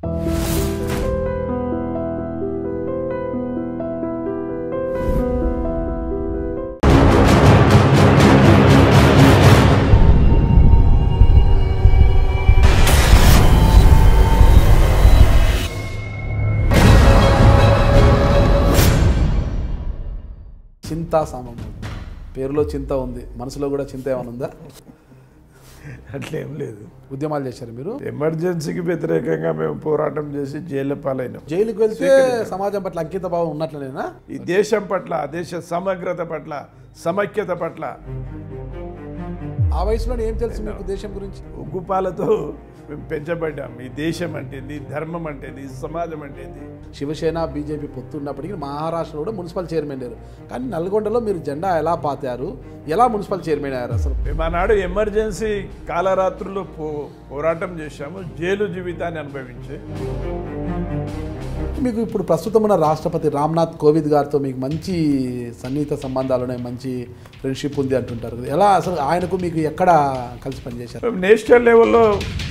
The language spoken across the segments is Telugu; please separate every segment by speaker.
Speaker 1: చింతా సామము పేరులో చింత ఉంది మనసులో కూడా చింత ఏమైనా ఉందా
Speaker 2: అట్లేం లేదు
Speaker 1: ఉద్యమాలు చేశారు మీరు
Speaker 2: ఎమర్జెన్సీకి వ్యతిరేకంగా మేము పోరాటం చేసి జైలు పాలైనాం
Speaker 1: జైలుకి వెళ్తే సమాజం పట్ల అంకిత భావం ఉన్నట్లనేనా
Speaker 2: ఈ దేశం పట్ల ఆ దేశ సమగ్రత పట్ల సమైక్యత పట్ల
Speaker 1: ఆ వయసులో ఏం తెలుసు మీకు దేశం గురించి
Speaker 2: ఉగ్గుపాలతో మేము పెంచబడ్డాం ఈ దేశం అంటే ఏంది ధర్మం అంటే ఏంది సమాజం అంటే ఏంది
Speaker 1: శివసేన బీజేపీ పొత్తు ఉన్నప్పటికీ మహారాష్ట్రలో కూడా మున్సిపల్ చైర్మన్ లేరు కానీ నల్గొండలో మీరు జెండా ఎలా పాతారు ఎలా మున్సిపల్ చైర్మన్ అయ్యారు అసలు
Speaker 2: మేము ఆనాడు ఎమర్జెన్సీ కాలరాత్రులు పో పోరాటం చేశాము జైలు జీవితాన్ని అనుభవించి
Speaker 1: మీకు ఇప్పుడు ప్రస్తుతం ఉన్న రాష్ట్రపతి రామ్నాథ్ కోవింద్ గారితో మీకు మంచి సన్నిహిత సంబంధాలు ఉన్నాయి మంచి ఫ్రెండ్షిప్ ఉంది అంటుంటారు కదా ఎలా అసలు ఆయనకు మీకు ఎక్కడ కలిసి పనిచేశారు
Speaker 2: మేము నేషనల్ లెవెల్లో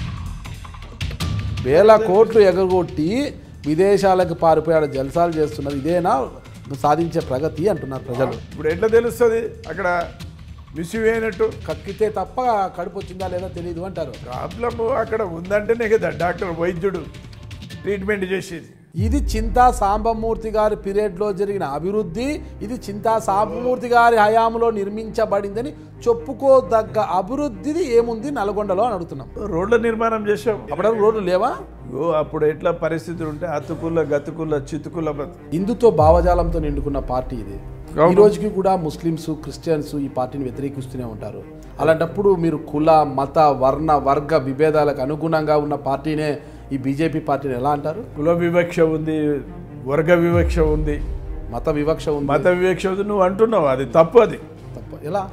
Speaker 1: వేల కోట్లు ఎగరగొట్టి విదేశాలకు పారిపోయాడు జల్సాలు చేస్తున్నారు ఇదేనా సాధించే ప్రగతి అంటున్నారు ప్రజలు
Speaker 2: ఇప్పుడు ఎట్లా తెలుస్తుంది అక్కడ మిస్యూవ్ అయినట్టు
Speaker 1: కక్కితే తప్ప కడుపు వచ్చిందా లేదా తెలియదు అంటారు
Speaker 2: ప్రాబ్లమ్ అక్కడ ఉందంటేనే కదా డాక్టర్ వైద్యుడు ట్రీట్మెంట్ చేసేది
Speaker 1: ఇది చింతా సాంబమూర్తి గారి పీరియడ్లో జరిగిన అభివృద్ధి ఇది చింతా సాంబమూర్తి గారి హయాంలో నిర్మించబడిందని చెప్పుకోదగ్గ అభివృద్ధిది ఏముంది నల్గొండలో అని అడుగుతున్నాం
Speaker 2: రోడ్ల నిర్మాణం చేశాం
Speaker 1: అప్పటివరకు రోడ్లు లేవా
Speaker 2: ఇగో అప్పుడు ఎట్లా పరిస్థితులు ఉంటే అతుకుల గతుకుల చితుకుల బతు-
Speaker 1: హిందుత్వ భావజాలంతో నిండుకున్న పార్టీ ఇది ఈ
Speaker 2: అవును.
Speaker 1: రోజుకి కూడా ముస్లిమ్స్ క్రిస్టియన్స్ ఈ పార్టీని వ్యతిరేకిస్తూనే ఉంటారు అలాంటప్పుడు మీరు కుల మత వర్ణ వర్గ విభేదాలకు అనుగుణంగా ఉన్న పార్టీనే ఈ బీజేపీ పార్టీని ఎలా అంటారు
Speaker 2: కుల వివక్ష ఉంది వర్గ వివక్ష ఉంది
Speaker 1: మత వివక్ష ఉంది
Speaker 2: మత వివక్ష ఉంది నువ్వు అంటున్నావు అది తప్పు అది
Speaker 1: తప్ప ఎలా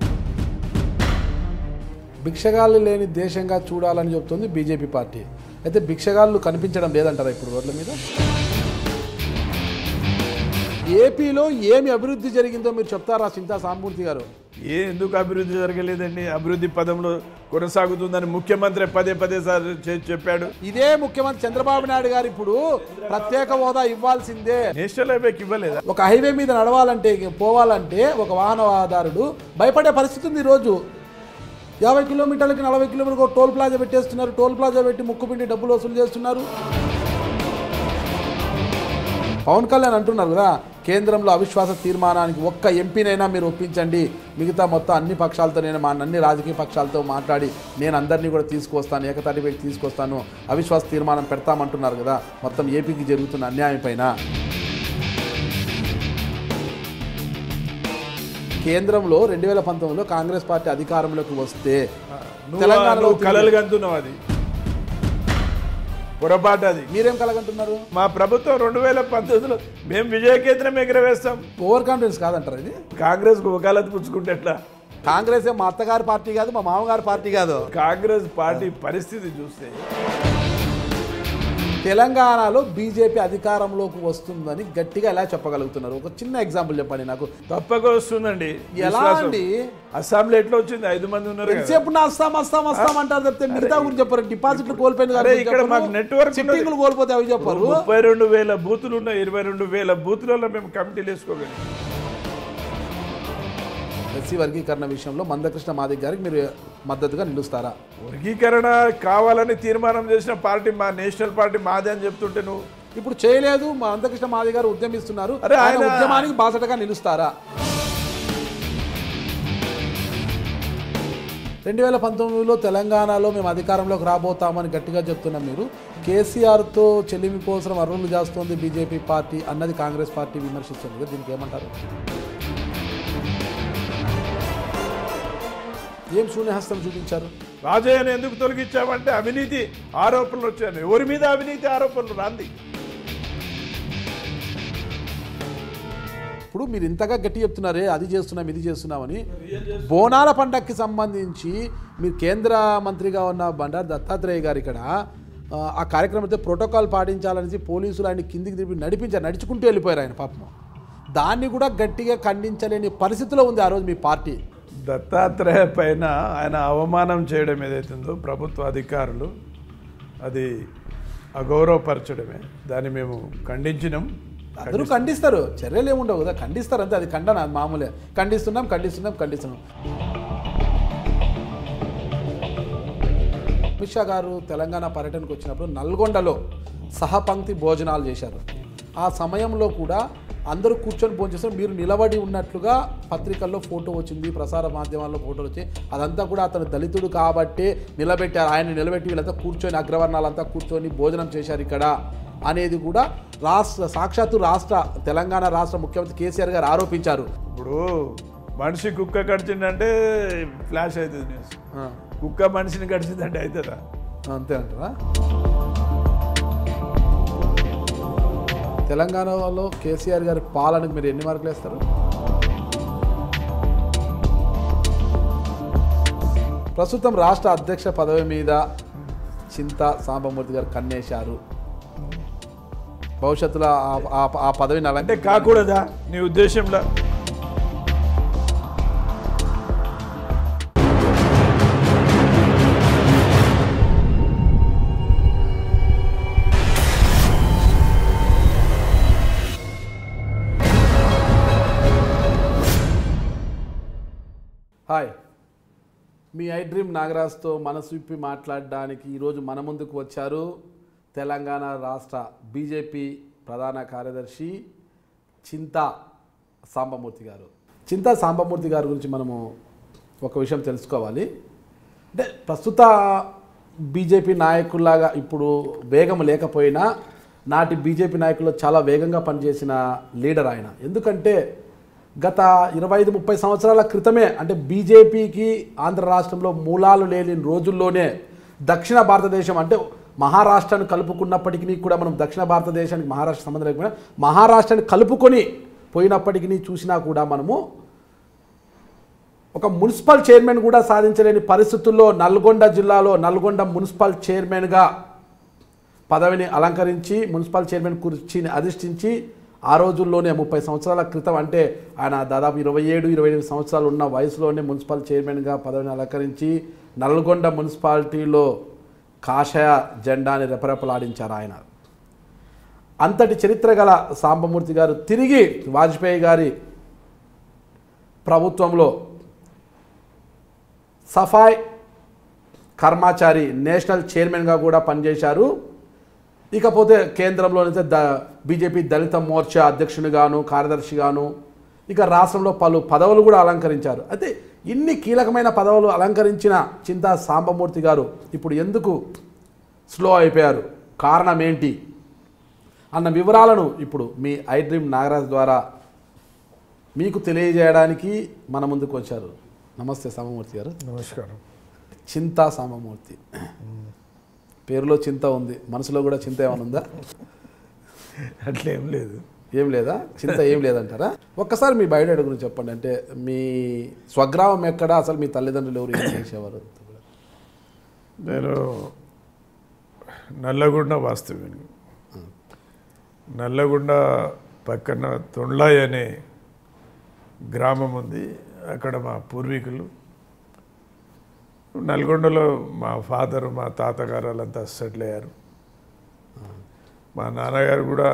Speaker 1: భిక్షగాళ్ళు లేని దేశంగా చూడాలని చెప్తుంది బీజేపీ పార్టీ అయితే భిక్షగాళ్ళు కనిపించడం లేదంటారా ఇప్పుడు రోడ్ల మీద ఏపీలో ఏమి అభివృద్ధి జరిగిందో మీరు చెప్తారా చింతా సాంబూర్తి గారు
Speaker 2: ఏ ఎందుకు అభివృద్ధి జరగలేదండి అభివృద్ధి పదంలో కొనసాగుతుందని ముఖ్యమంత్రి పదే పదే సార్లు చే- చెప్పాడు
Speaker 1: ఇదే ముఖ్యమంత్రి చంద్రబాబు నాయుడు గారు ఇప్పుడు ప్రత్యేక హోదా ఇవ్వాల్సిందే
Speaker 2: నేషనల్ హైవేకి ఇవ్వలేదా
Speaker 1: ఒక హైవే మీద నడవాలంటే పోవాలంటే ఒక వాహనదారుడు భయపడే పరిస్థితి ఉంది ఈరోజు యాభై కిలోమీటర్లకి నలభై కిలోమీటర్లకు టోల్ ప్లాజా పెట్టేస్తున్నారు టోల్ ప్లాజా పెట్టి ముక్కుపిండి డబ్బులు వసూలు చేస్తున్నారు పవన్ కళ్యాణ్ అంటున్నారు కదా కేంద్రంలో అవిశ్వాస తీర్మానానికి ఒక్క ఎంపీనైనా మీరు ఒప్పించండి మిగతా మొత్తం అన్ని పక్షాలతో నేను మా అన్ని రాజకీయ పక్షాలతో మాట్లాడి నేను అందరినీ కూడా తీసుకొస్తాను ఏకతాటిపైకి తీసుకొస్తాను అవిశ్వాస తీర్మానం పెడతామంటున్నారు కదా మొత్తం ఏపీకి జరుగుతున్న అన్యాయం పైన కేంద్రంలో రెండు వేల పంతొమ్మిదిలో కాంగ్రెస్ పార్టీ అధికారంలోకి వస్తే
Speaker 2: నువ్వు
Speaker 1: తెలంగాణలో
Speaker 2: నువ్వు కలలు కంటున్నావు అది పొరపాటు అది
Speaker 1: మీరేం కలగంటున్నారు
Speaker 2: మా ప్రభుత్వం రెండు వేల పంతొమ్మిదిలో మేము విజయకేంద్రం ఎగరవేస్తాం
Speaker 1: ఓవర్ కాన్ఫిడెన్స్ కాదంటారు ఇది
Speaker 2: కాంగ్రెస్ కు వకాలత్ పుచ్చుకుంటే ఎట్లా
Speaker 1: కాంగ్రెస్ మా అత్తగారి పార్టీ కాదు మా మామగారి పార్టీ కాదు
Speaker 2: కాంగ్రెస్ పార్టీ పరిస్థితి చూస్తే
Speaker 1: తెలంగాణలో బీజేపీ అధికారంలోకి వస్తుందని గట్టిగా ఎలా చెప్పగలుగుతున్నారు ఒక చిన్న ఎగ్జాంపుల్ చెప్పండి నాకు
Speaker 2: తప్పక వస్తుందండి
Speaker 1: ఎలా
Speaker 2: విశ్వాసం.
Speaker 1: అండి
Speaker 2: అసెంబ్లీ ఎట్లా వచ్చింది ఐదు మంది ఉన్నారు కదా.
Speaker 1: ఎంతసేపు నా వస్తాం వస్తాం వస్తాం అంటారు చెప్తే మిగతా గురించి చెప్పారు డిపాజిట్లు కోల్పోయిన
Speaker 2: అరే, ఇక్కడ మాకు network ఉన్నది.
Speaker 1: సిట్టింగ్లు కోల్పోతే అవి చెప్పారు
Speaker 2: ముప్పై రెండు వేల బూతులు ఉన్న ఇరవై రెండు వేల బూతులలో మేము కమిటీలు వేసుకోగలం
Speaker 1: ఎస్సీ వర్గీకరణ విషయంలో మందకృష్ణ మాదిక్ గారికి మీరు మద్దతుగా నిలుస్తారా
Speaker 2: వర్గీకరణ కావాలని తీర్మానం చేసిన పార్టీ మా నేషనల్ పార్టీ మాదే అని చెప్తుంటే నువ్వు
Speaker 1: ఇప్పుడు చేయలేదు మా మందకృష్ణ మాదిక్ గారు ఉద్యమిస్తున్నారు
Speaker 2: అరే,
Speaker 1: ఆయన
Speaker 2: ఆయన-
Speaker 1: ఉద్యమానికి బాసటగా నిలుస్తారా రెండు వేల పంతొమ్మిదిలో తెలంగాణలో మేము అధికారంలోకి రాబోతామని గట్టిగా చెప్తున్న మీరు కేసీఆర్తో చెల్లిమి కోసం అర్రులు చేస్తోంది బీజేపీ పార్టీ అన్నది కాంగ్రెస్ పార్టీ విమర్శిస్తుంది కదా దీనికి ఏమంటారు ఏం శూన్యహస్తం చూపించారు
Speaker 2: రాజయ్యను ఎందుకు తొలగించామంటే అవినీతి ఆరోపణలు వచ్చాయి ఎవరి మీద అవినీతి ఆరోపణలు రాంది
Speaker 1: ఇప్పుడు మీరు ఇంతగా గట్టి చెప్తున్నారే అది చేస్తున్నాం ఇది చేస్తున్నామని బోనాల పండగకి సంబంధించి మీరు కేంద్ర మంత్రిగా ఉన్న బండారు దత్తాత్రేయ గారు ఇక్కడ ఆ, ఆ కార్యక్రమంతో ప్రోటోకాల్ పాటించాలనేసి పోలీసులు ఆయన కిందికి తిరిగి నడిపించారు నడుచుకుంటూ వెళ్ళిపోయారు ఆయన పాపం దాన్ని కూడా గట్టిగా ఖండించలేని పరిస్థితిలో ఉంది ఆ రోజు మీ పార్టీ
Speaker 2: దత్తాత్రేయ పైన ఆయన అవమానం చేయడం ఏదైతుందో ప్రభుత్వ అధికారులు అది అగౌరవపరచడమే దాన్ని మేము ఖండించినాం
Speaker 1: అందరూ ఖండిస్తారు చర్యలు ఏముండవు కదా ఖండిస్తారు అంతే అది ఖండన అది మామూలే ఖండిస్తున్నాం ఖండిస్తున్నాం ఖండిస్తున్నాం అమిత్ షా గారు తెలంగాణ పర్యటనకు వచ్చినప్పుడు నల్గొండలో సహపంక్తి భోజనాలు చేశారు ఆ సమయంలో కూడా అందరూ కూర్చొని భోజనం చేస్తారు మీరు నిలబడి ఉన్నట్లుగా పత్రికల్లో ఫోటో వచ్చింది ప్రసార మాధ్యమాల్లో ఫోటోలు వచ్చాయి అదంతా కూడా అతను దళితుడు కాబట్టే నిలబెట్టారు ఆయన నిలబెట్టి వీళ్ళంతా కూర్చొని అగ్రవర్ణాలంతా కూర్చొని భోజనం చేశారు ఇక్కడ అనేది కూడా రాష్ట్ర సాక్షాత్తు రాష్ట్ర తెలంగాణ రాష్ట్ర ముఖ్యమంత్రి కేసీఆర్ గారు ఆరోపించారు
Speaker 2: ఇప్పుడు మనిషి కుక్క కడిచిందంటే ఫ్లాష్ అవుతుంది న్యూస్
Speaker 1: ఆ,
Speaker 2: కుక్క మనిషిని కడిచిందంటే అవుతుందా
Speaker 1: అంతే అంటారా తెలంగాణలో కేసీఆర్ గారి పాలనకు మీరు ఎన్ని మార్కులు వేస్తారు ప్రస్తుతం రాష్ట్ర అధ్యక్ష పదవి మీద చింత సాంబమూర్తి గారు కన్నేశారు భవిష్యత్తులో ఆ- ఆ- ఆ పదవిని
Speaker 2: అంటే
Speaker 1: అలాంటి
Speaker 2: కాకూడదా నీ ఉద్దేశంలో
Speaker 1: హాయ్ మీ ఐ డ్రీమ్ నాగరాజ్తో మనసు విప్పి మాట్లాడడానికి ఈరోజు మన ముందుకు వచ్చారు తెలంగాణ రాష్ట్ర బీజేపీ ప్రధాన కార్యదర్శి చింతా సాంబమూర్తి గారు చింతా సాంబమూర్తి గారి గురించి మనము ఒక విషయం తెలుసుకోవాలి అంటే ప్రస్తుత బీజేపీ నాయకుల్లాగా ఇప్పుడు వేగం లేకపోయినా నాటి బీజేపీ నాయకులు చాలా వేగంగా పనిచేసిన లీడర్ ఆయన ఎందుకంటే గత ఇరవై ఐదు ముప్పై సంవత్సరాల క్రితమే అంటే బీజేపీకి ఆంధ్ర రాష్ట్రంలో మూలాలు లేని రోజుల్లోనే దక్షిణ భారతదేశం అంటే మహారాష్ట్రాన్ని కలుపుకున్నప్పటికీ కూడా మనం దక్షిణ భారతదేశానికి మహారాష్ట్ర సంబంధం లేకపోయినా మహారాష్ట్రాన్ని కలుపుకొని పోయినప్పటికీ చూసినా కూడా మనము ఒక మున్సిపల్ చైర్మన్ కూడా సాధించలేని పరిస్థితుల్లో నల్గొండ జిల్లాలో నల్గొండ మున్సిపల్ చైర్మన్గా పదవిని అలంకరించి మున్సిపల్ చైర్మన్ కుర్చీని అధిష్ఠించి ఆ రోజుల్లోనే ముప్పై సంవత్సరాల క్రితం అంటే ఆయన దాదాపు ఇరవై ఏడు ఇరవై ఎనిమిది సంవత్సరాలు ఉన్న వయసులోనే మున్సిపల్ చైర్మన్గా పదవిని అలంకరించి నల్గొండ మున్సిపాలిటీలో కాషాయ జెండాని రెపరెపలాడించారు ఆయన అంతటి చరిత్ర గల సాంబమూర్తి గారు తిరిగి వాజ్పేయి గారి ప్రభుత్వంలో సఫాయ్ కర్మాచారి నేషనల్ చైర్మన్గా కూడా పనిచేశారు ఇకపోతే కేంద్రంలోనైతే ద బీజేపీ దళిత మోర్చా అధ్యక్షునిగాను కార్యదర్శిగాను ఇక రాష్ట్రంలో పలు పదవులు కూడా అలంకరించారు అయితే ఇన్ని కీలకమైన పదవులు అలంకరించిన చింతా సాంబమూర్తి గారు ఇప్పుడు ఎందుకు స్లో అయిపోయారు కారణం ఏంటి అన్న వివరాలను ఇప్పుడు మీ ఐ డ్రీమ్ నాగరాజ్ ద్వారా మీకు తెలియజేయడానికి మన ముందుకు వచ్చారు నమస్తే సాంబమూర్తి గారు
Speaker 2: నమస్కారం
Speaker 1: చింతా సాంబమూర్తి పేరులో చింత ఉంది మనసులో కూడా చింత ఏమైనా ఉందా
Speaker 2: అట్లేం లేదు
Speaker 1: ఏం లేదా చింత ఏం లేదంటారా ఒక్కసారి మీ బయోడేటా గురించి చెప్పండి అంటే మీ స్వగ్రామం ఎక్కడ అసలు మీ తల్లిదండ్రులు ఎవరు ఏం చేసేవారు
Speaker 2: నేను నల్లగొండ వాస్తవ్యుని నల్లగొండ పక్కన తొండ్లాయ్ అనే గ్రామం ఉంది అక్కడ మా పూర్వీకులు నల్గొండలో మా ఫాదర్ మా తాతగారు వాళ్ళంతా సెటిల్ అయ్యారు మా నాన్నగారు కూడా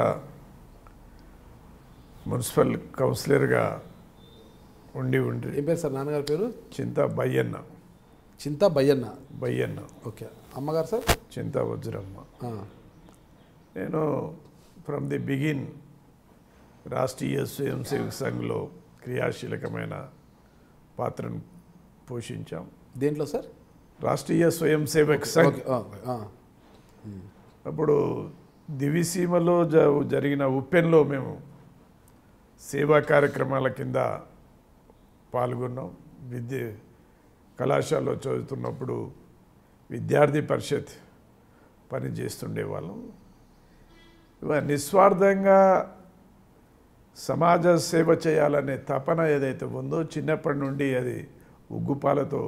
Speaker 2: మున్సిపల్ కౌన్సిలర్గా ఉండి ఉండి
Speaker 1: ఏం పేరు సార్ నాన్నగారి పేరు
Speaker 2: చింత బయ్యన్న
Speaker 1: చింత బయ్యన్న
Speaker 2: బయ్యన్న
Speaker 1: ఓకే అమ్మగారు సార్
Speaker 2: చింత వజ్రమ్మ
Speaker 1: ఆ,
Speaker 2: నేను ఫ్రమ్ ది బిగిన్ రాష్ట్రీయ స్వయం సేవక్ సంఘ్లో క్రియాశీలకమైన పాత్రను పోషించాం
Speaker 1: దేంట్లో సార్
Speaker 2: రాష్ట్రీయ స్వయం సేవక్ సంఘ్
Speaker 1: ఓకే ఆ, ఆ.
Speaker 2: అప్పుడు దివిసీమలో జ జరిగిన ఉప్పెన్లో మేము సేవా కార్యక్రమాల కింద పాల్గొన్నాం విద్య కళాశాలలో చదువుతున్నప్పుడు విద్యార్థి పరిషత్ పని చేస్తుండే వాళ్ళం ఇవ నిస్వార్థంగా సమాజ సేవ చేయాలనే తపన ఏదైతే ఉందో చిన్నప్పటి నుండి అది ఉగ్గుపాలతో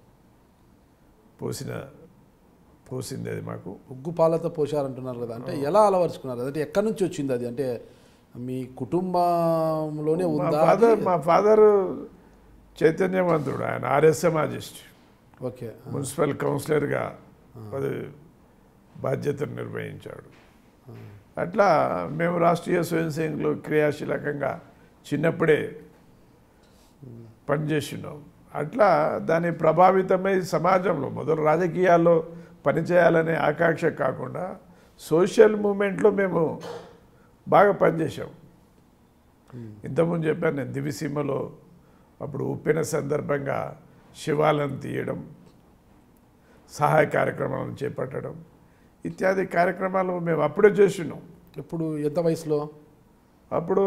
Speaker 2: పోసిన పోసింది అది మాకు
Speaker 1: ఉగ్గు పాలతో పోషారంటున్నారు కదా అంటే ఎలా అలవరుచుకున్నారు అంటే ఎక్కడి నుంచి వచ్చింది అది అంటే మీ కుటుంబంలోనే
Speaker 2: మా
Speaker 1: ఉందా
Speaker 2: ఫాదర్
Speaker 1: అది?
Speaker 2: మా ఫాదర్ చైతన్యవంతుడు ఆయన ఆర్ఎస్ సమాజిస్ట్
Speaker 1: ఓకే
Speaker 2: మున్సిపల్ కౌన్సిలర్గా పది బాధ్యతను నిర్వహించాడు అట్లా మేము రాష్ట్రీయ స్వయం సేవకులు క్రియాశీలకంగా చిన్నప్పుడే పనిచేస్తున్నాం అట్లా దాని ప్రభావితమై సమాజంలో మొదలు రాజకీయాల్లో పనిచేయాలనే ఆకాంక్ష కాకుండా సోషల్ మూమెంట్లో మేము బాగా పనిచేసాం ఇంతకుముందు చెప్పాను నేను దివిసీమలో అప్పుడు ఉప్పిన సందర్భంగా శివాలను తీయడం సహాయ కార్యక్రమాలను చేపట్టడం ఇత్యాది కార్యక్రమాలు మేము అప్పుడే చేస్తున్నాం
Speaker 1: ఇప్పుడు ఎంత వయసులో
Speaker 2: అప్పుడు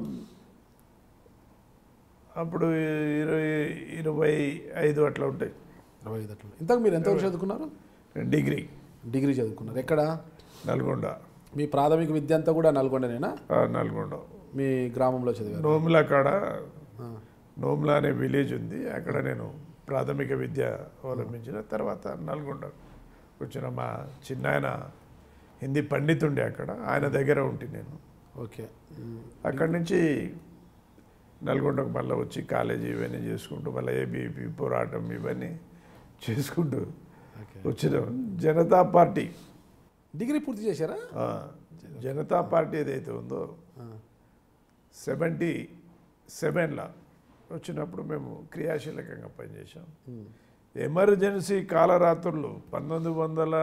Speaker 2: అప్పుడు ఇరవై ఇరవై ఐదు అట్లా ఉంటాయి
Speaker 1: ఇరవై ఐదు అట్లా ఇంతకు మీరు ఎంతవరకు చదువుకున్నారు
Speaker 2: డిగ్రీ
Speaker 1: డిగ్రీ చదువుకున్నారు ఎక్కడ
Speaker 2: నల్గొండ
Speaker 1: మీ ప్రాథమిక విద్య అంతా కూడా నల్గొండనేనా
Speaker 2: ఆ, నల్గొండ
Speaker 1: మీ గ్రామంలో చదివారు
Speaker 2: నోముల కాడ
Speaker 1: ఆ,
Speaker 2: నోముల అనే విలేజ్ ఉంది అక్కడ నేను ప్రాథమిక విద్య అవలంబించిన తర్వాత నల్గొండ వచ్చిన మా చిన్నాయన హిందీ పండితుండే అక్కడ ఆయన దగ్గర ఉంటి నేను
Speaker 1: ఓకే ఉమ్,
Speaker 2: అక్కడి నుంచి నల్గొండకు మళ్ళీ వచ్చి కాలేజీ ఇవన్నీ చేసుకుంటూ మళ్ళీ ఏబీపీ పోరాటం ఇవన్నీ చేసుకుంటూ
Speaker 1: ఓకే
Speaker 2: వచ్చినాం జనతా పార్టీ
Speaker 1: డిగ్రీ పూర్తి చేశారా
Speaker 2: ఆ, జనతా పార్టీ ఏదైతే ఉందో
Speaker 1: ఆ,
Speaker 2: సెవెంటీ సెవెన్లో వచ్చినప్పుడు మేము క్రియాశీలకంగా పనిచేసాం
Speaker 1: ఉమ్,
Speaker 2: ఎమర్జెన్సీ కాలరాత్రులు పంతొమ్మిది వందల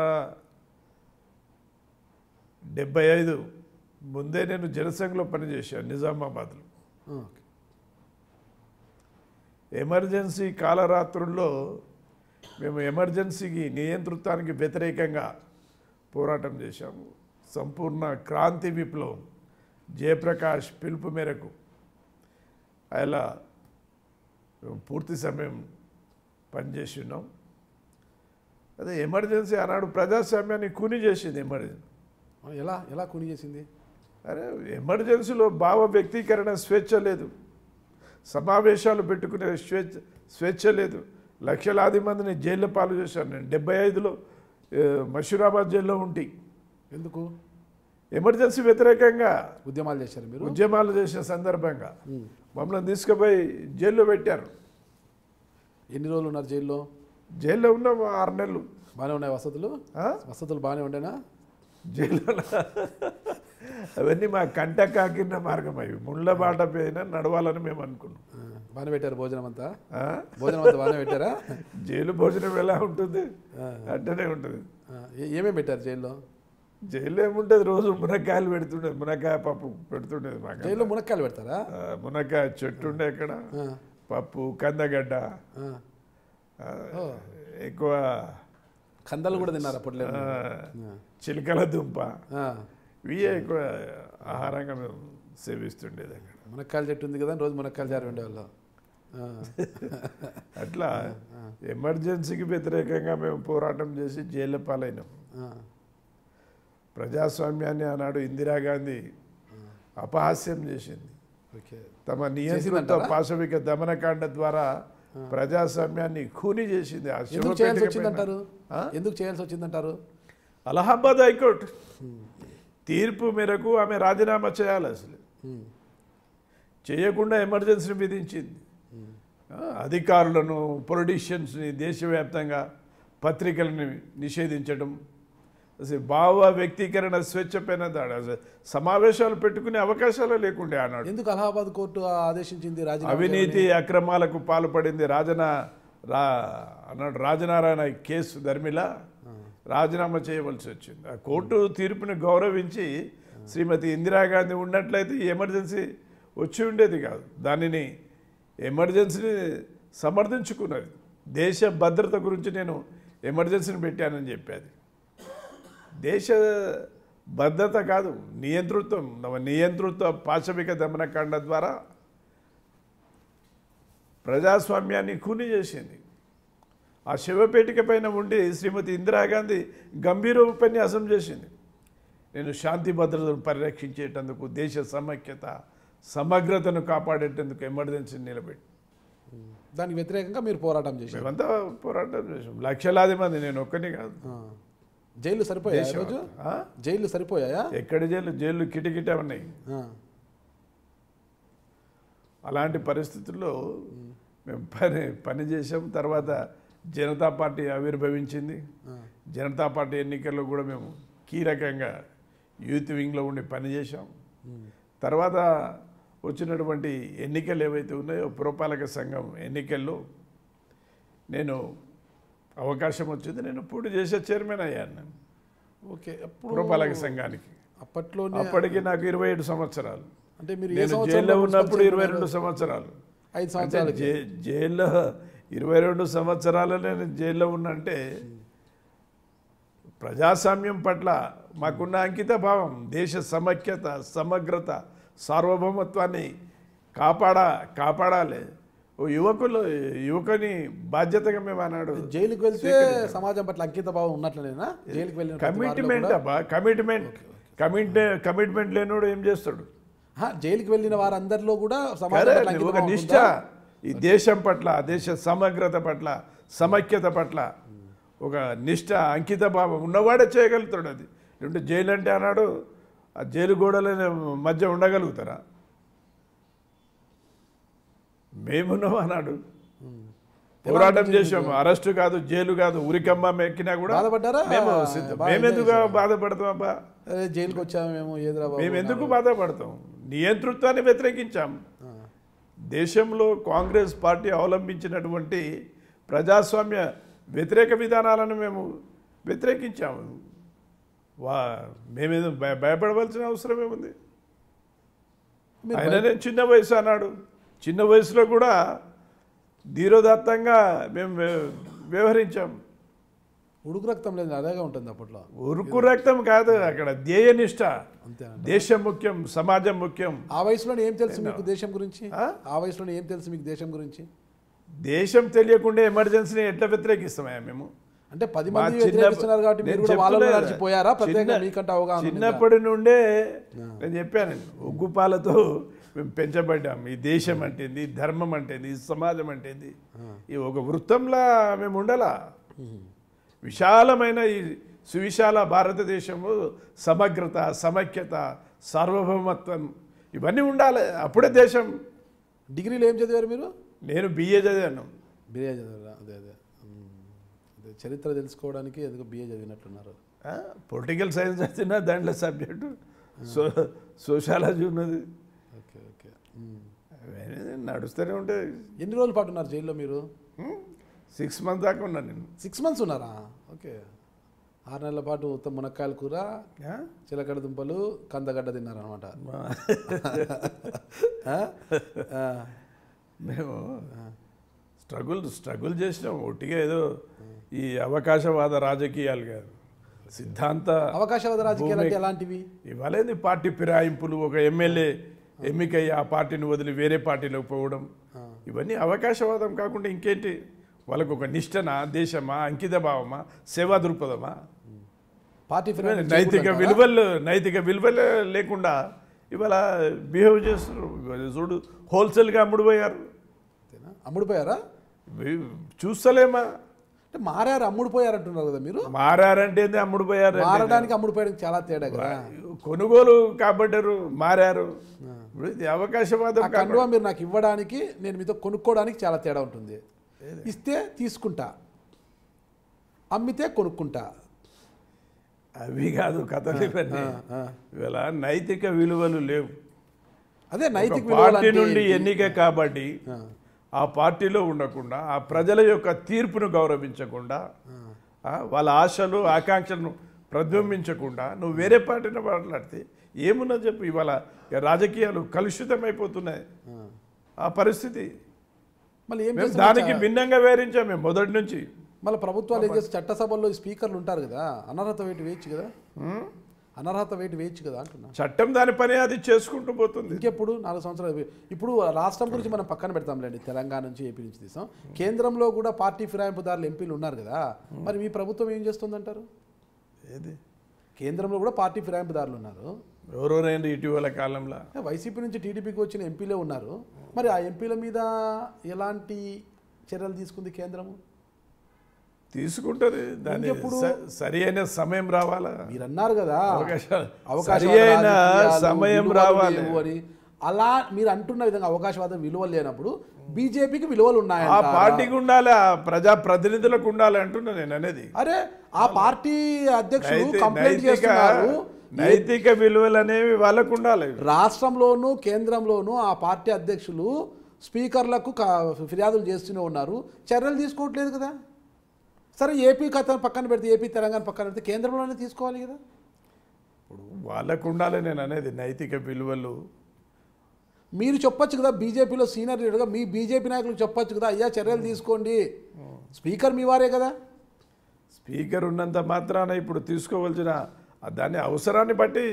Speaker 2: డెబ్బై ఐదు ముందే నేను జనసంఘలో పనిచేశాను నిజామాబాద్లో
Speaker 1: ఆ, ఓకే
Speaker 2: ఎమర్జెన్సీ కాలరాత్రుల్లో మేము ఎమర్జెన్సీకి నియంతృత్వానికి వ్యతిరేకంగా పోరాటం చేశాము సంపూర్ణ క్రాంతి విప్లవం జయప్రకాష్ పిలుపు మేరకు అలా మేము పూర్తి సమయం పనిచేసి ఉన్నాం అదే ఎమర్జెన్సీ ఆనాడు ప్రజాస్వామ్యాన్ని కూని చేసింది ఎమర్జెన్సీ
Speaker 1: ఆ, ఎలా ఎలా కూని చేసింది
Speaker 2: అరే ఎమర్జెన్సీలో భావ వ్యక్తీకరణ స్వేచ్ఛ లేదు సమావేశాలు పెట్టుకునే స్వేచ్ఛ స్వేచ్ఛ లేదు లక్షలాది మందిని జైల్లో పాలు చేశాను నేను డెబ్బై ఐదులో ఏ, మషూరాబాద్ జైల్లో ఉంటి
Speaker 1: ఎందుకు
Speaker 2: ఎమర్జెన్సీ వ్యతిరేకంగా
Speaker 1: ఉద్యమాలు చేశారు మీరు
Speaker 2: ఉద్యమాలు చేసిన సందర్భంగా
Speaker 1: ఉమ్.
Speaker 2: మమ్మల్ని తీసుకుపోయి జైల్లో పెట్టారు
Speaker 1: ఎన్ని రోజులు ఉన్నారు జైల్లో
Speaker 2: జైల్లో ఉన్నాం ఆరు నెలలు
Speaker 1: బాగానే ఉన్నాయి వసతులు
Speaker 2: ఆ?
Speaker 1: వసతులు బాగానే ఉండేనా
Speaker 2: జైల్లో అవన్నీ మా కంట కాకిన మార్గం అవి ముళ్ళ బాట పైన నడవాలని మేము అనుకున్నాం
Speaker 1: ఆ, బాగానే పెట్టారు భోజనం అంతా
Speaker 2: ఆ?
Speaker 1: భోజనం అంతా బాగానే పెట్టారా
Speaker 2: జైలు భోజనం ఎలా ఉంటుంది అట్టనే ఉంటుంది
Speaker 1: ఆ, ఏ- ఏమేమి పెట్టారు జైల్లో
Speaker 2: జైల్లో ఏముంటుంది రోజు మునక్కాయలు పెడుతుండేది మునక్కాయ పప్పు పెడుతుండేది మాకు
Speaker 1: జైల్లో మునక్కాయలు పెడతారా
Speaker 2: ఆ, మునక్కాయ చెట్టు ఉండే అక్కడ
Speaker 1: ఆ,
Speaker 2: పప్పు కందగడ్డ
Speaker 1: ఆ.
Speaker 2: ఆ, ఎక్కువ
Speaker 1: కందలు కూడా తిన్నారు అప్పట్లో
Speaker 2: ఆ, చిలకల దుంప
Speaker 1: ఆ,
Speaker 2: ఇవి ఎక్కువ ఆహారంగా మేము సేవిస్తుండేది అక్కడ
Speaker 1: మునక్కాయల చెట్టు ఉంది కదా అని రోజు మునక్కాయలు జారి ఉండేవాళ్ళు ఆ,
Speaker 2: అట్లా ఎమర్జెన్సీకి వ్యతిరేకంగా మేము పోరాటం చేసి జైలు పాలైనాం
Speaker 1: ఆ,
Speaker 2: ప్రజాస్వామ్యాన్ని ఆనాడు ఇందిరాగాంధీ అపహాస్యం చేసింది
Speaker 1: ఓకే
Speaker 2: తమ నియంత్రిత
Speaker 1: చేసిందంటారా?
Speaker 2: పాశవిక దమనకాండ ద్వారా ప్రజాస్వామ్యాన్ని ఖూనీ చేసింది ఆ
Speaker 1: ఎందుకు చేయాల్సి
Speaker 2: శివపేటిక
Speaker 1: వచ్చిందంటారు
Speaker 2: పైన. ఆ?
Speaker 1: ఎందుకు చేయాల్సి వచ్చిందంటారు
Speaker 2: అలహాబాద్ హైకోర్టు తీర్పు మేరకు ఆమె రాజీనామా చేయాలి అసలు
Speaker 1: ఉమ్,
Speaker 2: చేయకుండా ఎమర్జెన్సీ విధించింది ఆ, అధికారులను పొలిటీషియన్స్ని దేశవ్యాప్తంగా పత్రికలను నిషేధించడం అసలు భావ వ్యక్తీకరణ స్వేచ్ఛ పైన దాడి అసలు సమావేశాలు పెట్టుకునే అవకాశాలు లేకుండే ఆనాడు
Speaker 1: ఎందుకు అలహాబాద్ కోర్టు ఆదేశించింది రాజీనామా
Speaker 2: అవినీతి అక్రమాలకు పాల్పడింది రాజన రా అన్నాడు రాజనారాయణ కేసు ధర్మిల రాజీనామా చేయవలసి వచ్చింది ఆ కోర్టు తీర్పుని గౌరవించి శ్రీమతి ఇందిరాగాంధీ ఉన్నట్లయితే ఈ ఎమర్జెన్సీ వచ్చి ఉండేది కాదు దానిని ఎమర్జెన్సీని సమర్థించుకున్నది దేశ భద్రత గురించి నేను ఎమర్జెన్సీని పెట్టానని చెప్పేది దేశ భద్రత కాదు నియంతృత్వం నవ నియంతృత్వ పాశవిక దమనకాండ ద్వారా ప్రజాస్వామ్యాన్ని కూని చేసింది ఆ శివపేటిక పైన ఉండి శ్రీమతి ఇందిరాగాంధీ గంభీర ఉపన్యాసం చేసింది నేను శాంతి భద్రతను పరిరక్షించేటందుకు దేశ సమైక్యత సమగ్రతను కాపాడేటందుకు ఎమర్జెన్సీని నిలబెట్టి
Speaker 1: దానికి వ్యతిరేకంగా మీరు పోరాటం చేశారు
Speaker 2: మేమంతా పోరాటం చేసాం లక్షలాది మంది నేను ఒక్కని కాదు
Speaker 1: ఆ. జైలు సరిపోయా
Speaker 2: దేశం
Speaker 1: రోజు
Speaker 2: ఆ?
Speaker 1: జైలు సరిపోయాయా
Speaker 2: ఎక్కడ జైలు జైలు కిటకిట ఉన్నాయి
Speaker 1: ఆ.
Speaker 2: అలాంటి పరిస్థితుల్లో మేము పని పని చేసాం తర్వాత జనతా పార్టీ ఆవిర్భవించింది
Speaker 1: ఆ,
Speaker 2: జనతా పార్టీ ఎన్నికల్లో కూడా మేము కీలకంగా యూత్ వింగ్లో ఉండి పనిచేశాం
Speaker 1: ఉమ్,
Speaker 2: తర్వాత వచ్చినటువంటి ఎన్నికలు ఏవైతే ఉన్నాయో పురపాలక సంఘం ఎన్నికల్లో నేను అవకాశం వచ్చింది నేను పోటీ చేసే చైర్మన్ అయ్యాను నేను
Speaker 1: ఓకే అప్పుడు
Speaker 2: పురపాలక సంఘానికి
Speaker 1: అప్పట్లోనే
Speaker 2: అప్పటికి నాకు ఇరవై ఏడు సంవత్సరాలు
Speaker 1: అంటే మీరు ఏ
Speaker 2: నేను
Speaker 1: సంవత్సరంలో
Speaker 2: జైల్లో
Speaker 1: మున్సిపల్
Speaker 2: ఉన్నప్పుడు ఇరవై
Speaker 1: చైర్మన్
Speaker 2: రెండు సంవత్సరాలు
Speaker 1: ఐదు
Speaker 2: అంటే
Speaker 1: సంవత్సరాలకి
Speaker 2: జై- జైల్లో ఇరవై రెండు సంవత్సరాలు నేను జైల్లో ఉన్నంటే ప్రజాస్వామ్యం పట్ల మాకున్న అంకిత భావం దేశ సమైక్యత సమగ్రత సార్వభౌమత్వాన్ని కాపాడా కాపాడాలి ఓ యువకులు యువకుని బాధ్యతగా మేము అన్నాడు
Speaker 1: జైలుకి వెళ్తే సమాజం పట్ల అంకిత భావం ఉన్నట్లేనా జైలుకి వెళ్ళిన ప్రతి వారిలో
Speaker 2: కమిట్మెంట్
Speaker 1: కూడా-
Speaker 2: అబ్బా కమిట్మెంట్ కమిట్ కమిట్మెంట్ లేనోడు ఏం చేస్తాడు
Speaker 1: ఆహా, జైలుకి వెళ్ళిన వారందరిలో కూడా సమాజం
Speaker 2: సరే,
Speaker 1: పట్ల అంకిత
Speaker 2: ఒక
Speaker 1: భావం
Speaker 2: నిష్ట
Speaker 1: ఉంటుందా?
Speaker 2: ఈ దేశం పట్ల దేశ సమగ్రత పట్ల సమైక్యత పట్ల ఒక నిష్ట అంకిత భావం ఉన్నవాడే చేయగలుగుతాడు అది అంటే జైలు అంటే అన్నాడు ఆ జైలు గోడల మధ్య ఉండగలుగుతారా మేమున్నాం అన్నాడు
Speaker 1: ఉమ్.
Speaker 2: పోరాటం చేసాము అరెస్టు కాదు జైలు కాదు ఉరికమ్మ ఎక్కినా కూడా
Speaker 1: బాధపడ్డారా?
Speaker 2: మేము సిద్ధం.
Speaker 1: బాగా
Speaker 2: మేమెందుకు
Speaker 1: ఎంజాయ్
Speaker 2: బాధపడతాం అబ్బా
Speaker 1: అరే జైలుకి వచ్చాము మేము ఏదిరా బాబు
Speaker 2: మేము ఎందుకు బాధపడతాం నియంతృత్వాన్ని వ్యతిరేకించాం
Speaker 1: ఆ,
Speaker 2: దేశంలో కాంగ్రెస్ పార్టీ అవలంబించినటువంటి ప్రజాస్వామ్య వ్యతిరేక విధానాలను మేము వ్యతిరేకించాము వా మేమేదో భయ భయపడవలసిన అవసరం ఏముంది
Speaker 1: మీరు
Speaker 2: ఆయన నేను చిన్న వయసు అన్నాడు చిన్న వయసులో కూడా ధీరోదాత్తంగా మేము వ్య- వ్యవహరించాం
Speaker 1: ఉడుకు రక్తం లేదు అదేగా ఉంటుంది అప్పట్లో
Speaker 2: ఉరుకు రక్తం కాదు అక్కడ ధ్యేయనిష్ట
Speaker 1: అంతే
Speaker 2: దేశం ముఖ్యం సమాజం ముఖ్యం
Speaker 1: ఆ వయసులోనే ఏం తెలుసు మీకు దేశం గురించి
Speaker 2: ఆ?
Speaker 1: ఆ వయసులోనే ఏం తెలుసు మీకు దేశం గురించి
Speaker 2: దేశం తెలియకుండా ఎమర్జెన్సీని ఎట్లా వ్యతిరేకిస్తామయ్యా మేము
Speaker 1: అంటే పది
Speaker 2: మా
Speaker 1: మంది
Speaker 2: చిన్న-
Speaker 1: వ్యతిరేకిస్తున్నారు కాబట్టి మీరు
Speaker 2: నేను
Speaker 1: కూడా వాళ్ళలో
Speaker 2: చెప్తున్నా
Speaker 1: నడిచిపోయారా ప్రత్యేకంగా
Speaker 2: చిన్న-
Speaker 1: మీకంటే అవగాహన ఉందా?
Speaker 2: చిన్నప్పటి నుండే నేను చెప్పాను ఉగ్గు పాలతో మేము పెంచబడ్డాం ఈ దేశం అంటేంది ఈ ధర్మం అంటేంది ఈ సమాజం అంటేంది ఈ ఒక వృత్తంలా మేము ఉండాలా
Speaker 1: ఉమ్.
Speaker 2: విశాలమైన ఈ సువిశాల భారతదేశము సమగ్రత సమైక్యత సార్వభౌమత్వం ఇవన్నీ ఉండాలి అప్పుడే దేశం
Speaker 1: డిగ్రీలో ఏం చదివారు మీరు
Speaker 2: నేను బిఏ చదివాను
Speaker 1: బిఏ చదివారా అదే అదే ఉమ్. అదే చరిత్ర తెలుసుకోవడానికి ఎందుకు బిఏ చదివినట్లున్నారు
Speaker 2: పొలిటికల్ సైన్స్ చదివినా దాంట్లో సబ్జెక్టు సో సోషాలజీ ఉన్నది
Speaker 1: ఓకే ఓకే ఉమ్.
Speaker 2: అవన్నీ నడుస్తూనే ఉంటాయి
Speaker 1: ఎన్ని రోజుల పాటు ఉన్నారు జైల్లో మీరు
Speaker 2: సిక్స్ మంత్ దాకా ఉన్నాను నేను
Speaker 1: సిక్స్ మంత్స్ ఉన్నారా ఓకే ఆరు నెలల పాటు ఉత్తమ మునక్కాయల కూర
Speaker 2: ఆ?
Speaker 1: చిలకడ దుంపలు కందగడ్డ తిన్నారనమాట
Speaker 2: మేము స్ట్రగుల్ స్ట్రగుల్ చేసినాం ఒట్టిగా ఏదో ఈ అవకాశవాద రాజకీయాలు కాదు సిద్ధాంత
Speaker 1: అవకాశవాద రాజకీయాలు అంటే ఎలాంటివి
Speaker 2: ఇవ్వలేదు పార్టీ ఫిరాయింపులు ఒక ఎమ్మెల్యే ఎన్నికై ఆ పార్టీని వదిలి వేరే పార్టీలోకి పోవడం
Speaker 1: ఆ.
Speaker 2: ఇవన్నీ అవకాశవాదం కాకుండా ఇంకేంటి వాళ్ళకు ఒక నిష్టనా దేశమా అంకిత భావమా సేవా దృక్పథమా
Speaker 1: పార్టీ ఫిరాయింపు
Speaker 2: నైతిక
Speaker 1: చేయకూడదంటారా?
Speaker 2: విలువలు నైతిక విలువలు లేకుండా ఇవాళ బిహేవ్ చేస్తున్నారు ఇవాళ చూడు హోల్సేల్గా అమ్ముడుపోయారు
Speaker 1: అంతేనా? అమ్ముడుపోయారా
Speaker 2: వి- చూస్తలేమా
Speaker 1: అంటే మారారు అమ్ముడుపోయారు అంటున్నారు కదా మీరు
Speaker 2: మారారంటే ఏంది అమ్ముడుపోయారు
Speaker 1: మారడానికి అమ్ముడుపోయడానికి చాలా తేడా కదా
Speaker 2: కొనుగోలు కాబడ్డారు మారారు ఇప్పుడు ఇది అవకాశవాదం
Speaker 1: ఆ
Speaker 2: కాకుండా
Speaker 1: కండువా మీరు నాకు ఇవ్వడానికి నేను మీతో కొనుక్కోవడానికి చాలా తేడా ఉంటుంది ఇస్తే తీసుకుంటా అమ్మితే కొనుక్కుంటా
Speaker 2: అవి కాదు కథలు ఇవన్నీ
Speaker 1: ఆ.
Speaker 2: ఇవాళ నైతిక విలువలు లేవు
Speaker 1: అదే
Speaker 2: ఒక
Speaker 1: నైతిక విలువలు
Speaker 2: పార్టీ
Speaker 1: అంటే
Speaker 2: నుండి
Speaker 1: ఏంటి?
Speaker 2: ఎన్నిక కాబట్టి
Speaker 1: ఆ,
Speaker 2: ఆ పార్టీలో ఉండకుండా ఆ ప్రజల యొక్క తీర్పును గౌరవించకుండా ఆ, వాళ్ళ ఆశలు ఆకాంక్షలను ప్రతిబింబించకుండా నువ్వు వేరే పార్టీని మాట్లాడితే ఏమున్నది చెప్పు ఇవాళ ఇక రాజకీయాలు కలుషితమైపోతున్నాయి
Speaker 1: ఆ.
Speaker 2: ఆ పరిస్థితి
Speaker 1: మళ్ళీ ఏం
Speaker 2: మేము
Speaker 1: చేస్తున్నారు?
Speaker 2: దానికి భిన్నంగా వేరించాం మేము మొదటి నుంచి
Speaker 1: మళ్ళీ ప్రభుత్వాలు ఏం చేస్తారు చట్టసభల్లో ఈ స్పీకర్లు ఉంటారు కదా అనర్హత వేటు వేయచ్చు కదా
Speaker 2: ఉం?
Speaker 1: అనర్హత వేటు వేయచ్చు కదా అంటున్నా
Speaker 2: చట్టం దాని పని అది చేసుకుంటూ పోతుంది
Speaker 1: ఇంకెప్పుడు నాలుగు సంవత్సరాలు వే- ఇప్పుడు రాష్ట్రం గురించి మనం పక్కన పెడతాంలేండి తెలంగాణ నుంచి ఏపీ నుంచి తీసాం కేంద్రంలో కూడా పార్టీ ఫిరాయింపుదారులు ఎంపీలు ఉన్నారు కదా మరి మీ ప్రభుత్వం ఏం చేస్తుందంటారు
Speaker 2: ఏది
Speaker 1: కేంద్రంలో కూడా పార్టీ ఫిరాయింపుదారులు ఉన్నారు
Speaker 2: ఎవరెవరైనా ఇటీవల కాలంలో
Speaker 1: వైసీపీ నుంచి టీడీపీకి వచ్చిన ఎంపీలే ఉన్నారు మరి ఆ ఎంపీల మీద ఎలాంటి చర్యలు తీసుకుంది కేంద్రము
Speaker 2: తీసుకుంటుంది దాని
Speaker 1: ఇంకెప్పుడు?
Speaker 2: స- సరి అయిన సమయం రావాలా
Speaker 1: మీరు అన్నారు కదా
Speaker 2: అవకాశాలు
Speaker 1: అవకాశాలు
Speaker 2: సరి అయిన
Speaker 1: రాజకీయాలు,
Speaker 2: సమయం
Speaker 1: విలువలు
Speaker 2: రావాలి
Speaker 1: లేవు అని అలా మీరు అంటున్న విధంగా అవకాశవాద విలువలు లేనప్పుడు బీజేపీకి విలువలు
Speaker 2: ఆ
Speaker 1: ఉన్నాయంట
Speaker 2: పార్టీకి ఉండాలి ఆ ప్రజా ప్రతినిధులకు ఉండాలి అంటున్నా నేను అనేది
Speaker 1: అరే ఆ పార్టీ అధ్యక్షుడు
Speaker 2: నైతి-
Speaker 1: కంప్లైంట్
Speaker 2: నైతిక
Speaker 1: చేస్తున్నారు
Speaker 2: నైతిక విలువలు అనేవి వాళ్ళకు ఉండాలి
Speaker 1: రాష్ట్రంలోనూ కేంద్రంలోనూ ఆ పార్టీ అధ్యక్షులు స్పీకర్లకు క- ఫిర్యాదులు చేస్తూనే ఉన్నారు చర్యలు తీసుకోవట్లేదు కదా సరే ఏపీ కథ పక్కన పెడితే ఏపీ తెలంగాణ పక్కన పెడితే కేంద్రంలోనే తీసుకోవాలి కదా
Speaker 2: ఇప్పుడు వాళ్ళకు ఉండాలి నేను అనేది నైతిక విలువలు
Speaker 1: మీరు చెప్పొచ్చు కదా బీజేపీలో సీనియర్ లీడర్గా మీ బీజేపీ నాయకులకు చెప్పొచ్చు కదా అయ్యా చర్యలు తీసుకోండి స్పీకర్ మీ వారే కదా
Speaker 2: స్పీకర్ ఉన్నంత మాత్రాన ఇప్పుడు తీసుకోవాల్సిన ఆ దాని అవసరాన్ని బట్టి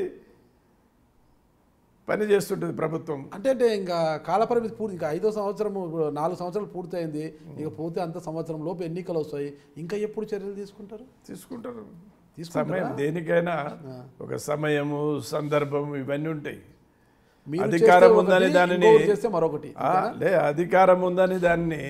Speaker 2: పని చేస్తుంటుంది ప్రభుత్వం
Speaker 1: అంటే అంటే ఇంకా కాలపరిమితి పూర్తి ఇంకా ఐదో సంవత్సరం నాలుగు సంవత్సరాలు పూర్తయింది ఇక పూర్తి అంత సంవత్సరం లోపు ఎన్నికలు వస్తాయి ఇంకా ఎప్పుడు చర్యలు తీసుకుంటారు
Speaker 2: తీసుకుంటారు
Speaker 1: తీసుకుంటారా?
Speaker 2: సమయం దేనికైనా ఒక సమయము సందర్భం ఇవన్నీ ఉంటాయి
Speaker 1: మీరు
Speaker 2: అధికారం
Speaker 1: చేస్తే
Speaker 2: ఉందని
Speaker 1: ఒకటి,
Speaker 2: దానిని
Speaker 1: ఇంకొకరు చేస్తే మరొకటి
Speaker 2: ఆ, లే అధికారం ఉందని దాన్ని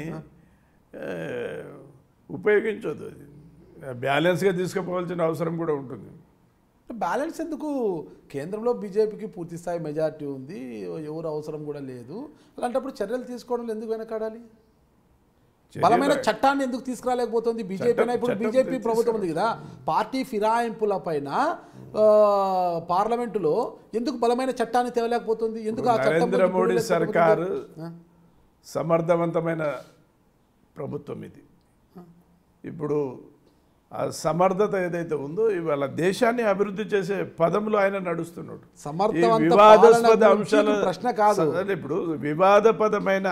Speaker 2: ఏ, ఉపయోగించొద్దు అది బ్యాలెన్స్గా తీసుకుపోవాల్సిన అవసరం కూడా ఉంటుంది
Speaker 1: బ్యాలెన్స్ ఎందుకు కేంద్రంలో బీజేపీకి పూర్తి స్థాయి మెజారిటీ ఉంది ఎవరు అవసరం కూడా లేదు అలాంటప్పుడు చర్యలు తీసుకోవడంలో ఎందుకు వెనకాడాలి
Speaker 2: చర్యలు-
Speaker 1: బలమైన చట్టాన్ని ఎందుకు తీసుకురాలేకపోతుంది బీజేపీ
Speaker 2: చట్టం-
Speaker 1: ఇప్పుడు
Speaker 2: చట్టం
Speaker 1: బీజేపీ
Speaker 2: తీసుకురా-
Speaker 1: ప్రభుత్వం ఉంది కదా పార్టీ ఫిరాయింపుల పైన ఆ, పార్లమెంటులో ఎందుకు బలమైన చట్టాన్ని తేవలేకపోతుంది ఎందుకు ఆ చట్టం
Speaker 2: నరేంద్ర
Speaker 1: గురించి
Speaker 2: మోడీ
Speaker 1: పోరాడలేకపోతుంది?
Speaker 2: సర్కారు
Speaker 1: ఆ?
Speaker 2: సమర్థవంతమైన ప్రభుత్వం ఇది ఇప్పుడు ఆ సమర్థత ఏదైతే ఉందో ఇవాళ దేశాన్ని అభివృద్ధి చేసే పదంలో ఆయన నడుస్తున్నాడు ఈ
Speaker 1: సమర్థవంత
Speaker 2: వివాదాస్పద
Speaker 1: పాలన గురించి
Speaker 2: అంశాలు
Speaker 1: ఇప్పుడు ప్రశ్న కాదు
Speaker 2: సరే, ఇప్పుడు వివాదపదమైన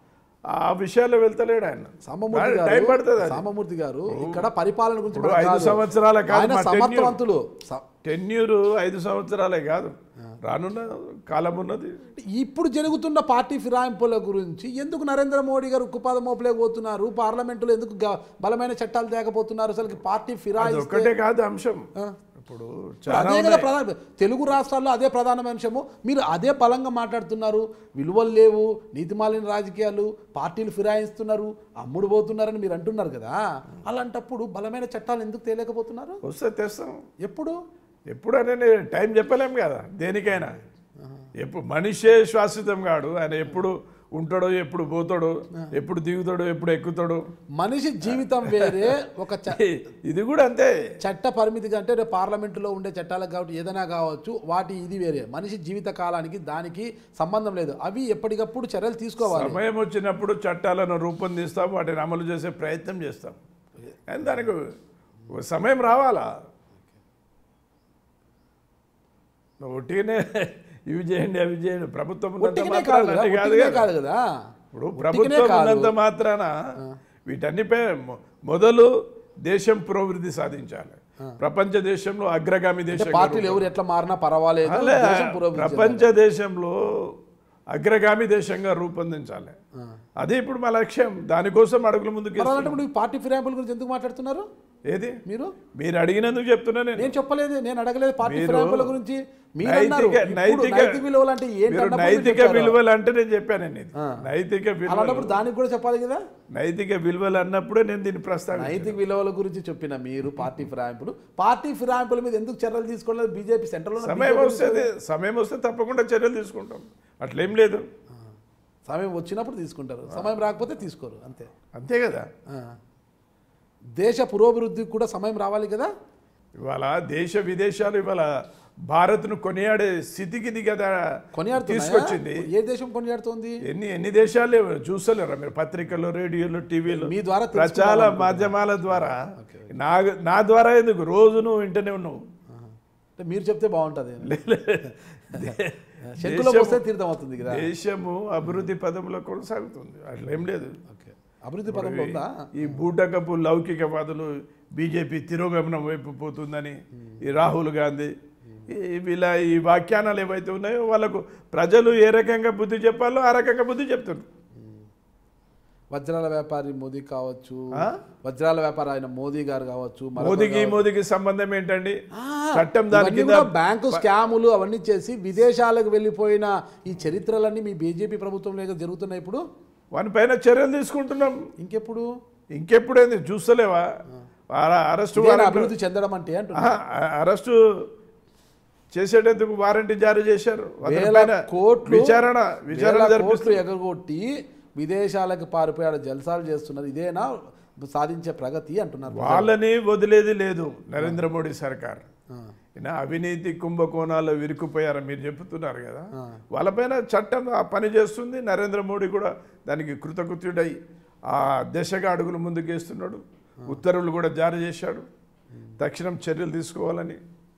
Speaker 2: ఆ విషయాల్లో వెళ్తలేడు ఆయన
Speaker 1: సామమూర్తి
Speaker 2: టైం
Speaker 1: గారు
Speaker 2: పడుతుంది అది.
Speaker 1: సామమూర్తి గారు ఇక్కడ పరిపాలన గురించి
Speaker 2: ఇప్పుడు
Speaker 1: మనకు
Speaker 2: ఐదు
Speaker 1: కాదు.
Speaker 2: సంవత్సరాల కాదు,
Speaker 1: ఆయన
Speaker 2: మా tenure.
Speaker 1: సమర్థవంతులు స-
Speaker 2: టెన్యూర్ ఐదు సంవత్సరాలే కాదు రానున్న కాలం ఉన్నది
Speaker 1: ఇప్పుడు జరుగుతున్న పార్టీ ఫిరాయింపుల గురించి ఎందుకు నరేంద్ర మోడీ గారు ఉక్కుపాదం మోపలేకపోతున్నారు పార్లమెంటులో ఎందుకు గ- బలమైన చట్టాలు తేకపోతున్నారు అసలు పార్టీ
Speaker 2: అది
Speaker 1: ఫిరాయిస్తే
Speaker 2: ఒక్కటే కాదు అంశం
Speaker 1: ఆ.
Speaker 2: ఇప్పుడు
Speaker 1: ఇప్పుడు
Speaker 2: చాలా
Speaker 1: అదే కదా
Speaker 2: ఉన్నాయి.
Speaker 1: ప్రధాన తెలుగు రాష్ట్రాల్లో అదే ప్రధానమైన అంశము మీరు అదే బలంగా మాట్లాడుతున్నారు విలువలు లేవు నీతిమాలిన రాజకీయాలు పార్టీలు ఫిరాయిస్తున్నారు అమ్ముడు పోతున్నారని మీరు అంటున్నారు కదా అలాంటప్పుడు బలమైన చట్టాలు ఎందుకు తేలేకపోతున్నారు
Speaker 2: వస్తే తెస్తాం
Speaker 1: ఎప్పుడు
Speaker 2: ఎప్పుడనే టైం చెప్పలేం కదా దేనికైనా ఎప్పుడు మనిషే శాశ్వతం కాడు ఆయన ఎప్పుడు ఉంటాడో ఎప్పుడు పోతాడో ఎప్పుడు దిగుతాడో ఎప్పుడు ఎక్కుతాడో
Speaker 1: మనిషి జీవితం వేరే ఒక చ-
Speaker 2: ఇది కూడా అంతే
Speaker 1: చట్ట పరిమితిగా అంటే రేపు పార్లమెంటులో ఉండే చట్టాలకు కాబట్టి ఏదైనా కావచ్చు వాటి ఇది వేరే మనిషి జీవిత కాలానికి దానికి సంబంధం లేదు అవి ఎప్పటికప్పుడు చర్యలు తీసుకోవాలి
Speaker 2: సమయం వచ్చినప్పుడు చట్టాలను రూపొందిస్తాం వాటిని అమలు చేసే ప్రయత్నం చేస్తాం కానీ దానికి ఒక సమయం రావాలా నువ్వు ఒట్టిగానే ఇవి చేయండి అవి చేయండి ప్రభుత్వం ఉన్నంత
Speaker 1: ఒట్టిగానే కాదు
Speaker 2: మాత్రాన
Speaker 1: కదా
Speaker 2: అది కాదు
Speaker 1: ఒట్టిగానే
Speaker 2: కదా.
Speaker 1: కాదు కదా
Speaker 2: ఇప్పుడు
Speaker 1: ఒట్టిగానే
Speaker 2: ప్రభుత్వం
Speaker 1: కాదు.
Speaker 2: ఉన్నంత మాత్రాన వీటన్నిపై మొ- మొదలు దేశం పురోభివృద్ధి సాధించాలి ప్రపంచ దేశంలో అగ్రగామి
Speaker 1: అంటే
Speaker 2: దేశం
Speaker 1: పార్టీలు ఎవరు ఎట్లా మారినా పర్వాలేదు
Speaker 2: అలే,
Speaker 1: దేశం పురోభివృద్ధి
Speaker 2: ప్రపంచ దేశంలో అగ్రగామి దేశంగా రూపొందించాలి అదే ఇప్పుడు మా లక్ష్యం దానికోసం అడుగుల ముందుకు
Speaker 1: మరి అలాంటప్పుడు ఈ పార్టీ ఫిరాయింపుల గురించి ఎందుకు మాట్లాడుతున్నారు
Speaker 2: ఏది
Speaker 1: మీరు
Speaker 2: మీరు అడిగినందుకు చెప్తున్నా నేను
Speaker 1: నేను చెప్పలేదు నేను అడగలేదు పార్టీ
Speaker 2: మీరు
Speaker 1: ఫిరాయింపుల గురించి మీరు అన్నారు.
Speaker 2: నైతిక
Speaker 1: ఇప్పుడు
Speaker 2: నైతిక
Speaker 1: నైతిక విలువలు అంటే ఏంటి
Speaker 2: మీరు
Speaker 1: అన్నప్పుడు మీరు
Speaker 2: నైతిక
Speaker 1: చెప్పారు.
Speaker 2: విలువలు అంటే నేను చెప్పానండి ఇది. నైతిక విలువలు
Speaker 1: అలాంటప్పుడు దానికి కూడా చెప్పాలి కదా
Speaker 2: నైతిక విలువలు అన్నప్పుడే నేను దీన్ని ప్రస్తావించాను
Speaker 1: నైతిక విలువల గురించి చెప్పిన మీరు పార్టీ ఫిరాయింపులు పార్టీ ఫిరాయింపుల మీద ఎందుకు చర్యలు తీసుకోలేదు బీజేపీ సెంట్రల్
Speaker 2: సమయం వస్తే సమయం వస్తే తప్పకుండా చర్యలు తీసుకుంటాం అట్లేం లేదు
Speaker 1: సమయం వచ్చినప్పుడు తీసుకుంటారు సమయం రాకపోతే తీసుకోరు అంతే
Speaker 2: అంతే కదా
Speaker 1: ఆ. దేశ పురోభివృద్ధికి కూడా సమయం రావాలి కదా
Speaker 2: ఇవాళ దేశ విదేశాలు ఇవాళ భారత్ను కొనియాడే స్థితికి ఇది కదా
Speaker 1: కొనియాడుతున్నాయా?
Speaker 2: తీసుకొచ్చింది
Speaker 1: ఏ దేశం కొనియాడుతోంది
Speaker 2: ఎన్ని ఎన్ని దేశాలు చూస్తలేరా మీరు పత్రికల్లో రేడియోలో టీవీలో
Speaker 1: మీ ద్వారా
Speaker 2: ప్రచార మాధ్యమాల ద్వారా నా నా ద్వారా ఎందుకు రోజు నువ్వు వింటూనే ఉన్నావు
Speaker 1: అంటే మీరు చెప్తే బాగుంటుంది
Speaker 2: దే-
Speaker 1: శంకులో
Speaker 2: దేశము-
Speaker 1: పోస్తే తీర్థం అవుతుంది కదా
Speaker 2: దేశము అభివృద్ధి పదంలో కొనసాగుతుంది అట్లా ఏం లేదు
Speaker 1: ఓకే అభివృద్ధి పదంలో ఉందా
Speaker 2: ఈ బూటకపు లౌకికవాదులు బీజేపీ తిరోగమనం వైపు పోతుందని ఈ రాహుల్ గాంధీ ఈ వీళ్ళ ఈ వ్యాఖ్యానాలు ఏవైతే ఉన్నాయో వాళ్ళకు ప్రజలు ఏ రకంగా బుద్ధి చెప్పాలో ఆ రకంగా బుద్ధి చెప్తున్నారు
Speaker 1: వజ్రాల వ్యాపారి మోదీ కావచ్చు
Speaker 2: ఆ?
Speaker 1: వజ్రాల వ్యాపారి ఆయన మోదీ గారు కావచ్చు మరొక
Speaker 2: మోదీకి మోదీకి సంబంధం ఏంటండి
Speaker 1: ఆ,
Speaker 2: చట్టం దాని
Speaker 1: ఇవన్నీ
Speaker 2: కింద
Speaker 1: కూడా బ్యాంకు స్కాములు అవన్నీ చేసి విదేశాలకు వెళ్ళిపోయిన ఈ చరిత్రలన్నీ మీ బీజేపీ ప్రభుత్వంలో కదా జరుగుతున్నాయి ఇప్పుడు
Speaker 2: వాని పైన చర్యలు తీసుకుంటున్నాం
Speaker 1: ఇంకెప్పుడు
Speaker 2: ఇంకెప్పుడైంది చూస్తలేవా అర- అరెస్టు
Speaker 1: ఇదేనా
Speaker 2: వారెంట్
Speaker 1: అభివృద్ధి చెందడం అంటే అంటున్నా
Speaker 2: ఆహా, అరెస్టు చేసేటందుకు వారంటీ జారీ చేశారు అతని
Speaker 1: వేల
Speaker 2: పైన
Speaker 1: కోట్లు
Speaker 2: విచారణ విచారణ
Speaker 1: వేల కోట్లు
Speaker 2: జరిపిస్తారు
Speaker 1: ఎగరగొట్టి విదేశాలకు పారిపోయాడు జల్సాలు చేస్తున్నారు ఇదేనా సాధించే ప్రగతి అంటున్నారు
Speaker 2: వాళ్ళని వదిలేది లేదు నరేంద్ర మోడీ సర్కార్
Speaker 1: ఆ,
Speaker 2: ఈయన అవినీతి కుంభకోణాల్లో విరుక్కుపోయారని మీరు చెప్తున్నారు కదా
Speaker 1: ఆ.
Speaker 2: వాళ్ళపైన చట్టం ఆ పని చేస్తుంది నరేంద్ర మోడీ కూడా దానికి కృతకృత్యుడై ఆ దిశగా అడుగులు ముందుకేస్తున్నాడు ఉత్తర్వులు కూడా జారీ చేశాడు తక్షణం చర్యలు తీసుకోవాలని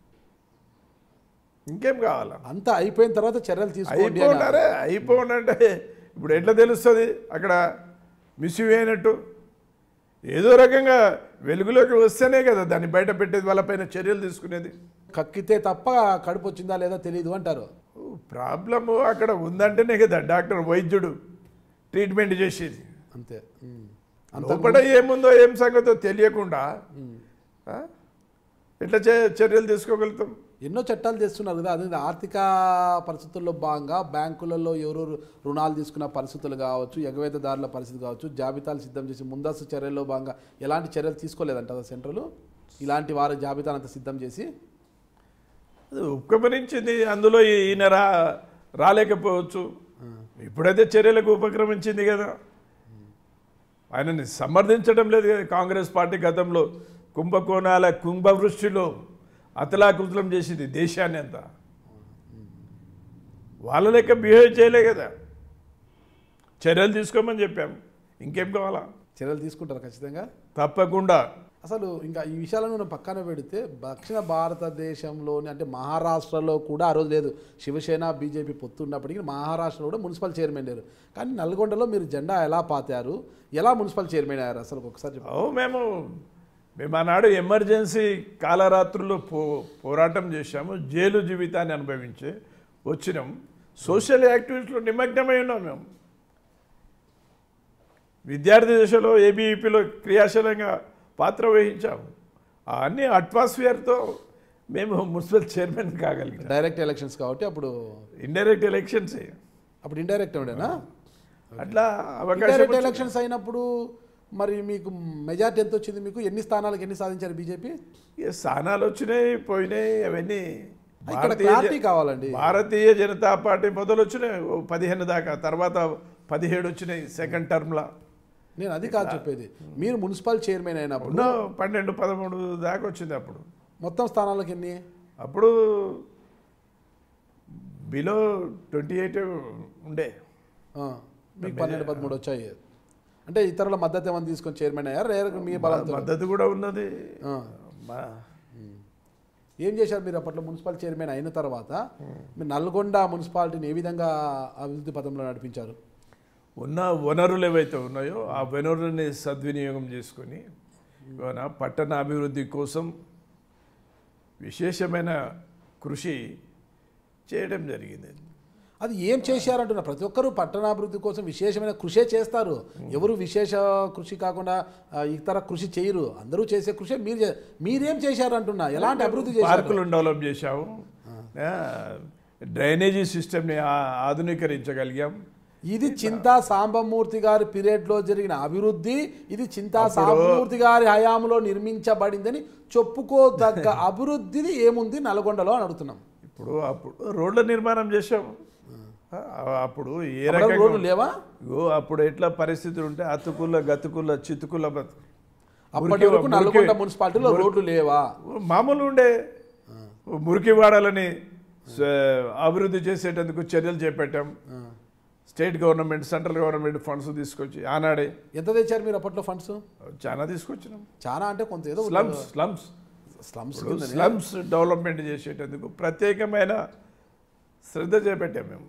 Speaker 2: ఇంకేం కావాలా
Speaker 1: అంతా అయిపోయిన తర్వాత చర్యలు తీసుకోండి అని.
Speaker 2: అయిపోండారే అయిపోండంటే ఇప్పుడు ఎట్లా తెలుస్తుంది అక్కడ మిస్యూవ్ అయినట్టు ఏదో రకంగా వెలుగులోకి వస్తేనే కదా దాన్ని బయట పెట్టేది వాళ్ళపైన చర్యలు తీసుకునేది
Speaker 1: కక్కితే తప్ప కడుపు వచ్చిందా లేదా తెలియదు అంటారు
Speaker 2: ప్రాబ్లము అక్కడ ఉందంటేనే కదా డాక్టర్ వైద్యుడు ట్రీట్మెంట్ చేసేది
Speaker 1: అంతే ఉమ్.
Speaker 2: లోపల ఏముందో ఏం సంగతో తెలియకుండా ఆ? ఎట్లా చే- చర్యలు తీసుకోగలుగుతాం
Speaker 1: ఎన్నో చట్టాలు తెస్తున్నారు కదా అదే ఆర్థిక పరిస్థితుల్లో భాగంగా బ్యాంకులలో ఎవరెవరు రుణాలు తీసుకున్న పరిస్థితులు కావచ్చు ఎగవేతదారుల పరిస్థితి కావచ్చు జాబితాలు సిద్ధం చేసి ముందస్తు చర్యల్లో భాగంగా ఎలాంటి చర్యలు తీసుకోలేదంట సెంట్రల్ ఇలాంటి వారి జాబితాను అంత సిద్ధం చేసి
Speaker 2: అది ఉపక్రమించింది అందులో ఈ- ఈయన రా రాలేకపోవచ్చు ఇప్పుడైతే చర్యలకు ఉపక్రమించింది కదా ఆయనని సమర్థించడం లేదు కదా కాంగ్రెస్ పార్టీ గతంలో కుంభకోణాల కుంభవృష్టిలో అతలాకృతం చేసింది దేశాన్ని అంతా వాళ్ళ లెక్క బిహేవ్ చేయలే కదా చర్యలు తీసుకోమని చెప్పాం ఇంకేం కావాలా
Speaker 1: చర్యలు తీసుకుంటారు ఖచ్చితంగా
Speaker 2: తప్పకుండా
Speaker 1: అసలు ఇంకా ఈ విషయాలను మనం పక్కన పెడితే దక్షిణ భారతదేశంలోని అంటే మహారాష్ట్రలో కూడా ఆ రోజు లేదు శివసేన బీజేపీ పొత్తు ఉన్నప్పటికీ మహారాష్ట్రలో కూడా మున్సిపల్ చైర్మన్ లేరు కానీ నల్గొండలో మీరు జెండా ఎలా పాతారు ఎలా మున్సిపల్ చైర్మన్ అయ్యారు అసలు ఒకసారి చెప్పండి.
Speaker 2: ఓ మేము మేము ఆనాడు ఎమర్జెన్సీ కాలరాత్రుల్లో పో పోరాటం చేశాము జైలు జీవితాన్ని అనుభవించి వచ్చినాం సోషల్ యాక్టివిటీలో నిమగ్నమై ఉన్నాం మేము విద్యార్థి దశలో ఏబీఈపీలో క్రియాశీలంగా పాత్ర వహించాము ఆ అన్ని అట్మాస్ఫియర్తో మేము మున్సిపల్ చైర్మన్ కాగలిగాం
Speaker 1: డైరెక్ట్ ఎలక్షన్స్ కాబట్టి అప్పుడు
Speaker 2: ఇండైరెక్ట్ ఎలక్షన్సే
Speaker 1: అప్పుడు ఇండైరెక్ట్ ఉండేనా
Speaker 2: అట్లా అవకాశం
Speaker 1: ఇండైరెక్ట్
Speaker 2: వచ్చింది.
Speaker 1: ఎలక్షన్స్ అయినప్పుడు మరి మీకు మెజార్టీ ఎంత వచ్చింది మీకు ఎన్ని స్థానాలకు ఎన్ని సాధించారు బీజేపీ
Speaker 2: ఇక స్థానాలు వచ్చినాయి పోయినాయి అవన్నీ
Speaker 1: ఇక్కడ
Speaker 2: భారతీయ
Speaker 1: క్లారిటీ
Speaker 2: జ-
Speaker 1: కావాలండి
Speaker 2: భారతీయ జనతా పార్టీ మొదలు వచ్చినాయి ఓ పదిహేను దాకా తర్వాత పదిహేడు వచ్చినాయి సెకండ్ టర్మ్లా
Speaker 1: నేను అది కాదు చెప్పేది మీరు మున్సిపల్ చైర్మన్ అయినప్పుడు
Speaker 2: ఉన్న పన్నెండు పదమూడు దాకా వచ్చింది అప్పుడు
Speaker 1: మొత్తం స్థానాలకు ఎన్ని
Speaker 2: అప్పుడు బిలో ట్వంటీ ఎయిట్ ఉండే
Speaker 1: ఆ, మీకు పన్నెండు పదమూడు వచ్చాయి అంటే ఇతరుల మద్దతు ఏమైనా తీసుకొని చైర్మన్ అయ్యారు రేరు మీ బలంతో
Speaker 2: మద్దతు కూడా ఉన్నది
Speaker 1: ఆ.
Speaker 2: మా-
Speaker 1: ఏం చేశారు మీరు అప్పట్లో మున్సిపల్ చైర్మన్ అయిన తర్వాత మీరు నల్గొండ మున్సిపాలిటీని ఏ విధంగా అభివృద్ధి పథంలో నడిపించారు
Speaker 2: ఉన్న వనరులు ఏవైతే ఉన్నాయో ఆ వనరులని సద్వినియోగం చేసుకొని ఇవాళ పట్టణ అభివృద్ధి కోసం విశేషమైన కృషి చేయడం జరిగింది
Speaker 1: అది ఏం చేశారంటున్నా ప్రతి ఒక్కరూ పట్టణాభివృద్ధి కోసం విశేషమైన కృషే చేస్తారు ఎవరు విశేష కృషి కాకుండా ఆ, ఇతర కృషి చేయరు అందరూ చేసే కృషి మీరు చే- మీరేం చేశారు అంటున్నా ఎలాంటి అభివృద్ధి చేశారు
Speaker 2: పార్కులను డెవలప్ చేశాము ఆ, డ్రైనేజీ సిస్టమ్ని ఆ- ఆధునీకరించగలిగాం
Speaker 1: ఇది చింతా సాంబమూర్తి గారి పీరియడ్ లో జరిగిన అభివృద్ధి ఇది చింతా సాంబమూర్తి గారి హయాంలో నిర్మించబడిందని చెప్పుకోదగ్గ అభివృద్ధిది ఏముంది నల్గొండలో అని అడుగుతున్నాం
Speaker 2: ఇప్పుడు అప్పుడు రోడ్ల నిర్మాణం చేశాము ఆ, అప్పుడు ఏ
Speaker 1: అప్పుడు
Speaker 2: రకంగా
Speaker 1: రోడ్లు లేవా
Speaker 2: ఇగో అప్పుడు ఎట్లా పరిస్థితులు ఉంటే అతుకుల గతుకుల చితుకుల బతుకు
Speaker 1: అప్పటి
Speaker 2: మురికి-
Speaker 1: వరకు నల్గొండ
Speaker 2: మురికి-
Speaker 1: మున్సిపాలిటీలో రోడ్లు లేవా
Speaker 2: మామూలు ఉండే మురికి వాడాలని స- అభివృద్ధి చేసేటందుకు చర్యలు చేపట్టాం state government central government funds తీసుకొచ్చి ఆనాడే
Speaker 1: ఎంత తెచ్చారు మీరు అప్పట్లో ఫండ్స్
Speaker 2: చాలా తీసుకొచ్చినాం
Speaker 1: చాలా అంటే కొంత ఏదో
Speaker 2: slums slums
Speaker 1: slums
Speaker 2: slums development చేసేటందుకు ప్రత్యేకమైన శ్రద్ధ చేపట్టాం మేము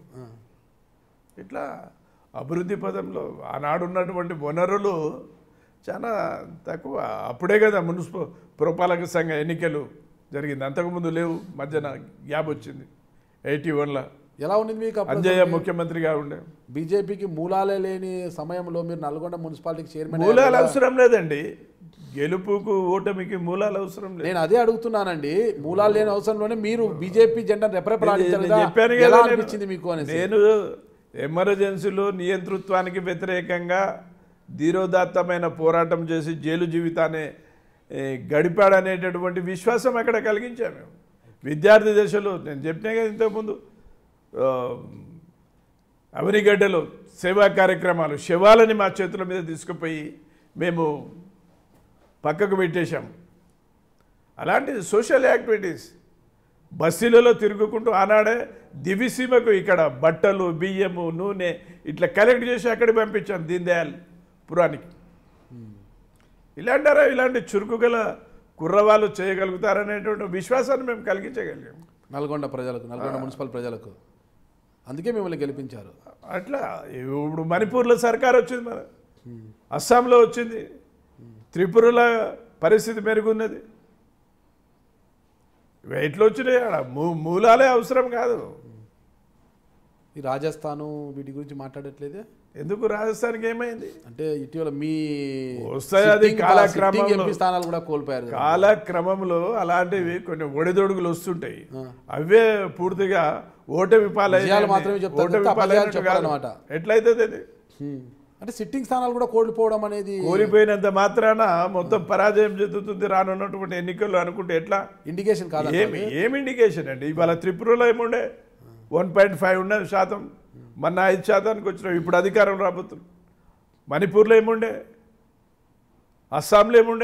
Speaker 2: ఇట్లా అభివృద్ధి పదంలో ఆనాడు ఉన్నటువంటి వనరులు చాలా తక్కువ అప్పుడే కదా మున్సిపల్ పురపాలక సంఘ ఎన్నికలు జరిగింది అంతకుముందు లేవు మధ్యన గ్యాప్ వచ్చింది ఎయిటీ వన్లో
Speaker 1: ఎలా ఉంది మీకు అప్పుడు
Speaker 2: అంజయ్య ముఖ్యమంత్రిగా ఉండే
Speaker 1: బీజేపీకి మూలాలే లేని సమయంలో మీరు నల్గొండ మున్సిపాలిటీకి చైర్మన్
Speaker 2: మూలాలు
Speaker 1: అయ్యారు కదా?
Speaker 2: అవసరం లేదండి గెలుపుకు ఓటమికి మూలాలు అవసరం లేదు
Speaker 1: నేను అదే అడుగుతున్నానండి మూలాలు లేని అవసరంలోనే మీరు బీజేపీ జెండా రెపరెపలాడించారు
Speaker 2: నేను
Speaker 1: కదా
Speaker 2: చెప్పాను
Speaker 1: ఎలా
Speaker 2: కదా నేను.
Speaker 1: అనిపించింది మీకు అనేసి
Speaker 2: నేను ఎమర్జెన్సీలో నియంతృత్వానికి వ్యతిరేకంగా ధీరోదాత్తమైన పోరాటం చేసి జైలు జీవితాన్ని ఏ, గడిపాడనేటటువంటి విశ్వాసం అక్కడ కలిగించాము మేము విద్యార్థి దశలో నేను చెప్పినా కదా ఇంతకుముందు ఆ, అవనిగడ్డలో సేవా కార్యక్రమాలు శవాలని మా చేతుల మీద తీసుకుపోయి మేము పక్కకు పెట్టేశాం అలాంటి సోషల్ యాక్టివిటీస్ బస్సులలో తిరుగుకుంటూ ఆనాడే దివిసీమకు ఇక్కడ బట్టలు బియ్యము నూనె ఇట్లా కలెక్ట్ చేసి అక్కడికి పంపించాం దీన్ దయాల్ పురానికి ఇలాంటారా ఇలాంటి చురుకు గల కుర్రవాళ్ళు చేయగలుగుతారనేటువంటి విశ్వాసాన్ని మేము కలిగించగలిగాం
Speaker 1: నల్గొండ ప్రజలకు నల్గొండ మున్సిపల్ ప్రజలకు అందుకే మిమ్మల్ని గెలిపించారు
Speaker 2: అట్లా ఇప్పుడు మణిపూర్లో సర్కార్ వచ్చింది మన అస్సాంలో వచ్చింది త్రిపురలో పరిస్థితి మెరుగున్నది ఇవి ఎట్లా వచ్చినాయి ఆడ మూ- మూలాలే అవసరం కాదు
Speaker 1: ఈ రాజస్థాను వీటి గురించి మాట్లాడట్లేదే
Speaker 2: ఎందుకు రాజస్థాన్కి ఏమైంది
Speaker 1: అంటే ఇటీవల మీ
Speaker 2: వస్తాయి అది
Speaker 1: sitting-
Speaker 2: కాలక్రమంలో.
Speaker 1: sitting ఎంపీ స్థానాలు కూడా కోల్పోయారు కదా.
Speaker 2: కాలక్రమంలో అలాంటివి కొన్ని ఒడిదొడుగులు వస్తుంటాయి
Speaker 1: ఆ.
Speaker 2: అవే పూర్తిగా ఓటమి పాలై
Speaker 1: విజయాలు మాత్రమే చెప్తారు
Speaker 2: ఓటమి
Speaker 1: తప్ప అపజయాలు
Speaker 2: పాలైనట్టు కాదు.
Speaker 1: చెప్పరన్నమాట.
Speaker 2: ఎట్లయితుంది అది
Speaker 1: హ్మ్. అంటే సిట్టింగ్ స్థానాలు కూడా కోల్పోవడం అనేది
Speaker 2: కోల్పోయినంత మాత్రాన మొత్తం పరాజయం చెందుతుంది రానున్నటువంటి ఎన్నికల్లో అనుకుంటే ఎట్లా
Speaker 1: ఇండికేషన్ కాదు
Speaker 2: ఏమి ఏమి ఇండికేషన్ అండి ఇవాళ త్రిపురలో ఏముండే వన్ పాయింట్ ఫైవ్ ఉన్నది శాతం మొన్న ఐదు శాతానికి వచ్చినాం ఇప్పుడు అధికారం రాబోతుంది మణిపూర్లో ఏముండే అస్సాంలో ఏముండే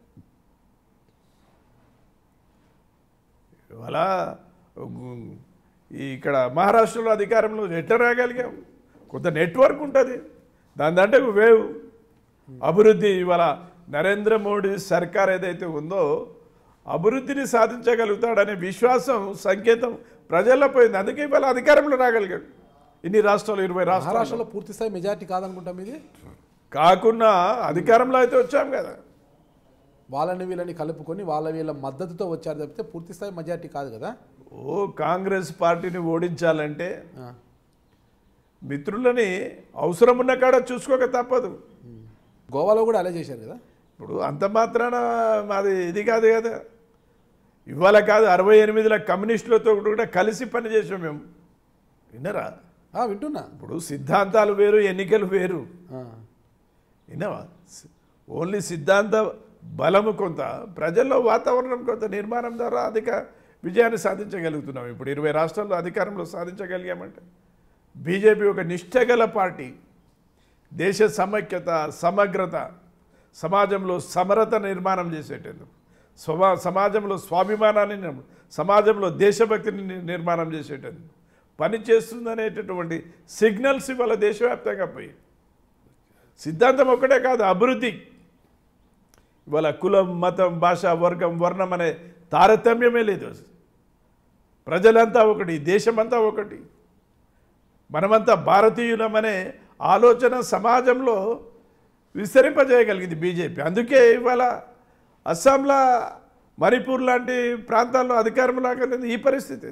Speaker 2: ఇవాళ ఉమ్, ఈ ఇక్కడ మహారాష్ట్రలో అధికారంలో ఎట్లా రాగలిగాం కొంత నెట్వర్క్ ఉంటుంది దాని దాంట్లో వేవ్ అభివృద్ధి ఇవాళ నరేంద్ర మోడీ సర్కార్ ఏదైతే ఉందో అభివృద్ధిని సాధించగలుగుతాడనే విశ్వాసం సంకేతం ప్రజల్లో పోయింది అందుకే ఇవాళ అధికారంలో రాగలిగాడు ఇన్ని రాష్ట్రాలు ఇరవై రాష్ట్రాలు
Speaker 1: మహారాష్ట్రలో పూర్తి స్థాయి మెజార్టీ కాదనుకుంటాం ఇది
Speaker 2: కాకుండా అధికారంలో అయితే వచ్చాం కదా
Speaker 1: వాళ్ళని వీళ్ళని కలుపుకొని వాళ్ళ వీళ్ళ మద్దతుతో వచ్చారు తప్పితే పూర్తి స్థాయి మెజార్టీ కాదు కదా
Speaker 2: ఓ కాంగ్రెస్ పార్టీని ఓడించాలంటే
Speaker 1: ఆ.
Speaker 2: మిత్రులని అవసరం ఉన్న కాడ చూసుకోక తప్పదు
Speaker 1: గోవాలో కూడా అలా చేశారు కదా
Speaker 2: ఇప్పుడు అంత మాత్రాన మాది ఇది కాదు కదా ఇవాళ కాదు అరవై ఎనిమిదిలో కమ్యూనిస్టులతో కూడా కలిసి పనిచేసాం మేము విన్నరా
Speaker 1: ఆ, వింటున్నా
Speaker 2: ఇప్పుడు సిద్ధాంతాలు వేరు ఎన్నికలు వేరు
Speaker 1: ఆ.
Speaker 2: విన్నావా సి- ఓన్లీ సిద్ధాంత బలము కొంత ప్రజల్లో వాతావరణం కొంత నిర్మాణం ద్వారా అధిక విజయాన్ని సాధించగలుగుతున్నాం ఇప్పుడు ఇరవై రాష్ట్రాల్లో అధికారంలో సాధించగలిగామంటే బీజేపీ ఒక నిష్ఠగల పార్టీ దేశ సమైక్యత సమగ్రత సమాజంలో సమరత నిర్మాణం చేసేటందుకు స్వభా సమాజంలో స్వాభిమానాన్ని నిర్- సమాజంలో దేశభక్తిని ని- నిర్మాణం చేసేటందుకు పని చేస్తుందనేటటువంటి సిగ్నల్స్ ఇవాళ దేశవ్యాప్తంగా పోయి సిద్ధాంతం ఒక్కటే కాదు అభివృద్ధి ఇవాళ కులం మతం భాష వర్గం వర్ణం అనే తారతమ్యమే లేదు ప్రజలంతా ఒకటి దేశమంతా ఒకటి మనమంతా భారతీయులమనే ఆలోచన సమాజంలో విస్తరింపజేయగలిగింది బీజేపీ అందుకే ఇవాళ అస్సాంలో మణిపూర్ లాంటి ప్రాంతాల్లో అధికారం లాగలేదు ఈ పరిస్థితి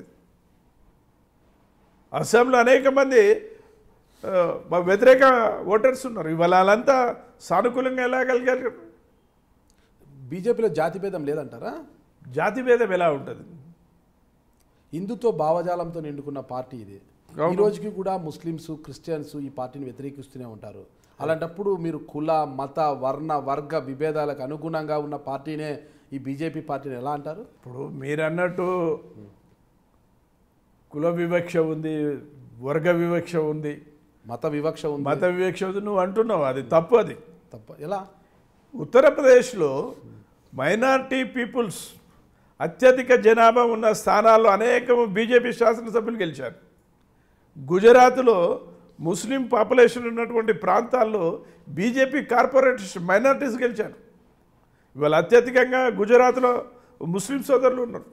Speaker 2: అస్సాంలో అనేక మంది ఆ, మా వ్యతిరేక ఓటర్స్ ఉన్నారు ఇవాళ వాళ్ళంతా సానుకూలంగా వెళ్ళగలిగారు
Speaker 1: బీజేపీలో జాతి భేదం లేదంటారా
Speaker 2: జాతి భేదం ఎలా ఉంటుంది
Speaker 1: హిందుత్వ భావజాలంతో నిండుకున్న పార్టీ ఇది ఈ
Speaker 2: అవును.
Speaker 1: రోజుకి కూడా ముస్లిమ్స్ క్రిస్టియన్స్ ఈ పార్టీని వ్యతిరేకిస్తూనే ఉంటారు అలాంటప్పుడు మీరు కుల మత వర్ణ వర్గ విభేదాలకు అనుగుణంగా ఉన్న పార్టీనే ఈ బీజేపీ పార్టీని ఎలా అంటారు
Speaker 2: ఇప్పుడు మీరు అన్నట్టు కుల వివక్ష ఉంది వర్గ వివక్ష ఉంది
Speaker 1: మత వివక్ష ఉంది
Speaker 2: మత వివక్ష ఉంది నువ్వు అంటున్నావు అది తప్పు అది
Speaker 1: తప్ప ఎలా
Speaker 2: ఉత్తరప్రదేశ్లో మైనారిటీ పీపుల్స్ అత్యధిక జనాభా ఉన్న స్థానాల్లో అనేక బీజేపీ శాసనసభ్యులు గెలిచారు గుజరాత్లో ముస్లిం పాపులేషన్ ఉన్నటువంటి ప్రాంతాల్లో బీజేపీ కార్పొరేషన్ మైనారిటీస్ గెలిచారు ఇవాళ అత్యధికంగా గుజరాత్లో ముస్లిం సోదరులు ఉన్నారు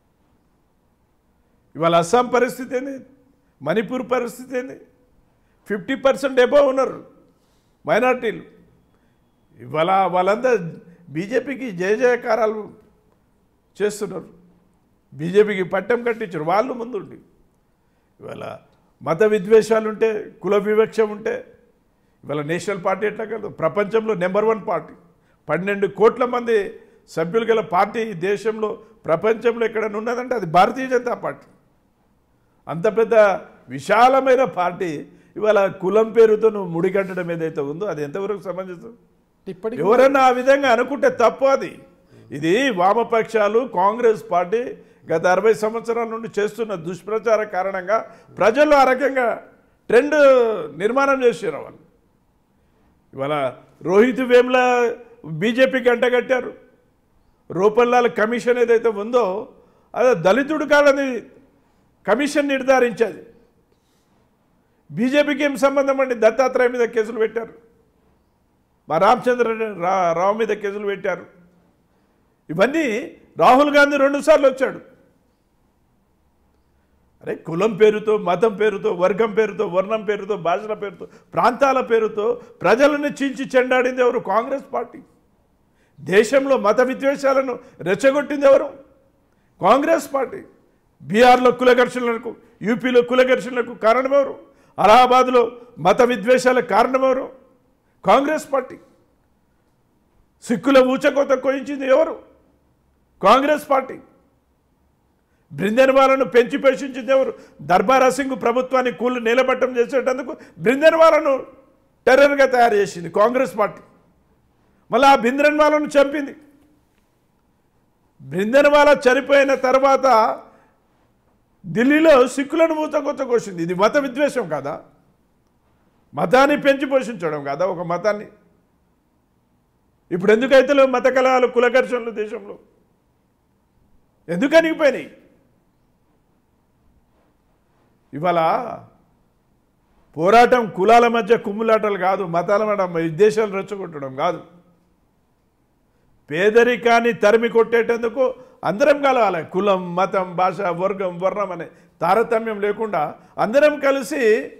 Speaker 2: ఇవాళ అస్సాం పరిస్థితి ఏంది మణిపూర్ పరిస్థితి ఏంది ఫిఫ్టీ పర్సెంట్ ఎబో ఉన్నారు మైనార్టీలు ఇవాళ వాళ్ళంతా బీజేపీకి జయ జయకారాలు చేస్తున్నారు బీజేపీకి పట్టం కట్టించారు వాళ్ళు ముందుండి ఇవాళ మత విద్వేషాలు ఉంటే కుల వివక్ష ఉంటే ఇవాళ నేషనల్ పార్టీ ఎట్లా కాదు ప్రపంచంలో నెంబర్ వన్ పార్టీ పన్నెండు కోట్ల మంది సభ్యులు గల పార్టీ ఈ దేశంలో ప్రపంచంలో ఎక్కడైనా ఉన్నదంటే అది భారతీయ జనతా పార్టీ అంత పెద్ద విశాలమైన పార్టీ ఇవాళ కులం పేరుతో నువ్వు ముడిగట్టడం ఏదైతే ఉందో అది ఎంతవరకు సమంజసం
Speaker 1: ఇప్పటికి
Speaker 2: ఎవరన్నా ఆ విధంగా అనుకుంటే తప్పు అది ఇది వామపక్షాలు కాంగ్రెస్ పార్టీ గత అరవై సంవత్సరాల నుండి చేస్తున్న దుష్ప్రచార కారణంగా ప్రజల్లో ఆ రకంగా ట్రెండ్ నిర్మాణం చేసారు వాళ్ళు ఇవాళ రోహిత్ వేముల బీజేపీకి అంటగట్టారు రూపల్లాల కమిషన్ ఏదైతే ఉందో అదే దళితుడు కాదని కమిషన్ నిర్ధారించేది బీజేపీకి ఏం సంబంధం అండి దత్తాత్రేయ మీద కేసులు పెట్టారు మా రామచంద్ర రా రావు మీద కేసులు పెట్టారు ఇవన్నీ రాహుల్ గాంధీ రెండుసార్లు వచ్చాడు అరే కులం పేరుతో మతం పేరుతో వర్గం పేరుతో వర్ణం పేరుతో భాషల పేరుతో ప్రాంతాల పేరుతో ప్రజలను చీల్చి చెండాడింది ఎవరు కాంగ్రెస్ పార్టీ దేశంలో మత విద్వేషాలను రెచ్చగొట్టింది ఎవరు కాంగ్రెస్ పార్టీ బీహార్లో కుల ఘర్షణలకు యూపీలో కుల ఘర్షణలకు కారణమెవరు అలహాబాద్లో మత విద్వేషాలకు కారణమెవరు కాంగ్రెస్ పార్టీ సిక్కుల ఊచకోత కోయించింది ఎవరు కాంగ్రెస్ పార్టీ బృందెనవాలను పెంచి పోషించింది ఎవరు దర్బారా సింగ్ ప్రభుత్వాన్ని కూలు నిలబట్టం చేసేటందుకు బృందెనవాలను టెర్రర్గా తయారు చేసింది కాంగ్రెస్ పార్టీ మళ్ళీ ఆ బృందెనవాలను చంపింది బృందెనవాల చనిపోయిన తర్వాత ఢిల్లీలో సిక్కులను మూతకొత్త కోసింది ఇది మత విద్వేషం కాదా మతాన్ని పెంచి పోషించడం కాదా ఒక మతాన్ని ఇప్పుడు ఎందుకైతే లేవు మత కలహాలు కుల ఘర్షణలు దేశంలో ఎందుకు అనిగిపోయినాయి ఇవాళ పోరాటం కులాల మధ్య కుమ్ములాటలు కాదు మతాల మధ్య విద్వేషాలు రెచ్చగొట్టడం కాదు పేదరికాన్ని తరిమి కొట్టేటందుకు అందరం కలవాలి కులం మతం భాష వర్గం వర్ణం అనే తారతమ్యం లేకుండా అందరం కలిసి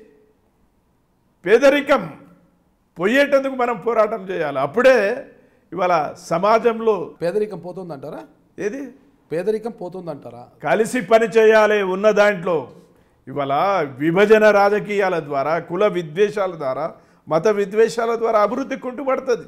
Speaker 2: పేదరికం పోయేటందుకు మనం పోరాటం చేయాలి అప్పుడే ఇవాళ సమాజంలో
Speaker 1: పేదరికం పోతుందంటారా
Speaker 2: ఏది
Speaker 1: పేదరికం పోతుందంటారా
Speaker 2: కలిసి పని చేయాలి ఉన్న దాంట్లో ఇవాళ విభజన రాజకీయాల ద్వారా కుల విద్వేషాల ద్వారా మత విద్వేషాల ద్వారా అభివృద్ధి కుంటుపడుతుంది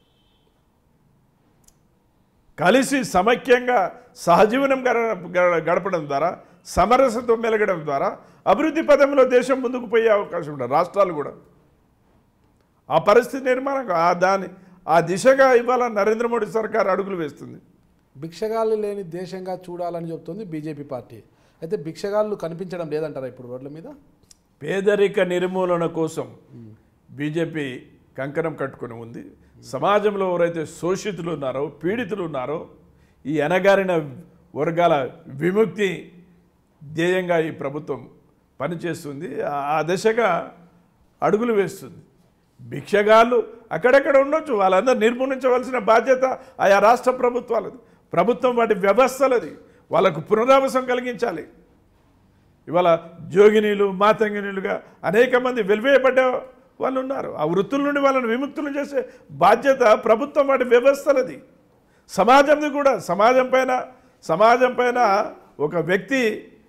Speaker 2: కలిసి సమైక్యంగా సహజీవనం గడ- గడ- గడపడం ద్వారా సమరసతో మెలగడం ద్వారా అభివృద్ధి పదంలో దేశం ముందుకు పోయే అవకాశం ఉంటుంది రాష్ట్రాలు కూడా ఆ పరిస్థితి నిర్మాణం కా- ఆ దాని ఆ దిశగా ఇవాళ నరేంద్ర మోడీ సర్కార్ అడుగులు వేస్తుంది
Speaker 1: భిక్షగాళ్ళు లేని దేశంగా చూడాలని చెప్తుంది బీజేపీ పార్టీ అయితే భిక్షగాళ్ళు కనిపించడం లేదంటారా ఇప్పుడు రోడ్ల మీద
Speaker 2: పేదరిక నిర్మూలన కోసం బీజేపీ కంకణం కట్టుకుని ఉంది సమాజంలో ఎవరైతే శోషితులు ఉన్నారో పీడితులు ఉన్నారో ఈ అణగారిన వర్గాల విముక్తి ధ్యేయంగా ఈ ప్రభుత్వం పనిచేస్తుంది ఆ- ఆ దిశగా అడుగులు వేస్తుంది భిక్షగాళ్ళు అక్కడక్కడ ఉండొచ్చు వాళ్ళందరూ నిర్మూలించవలసిన బాధ్యత ఆయా రాష్ట్ర ప్రభుత్వాలది ప్రభుత్వం వాటి వ్యవస్థలది వాళ్ళకు పునరావాసం కలిగించాలి ఇవాళ జోగినీలు మాతంగినీలుగా అనేక మంది వెలివేయబడ్డ వాళ్ళు ఉన్నారు ఆ వృత్తుల నుండి వాళ్ళని విముక్తులు చేసే బాధ్యత ప్రభుత్వం వాటి వ్యవస్థలది సమాజంది కూడా సమాజం పైన సమాజం పైన ఒక వ్యక్తి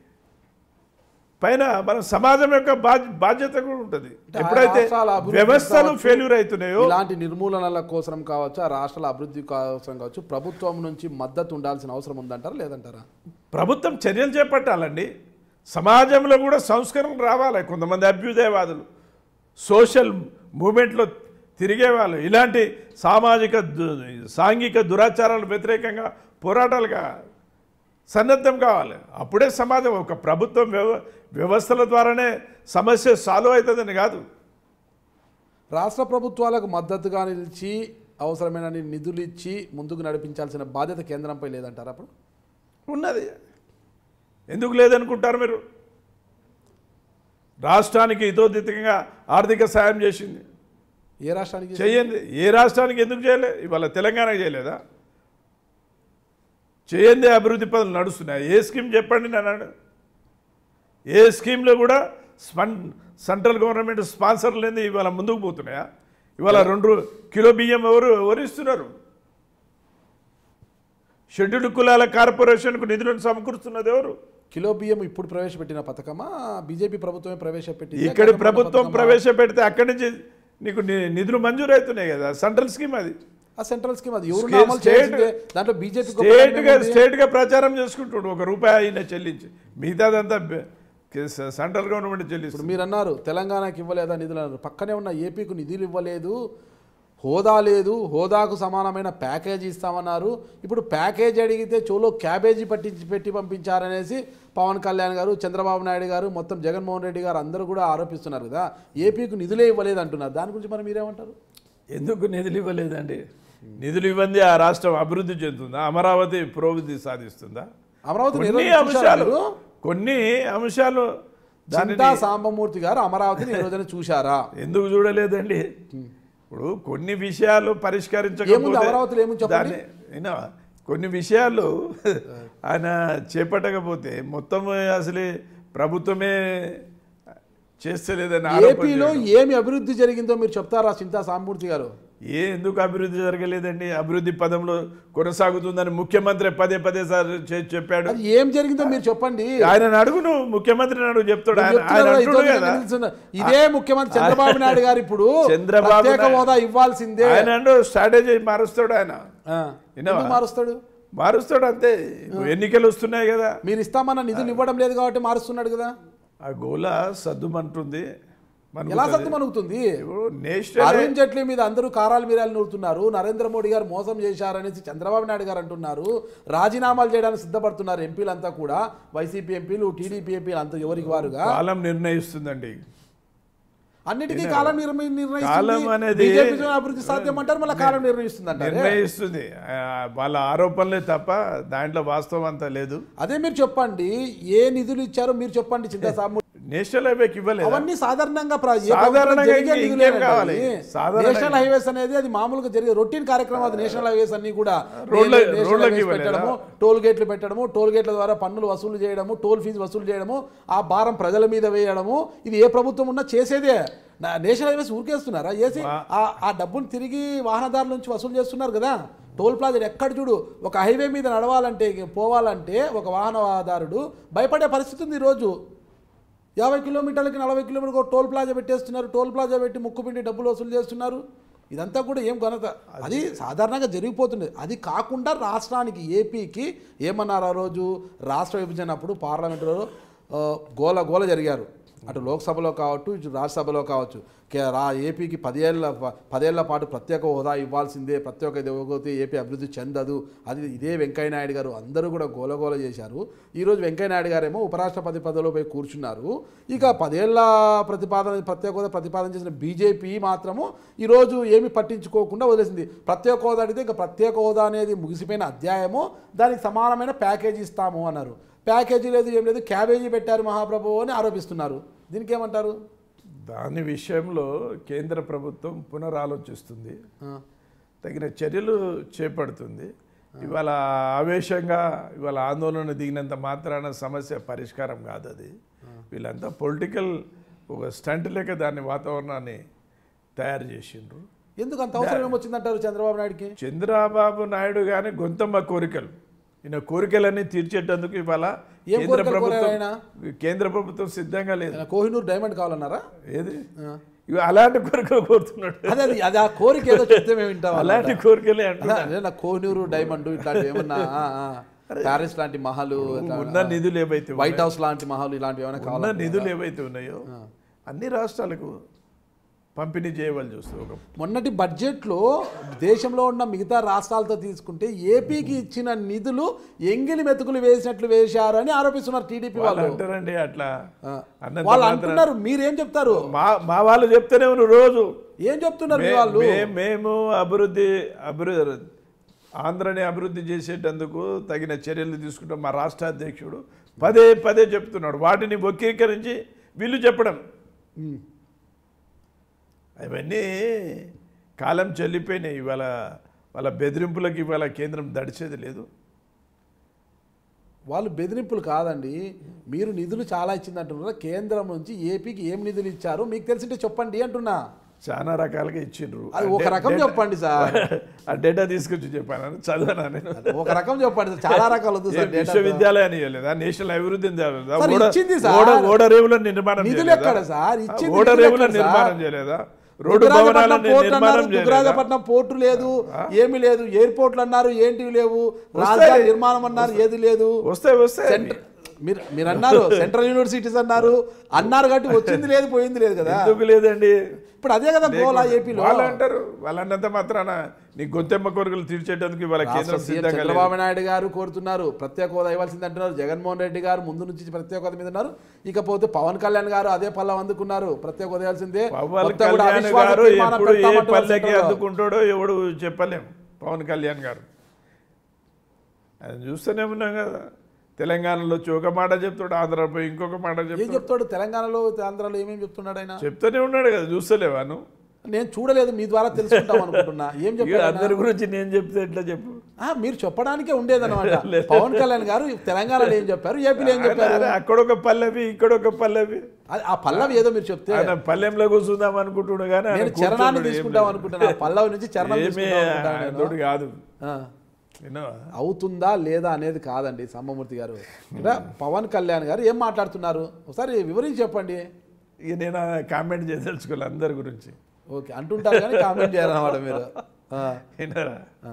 Speaker 2: పైన మన సమాజం యొక్క బాధ్య బాధ్యత కూడా ఉంటుంది
Speaker 1: అంటే ఆ
Speaker 2: ఎప్పుడైతే
Speaker 1: రాష్ట్రాల అభివృద్ధి
Speaker 2: వ్యవస్థలు
Speaker 1: కావచ్చు,
Speaker 2: ఫెయిల్యూర్ అవుతున్నాయో
Speaker 1: ఇలాంటి నిర్మూలనల కోసం కావచ్చు ఆ రాష్ట్రాల అభివృద్ధి కోసం కావచ్చు ప్రభుత్వం నుంచి మద్దతు ఉండాల్సిన అవసరం ఉందంటారా లేదంటారా
Speaker 2: ప్రభుత్వం చర్యలు చేపట్టాలండి సమాజంలో కూడా సంస్కరణ రావాలి కొంతమంది అభ్యుదయవాదులు సోషల్ మూమెంట్లో తిరిగేవాళ్ళు ఇలాంటి సామాజిక దు- సాంఘిక దురాచారాలకు వ్యతిరేకంగా పోరాటాలుగా సన్నద్ధం కావాలి అప్పుడే సమాజం ఒక ప్రభుత్వం వ్యవ వ్యవస్థల ద్వారానే సమస్య సాల్వ్ అవుతుందని కాదు
Speaker 1: రాష్ట్ర ప్రభుత్వాలకు మద్దతుగా నిలిచి అవసరమైన నిధులు ఇచ్చి ముందుకు నడిపించాల్సిన బాధ్యత కేంద్రంపై లేదంటారా అప్పుడు
Speaker 2: ఉన్నది ఎందుకు లేదనుకుంటారు మీరు రాష్ట్రానికి ఇతోదితంగా ఆర్థిక సాయం చేసింది
Speaker 1: ఏ రాష్ట్రానికి
Speaker 2: చేయండి ఏ రాష్ట్రానికి ఎందుకు చేయలే ఇవాళ తెలంగాణకి చేయలేదా చేయండి అభివృద్ధి పనులు నడుస్తున్నాయి ఏ స్కీమ్ చెప్పండి నేను అన్నాడు ఏ స్కీమ్లో కూడా స్పన్ సెంట్రల్ గవర్నమెంట్ స్పాన్సర్ లేని ఇవాళ ముందుకు పోతున్నాయా ఇవాళ రెండు కిలో బియ్యం ఎవరు ఎవరు ఇస్తున్నారు షెడ్యూల్డ్ కులాల కార్పొరేషన్కు నిధులను సమకూరుస్తున్నది ఎవరు
Speaker 1: కిలో బియ్యం ఇప్పుడు ప్రవేశపెట్టిన పథకమా బీజేపీ ప్రభుత్వమే ప్రవేశపెట్టింది
Speaker 2: ఇక్కడి ప్రభుత్వం ప్రవేశపెడితే అక్కడి నుంచి నీకు ని- నిధులు మంజూరు అవుతున్నాయి కదా సెంట్రల్ స్కీమ్ అది
Speaker 1: ఆ సెంట్రల్ స్కీమ్ అది ఎవరు
Speaker 2: స్టే-
Speaker 1: అమలు
Speaker 2: స్టేట్-
Speaker 1: చేయాల్సిందే దాంట్లో బీజేపీ
Speaker 2: స్టేట్గా స్టేట్గా ప్రచారం చేసుకుంటాడు ఒక రూపాయి అయినా చెల్లించి మిగతాదంతా బె- కే- స- సెంట్రల్ గవర్నమెంట్
Speaker 1: ఇప్పుడు
Speaker 2: చెల్లిస్తుంది
Speaker 1: మీరు అన్నారు తెలంగాణకి ఇవ్వలేదా నిధులు అన్నారు పక్కనే ఉన్న ఏపీకి నిధులు ఇవ్వలేదు హోదా లేదు హోదాకు సమానమైన ప్యాకేజీ ఇస్తామన్నారు ఇప్పుడు ప్యాకేజీ అడిగితే చోలో క్యాబేజీ పట్టించి పెట్టి పంపించారనేసి పవన్ కళ్యాణ్ గారు చంద్రబాబు నాయుడు గారు మొత్తం జగన్మోహన్ రెడ్డి గారు అందరూ కూడా ఆరోపిస్తున్నారు కదా ఏపీకి నిధులే ఇవ్వలేదు అంటున్నారు దాని గురించి మరి మీరేమంటారు
Speaker 2: ఎందుకు నిధులు ఇవ్వలేదండి నిధులు ఇవ్వంది ఆ రాష్ట్రం అభివృద్ధి చెందుతుందా అమరావతి పురోగతి సాధిస్తుందా
Speaker 1: అమరావతి
Speaker 2: కొన్ని
Speaker 1: నిర్వహించారా
Speaker 2: అంశాలు
Speaker 1: మీరు?
Speaker 2: కొన్ని అంశాలు దానిని
Speaker 1: చింతా సాంబమూర్తి గారు అమరావతిని ఈ రోజున చూశారా
Speaker 2: ఎందుకు చూడలేదండి ఇప్పుడు కొన్ని విషయాలు
Speaker 1: ఏముంది
Speaker 2: పరిష్కరించకపోతే
Speaker 1: అమరావతిలో ఏముంది చెప్పండి?
Speaker 2: దాన్ని వినవా? కొన్ని విషయాలు ఆయన చేపట్టకపోతే మొత్తం అసలు ప్రభుత్వమే చేస్తలేదని ఆరోపణ
Speaker 1: ఏపీలో
Speaker 2: చేయడం.
Speaker 1: ఏమి అభివృద్ధి జరిగిందో మీరు చెప్తారా చింతా సాంబమూర్తి గారు
Speaker 2: ఏ ఎందుకు అభివృద్ధి జరగలేదండి అభివృద్ధి పదంలో కొనసాగుతుందని ముఖ్యమంత్రి పదే పదే సార్ చే- చెప్పాడు
Speaker 1: అది ఏం జరిగిందో మీరు చెప్పండి
Speaker 2: ఆయన అడుగు నువ్వు ముఖ్యమంత్రిని అడుగు చెప్తాడు ఆయన
Speaker 1: చెప్తున్నారు
Speaker 2: ఆయన
Speaker 1: కదా,
Speaker 2: అంటుడు
Speaker 1: ఇతరులు
Speaker 2: కదా
Speaker 1: నిలుస్తున్నారు. ఇదే ముఖ్యమంత్రి చంద్రబాబు నాయుడు గారు ఇప్పుడు
Speaker 2: చంద్రబాబు
Speaker 1: ప్రత్యేక
Speaker 2: నాయుడు-
Speaker 1: హోదా ఇవ్వాల్సిందే
Speaker 2: ఆయన అంటూ స్ట్రాటజీ మారుస్తాడు ఆయన
Speaker 1: ఆ.
Speaker 2: విన్నావా?
Speaker 1: ఎందుకు మారుస్తాడు
Speaker 2: మారుస్తాడు అంతే ఇప్పుడు ఎన్నికలు వస్తున్నాయి కదా
Speaker 1: మీరు ఇస్తామన్న నిధులు ఇవ్వడం లేదు కాబట్టి మారుస్తున్నాడు కదా
Speaker 2: ఆ గోల సద్దుమంటుంది మనకు
Speaker 1: ఎలా సత్తు మనుగుతుంది
Speaker 2: ఇప్పుడు నేషనల్
Speaker 1: అరుణ్ జైట్లీ మీద అందరూ కారాలు మీరాలు నూరుతున్నారు నరేంద్ర మోడీ గారు మోసం చేశారనేసి చంద్రబాబు నాయుడు గారు అంటున్నారు రాజీనామాలు చేయడానికి సిద్ధపడుతున్నారు ఎంపీలంతా కూడా వైసీపీ ఎంపీలు టీడీపీ ఎంపీలు అంతా ఎవరికి వారుగా
Speaker 2: కాలం నిర్ణయిస్తుందండి
Speaker 1: అన్నిటికీ కాలం నిర్ణయి
Speaker 2: కాలం అనేది-
Speaker 1: నిర్ణయిస్తుంది అభివృద్ధి సాధ్యం అంటారు మళ్ళీ కాలం నిర్ణయిస్తుంది అంటారు
Speaker 2: నిర్ణయిస్తుంది ఆ, వాళ్ళ ఆరోపణలే తప్ప దాంట్లో వాస్తవం అంతా లేదు
Speaker 1: అదే మీరు చెప్పండి ఏ నిధులు ఇచ్చారో మీరు చెప్పండి చింతా సాము
Speaker 2: నేషనల్ హైవేకి ఇవ్వలేదు
Speaker 1: అవన్నీ సాధారణంగా ప్ర- ఏ
Speaker 2: సాధారణంగా
Speaker 1: ప్రభుత్వం జరిగే
Speaker 2: ఇంకే-
Speaker 1: నిధులేనండి
Speaker 2: ఇంకేం కావాలి?
Speaker 1: అవి.
Speaker 2: సాధారణంగా-
Speaker 1: నేషనల్ హైవేస్ అనేది అది మామూలుగా జరిగే రొటీన్ కార్యక్రమం అది నేషనల్ హైవేస్ అన్ని కూడా
Speaker 2: రోడ్ల-
Speaker 1: నేషనల్
Speaker 2: రోడ్లకి
Speaker 1: హైవేస్
Speaker 2: ఇవ్వలేదా?
Speaker 1: పెట్టడము టోల్ గేట్లు పెట్టడము టోల్ గేట్ల ద్వారా పన్నులు వసూలు చేయడము టోల్ ఫీజు వసూలు చేయడము ఆ భారం ప్రజల మీద వేయడము ఇది ఏ ప్రభుత్వం ఉన్నా చేసేదే నా- నేషనల్ హైవేస్ ఊరికేస్తున్నారా వేసి ఆ- ఆ డబ్బును తిరిగి వాహనదారుల నుంచి వసూలు చేస్తున్నారు కదా టోల్ ప్లాజా ఎక్కడ చూడు ఒక హైవే మీద నడవాలంటే పోవాలంటే ఒక వాహనదారుడు భయపడే పరిస్థితి ఉంది ఈరోజు యాభై కిలోమీటర్లకి నలభై కిలోమీటర్కి ఒక టోల్ ప్లాజా పెట్టేస్తున్నారు టోల్ ప్లాజా పెట్టి ముక్కు పిండి డబ్బులు వసూలు చేస్తున్నారు ఇదంతా కూడా ఏం ఘనత అది సాధారణంగా జరిగిపోతుంది అది కాకుండా రాష్ట్రానికి ఏపీకి ఏమన్నారు ఆ రోజు రాష్ట్ర విభజన అప్పుడు పార్లమెంటులో ఆ, గోల గోల జరిగారు అటు లోక్సభలో కావచ్చు ఇటు రాజ్యసభలో కావచ్చు కే- రా ఏపీకి పదేళ్ల ప- పదేళ్ల పాటు ప్రత్యేక హోదా ఇవ్వాల్సిందే ప్రత్యేక ఇది ఇవ్వకపోతే ఏపీ అభివృద్ధి చెందదు అది ఇదే వెంకయ్యనాయుడు గారు అందరూ కూడా గోలగోల చేశారు ఈరోజు వెంకయ్యనాయుడు గారేమో ఉపరాష్ట్రపతి పదవిలో పోయి కూర్చున్నారు ఇక పదేళ్ల ప్రతిపాదన ప్రత్యేక హోదా ప్రతిపాదన చేసిన బీజేపీ మాత్రము ఈరోజు ఏమి పట్టించుకోకుండా వదిలేసింది ప్రత్యేక హోదా అడిగితే ఇక ప్రత్యేక హోదా అనేది ముగిసిపోయిన అధ్యాయము దానికి సమానమైన ప్యాకేజీ ఇస్తాము అన్నారు ప్యాకేజీ లేదు ఏం లేదు క్యాబేజీ పెట్టారు మహాప్రభు అని ఆరోపిస్తున్నారు దీనికి ఏమంటారు
Speaker 2: దాని విషయంలో కేంద్ర ప్రభుత్వం పునరాలోచిస్తుంది
Speaker 1: ఆ.
Speaker 2: తగిన చర్యలు చేపడుతుంది ఇవాళ ఆవేశంగా ఇవాళ ఆందోళన దిగినంత మాత్రాన సమస్య పరిష్కారం కాదు అది వీళ్ళంతా పొలిటికల్ ఒక స్టంట్ లేక దాన్ని వాతావరణాన్ని తయారు చేసిండ్రు
Speaker 1: ఎందుకు అంత అవసరం ఏమొచ్చిందంటారు చంద్రబాబు నాయుడుకి
Speaker 2: చంద్రబాబు నాయుడు గాని గొంతమ్మ కోరికలు ఈయన కోరికలన్నీ తీర్చేటందుకు ఇవాళ
Speaker 1: ఏం
Speaker 2: కేంద్ర
Speaker 1: కోరికలు
Speaker 2: ప్రభుత్వం
Speaker 1: కోరారు ఆయన?
Speaker 2: కేంద్ర ప్రభుత్వం సిద్ధంగా లేదు
Speaker 1: ఆయన కోహినూర్ డైమండ్ కావాలన్నారా
Speaker 2: ఏది
Speaker 1: ఆ.
Speaker 2: ఇవి అలాంటి కోరికలు కోరుతున్నాడు
Speaker 1: అదే అది అది ఆ కోరిక ఏదో చెప్తే మేము వింటాం
Speaker 2: అలాంటి కోరికలే అంటున్నా
Speaker 1: అదే నా కోహినూరు డైమండ్ ఇట్లాంటి ఏమన్నా ఆ, ఆ. ప్యారిస్ లాంటి మహలు ఇట్లా,
Speaker 2: ఉన్న నిధులు ఏవైతే ఉన్నాయో,
Speaker 1: వైట్ హౌస్ లాంటి మహలు ఇలాంటివి ఏమైనా
Speaker 2: ఉన్న
Speaker 1: కావాలి
Speaker 2: నిధులు ఏవైతే ఉన్నాయో అన్ని రాష్ట్రాలకు పంపిణీ చేయవలసి వస్తుంది ఒక
Speaker 1: మొన్నటి బడ్జెట్లో దేశంలో ఉన్న మిగతా రాష్ట్రాలతో తీసుకుంటే ఏపీకి ఇచ్చిన నిధులు ఎంగిలి మెతుకులు వేసినట్లు వేశారు అని ఆరోపిస్తున్నారు టీడీపీ
Speaker 2: వాళ్ళు
Speaker 1: వాళ్ళు
Speaker 2: అంటారండి అట్లా
Speaker 1: ఆ.
Speaker 2: అన్నంత
Speaker 1: వాళ్ళు
Speaker 2: మాత్రం-
Speaker 1: అంటున్నారు మీరేం చెప్తారు
Speaker 2: మా మా వాళ్ళు చెప్తేనే ఉన్నారు రోజు
Speaker 1: ఏం చెప్తున్నారు మీ
Speaker 2: మే-
Speaker 1: వాళ్ళు
Speaker 2: మే- మేము అభివృద్ధి అభివృద్ధి ఆంధ్రని అభివృద్ధి చేసేటందుకు తగిన చర్యలు తీసుకుంటాం మా రాష్ట్ర అధ్యక్షుడు పదే పదే చెప్తున్నాడు వాటిని వక్రీకరించి వీళ్ళు చెప్పడం
Speaker 1: ఉమ్.
Speaker 2: అవన్నీ కాలం చెల్లిపోయినాయి ఇవాళ వాళ్ళ బెదిరింపులకు ఇవాళ కేంద్రం దడిచేది లేదు
Speaker 1: వాళ్ళు బెదిరింపులు కాదండి మీరు నిధులు చాలా ఇచ్చింది అంటున్నారు కేంద్రం నుంచి ఏపీకి ఏం నిధులు ఇచ్చారు మీకు తెలిసింటే చెప్పండి అంటున్నా
Speaker 2: చాలా రకాలుగా ఇచ్చిండ్రు
Speaker 1: అది ఒక
Speaker 2: ఆ డే-
Speaker 1: రకం
Speaker 2: డేటా-
Speaker 1: చెప్పండి సార్
Speaker 2: ఆ డేటా తీసుకొచ్చి చెప్పాను చదవనా నేను
Speaker 1: ఒక రకం చెప్పండి సార్. చాలా రకాలు వద్దు
Speaker 2: ఏ
Speaker 1: సార్ డేటా
Speaker 2: విశ్వవిద్యాలయాన్ని ఇవ్వలేదా నేషనల్ అభివృద్ధిని తేలేదా?
Speaker 1: సార్,
Speaker 2: ఓడ-
Speaker 1: ఇచ్చింది సార్.
Speaker 2: ఓడ- ఓడరేవుల నిర్మాణం
Speaker 1: నిధులు
Speaker 2: చేయలేదా?
Speaker 1: ఎక్కడ సార్? ఇచ్చింది
Speaker 2: ఓడరేవుల
Speaker 1: నిధులు ఎక్కడ
Speaker 2: నిర్మాణం
Speaker 1: సార్?
Speaker 2: చేయలేదా రోడ్డు
Speaker 1: దుగ్గరాజపట్నం
Speaker 2: భవనాలను
Speaker 1: పోర్టు అన్నారు
Speaker 2: నిర్మాణం చేయలేదా
Speaker 1: దుగ్గరాజపట్నం పోర్టు లేదు ఏమీ లేదు ఎయిర్పోర్ట్లు అన్నారు ఏంటివి లేవు
Speaker 2: వస్తాయి.
Speaker 1: రాజధాని నిర్మాణం అన్నారు ఏది లేదు
Speaker 2: వస్తాయి వస్తాయి
Speaker 1: సెంటర్ మీరు మీరు అన్నారు సెంట్రల్ యూనివర్సిటీస్ అన్నారు అన్నారు కాబట్టి వచ్చింది లేదు పోయింది లేదు కదా
Speaker 2: ఎందుకు లేదండి
Speaker 1: ఇప్పుడు అదే కదా గోలా ఏపీలో
Speaker 2: వాళ్ళు అంటారు వాళ్ళు అన్నంత మాత్రాన నీ గొంతెమ్మ కోరికలు తీర్చేటందుకు ఇవాళ
Speaker 1: రాష్ట్ర
Speaker 2: కేంద్రం
Speaker 1: సీఎం
Speaker 2: సిద్ధంగా లేదు.
Speaker 1: చంద్రబాబు నాయుడు గారు కోరుతున్నారు ప్రత్యేక హోదా ఇవ్వాల్సింది అంటున్నారు జగన్మోహన్ రెడ్డి గారు ముందు నుంచి ప్రత్యేక హోదా మీద ఉన్నారు ఇకపోతే పవన్ కళ్యాణ్ గారు అదే పల్లం అందుకున్నారు ప్రత్యేక హోదా ఇవ్వాల్సిందే
Speaker 2: పవన్
Speaker 1: మొత్తం కూడా
Speaker 2: కళ్యాణ్
Speaker 1: అవిశ్వాస
Speaker 2: గారు
Speaker 1: తీర్మానం
Speaker 2: ఎప్పుడు ఏ
Speaker 1: పెడతామంటున్నారు
Speaker 2: పల్లెకి
Speaker 1: సెంట్రల్లో.
Speaker 2: అందుకుంటాడో ఎవడు చెప్పలేం పవన్ కళ్యాణ్ గారు అది చూస్తూనే ఉన్నాం కదా తెలంగాణలో వచ్చి ఒక మాట చెప్తాడు ఆంధ్ర పోయి ఇంకొక మాట
Speaker 1: ఏం
Speaker 2: చెప్తాడు
Speaker 1: చెప్తాడు తెలంగాణలో ఆంధ్రాలో ఏమేమి చెప్తున్నాడు ఆయన
Speaker 2: చెప్తూనే ఉన్నాడు కదా చూస్తలేవా నువ్వు
Speaker 1: నేను చూడలేదు మీ ద్వారా తెలుసుకుంటాం అనుకుంటున్నా ఏం
Speaker 2: ఇక
Speaker 1: చెప్పారు ఆయన?
Speaker 2: అందరి గురించి నేను చెప్తే ఎట్లా చెప్పు
Speaker 1: ఆ, మీరు చెప్పడానికే ఉండేదన్నమాట పవన్ కళ్యాణ్ గారు తెలంగాణలో ఏం చెప్పారు ఏపీలో ఏం చెప్పారు
Speaker 2: అరే, అక్కడొక పల్లవి ఇక్కడొక పల్లవి
Speaker 1: అది- ఆ పల్లవి ఏదో మీరు చెప్తే
Speaker 2: ఆయన పల్లెంలో కూర్చుందాం అనుకుంటున్నాడు కానీ ఆయన
Speaker 1: నేను చరణాన్ని
Speaker 2: కూర్చోడు, ఏం
Speaker 1: తీసుకుంటాం
Speaker 2: లేదు.
Speaker 1: అనుకుంటున్నా ఆ పల్లవి నుంచి చరణం
Speaker 2: ఏమీ
Speaker 1: తీసుకుందాం అనుకుంటాను నేను.
Speaker 2: ఆయనతోటి కాదు
Speaker 1: ఆ.
Speaker 2: విన్నావా?
Speaker 1: అవుతుందా లేదా అనేది కాదండి సమ్మమూర్తి గారు ఇక్కడ పవన్ కళ్యాణ్ గారు ఏం మాట్లాడుతున్నారు ఒకసారి వివరించి చెప్పండి
Speaker 2: ఇక నేను కామెంట్ చేయదలుచుకోవాలి అందరి గురించి
Speaker 1: ఓకే అంటుంటారు కానీ కామెంట్ చేయాలన్నమాట మీరు ఆ,
Speaker 2: విన్నారా
Speaker 1: ఆ.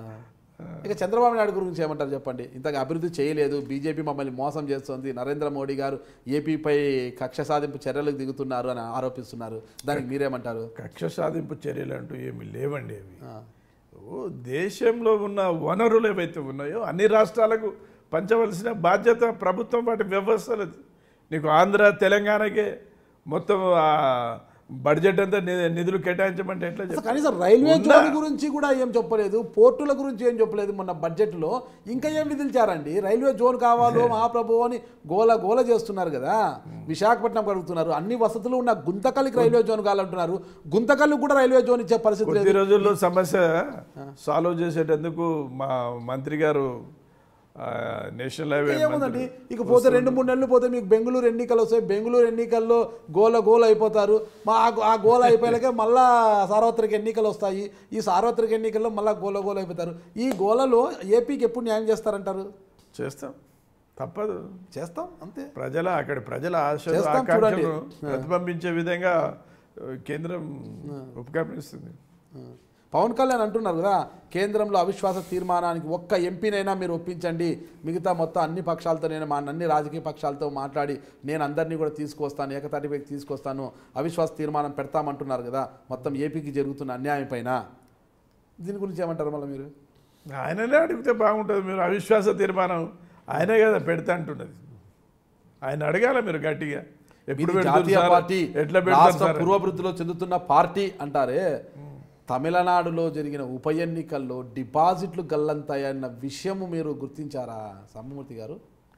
Speaker 1: ఇక చంద్రబాబు నాయుడు గురించి ఏమంటారు చెప్పండి ఇంతగా అభివృద్ధి చేయలేదు బీజేపీ మమ్మల్ని మోసం చేస్తుంది నరేంద్ర మోడీ గారు ఏపీపై కక్ష సాధింపు చర్యలకు దిగుతున్నారు అని ఆరోపిస్తున్నారు దానికి మీరేమంటారు
Speaker 2: కక్ష సాధింపు చర్యలు అంటూ ఏమి లేవండి అవి
Speaker 1: ఆ.
Speaker 2: ఓ దేశంలో ఉన్న వనరులు ఏవైతే ఉన్నాయో అన్ని రాష్ట్రాలకు పంచవలసిన బాధ్యత ప్రభుత్వం వాటి వ్యవస్థలది నీకు ఆంధ్ర తెలంగాణకే మొత్తం ఆ బడ్జెట్ అంతా ని- నిధులు కేటాయించమంటే ఎట్లా
Speaker 1: అసలు
Speaker 2: చెప్పు?
Speaker 1: కనీసం రైల్వే
Speaker 2: ఉందా?
Speaker 1: జోన్ గురించి కూడా ఏం చెప్పలేదు పోర్టుల గురించి ఏం చెప్పలేదు మొన్న బడ్జెట్లో ఇంకా ఏం విధించారండి రైల్వే జోన్ కావాలో మహాప్రభు అని గోల గోల చేస్తున్నారు కదా విశాఖపట్నం కడుగుతున్నారు అన్ని వసతులు ఉన్న గుంతకల్లికి రైల్వే జోన్ కావాలంటున్నారు గుంతకల్లు కూడా రైల్వే జోన్ ఇచ్చే పరిస్థితి లేదు
Speaker 2: కొద్ది రోజుల్లో సమస్య సాల్వ్ చేసేటందుకు మా మంత్రి గారు ఆ, నేషనల్ హైవే
Speaker 1: ఏముందండి
Speaker 2: మంత్రి
Speaker 1: ఇక పోతే రెండు మూడు నెలలు పోతే మీకు బెంగళూరు ఎన్నికలు వస్తాయి బెంగళూరు ఎన్నికల్లో గోల గోల అయిపోతారు మా ఆ గో- ఆ గోల అయిపోయాకే మళ్ళా సార్వత్రిక ఎన్నికలు వస్తాయి ఈ సార్వత్రిక ఎన్నికల్లో మళ్ళా గోల గోల అయిపోతారు ఈ గోలలో ఏపీకి ఎప్పుడు న్యాయం చేస్తారంటారు
Speaker 2: చేస్తాం తప్పదు
Speaker 1: చేస్తాం అంతే
Speaker 2: ప్రజల అక్కడి ప్రజల ఆశలు
Speaker 1: చేస్తాం
Speaker 2: ఆకాంక్షలు
Speaker 1: చూడండి.
Speaker 2: ప్రతిబింబించే విధంగా ఆ, కేంద్రం ఉపకరిస్తుంది
Speaker 1: పవన్ కళ్యాణ్ అంటున్నారు కదా కేంద్రంలో అవిశ్వాస తీర్మానానికి ఒక్క ఎంపీనైనా మీరు ఒప్పించండి మిగతా మొత్తం అన్ని పక్షాలతో నేను మా అన్ని రాజకీయ పక్షాలతో మాట్లాడి నేను అందరినీ కూడా తీసుకొస్తాను ఏకతాటిపైకి తీసుకొస్తాను అవిశ్వాస తీర్మానం పెడతామంటున్నారు కదా మొత్తం ఏపీకి జరుగుతున్న అన్యాయం పైన దీని గురించి ఏమంటారు మళ్ళీ మీరు
Speaker 2: ఆయననే అడిగితే బాగుంటుంది మీరు అవిశ్వాస తీర్మానం ఆయనే కదా పెడతా అంటున్నది ఆయన అడగాల మీరు గట్టిగా ఎప్పుడు
Speaker 1: ఇది
Speaker 2: పెడతారు
Speaker 1: జాతీయ
Speaker 2: సార్?
Speaker 1: పార్టీ
Speaker 2: ఎట్లా పెడతారు
Speaker 1: రాష్ట్ర
Speaker 2: సార్?
Speaker 1: పూర్వభివృద్ధిలో చెందుతున్న పార్టీ అంటారే తమిళనాడులో జరిగిన ఉప ఎన్నికల్లో డిపాజిట్లు గల్లంతాయన్న విషయము మీరు గుర్తించారా సమ్మమూర్తి గారు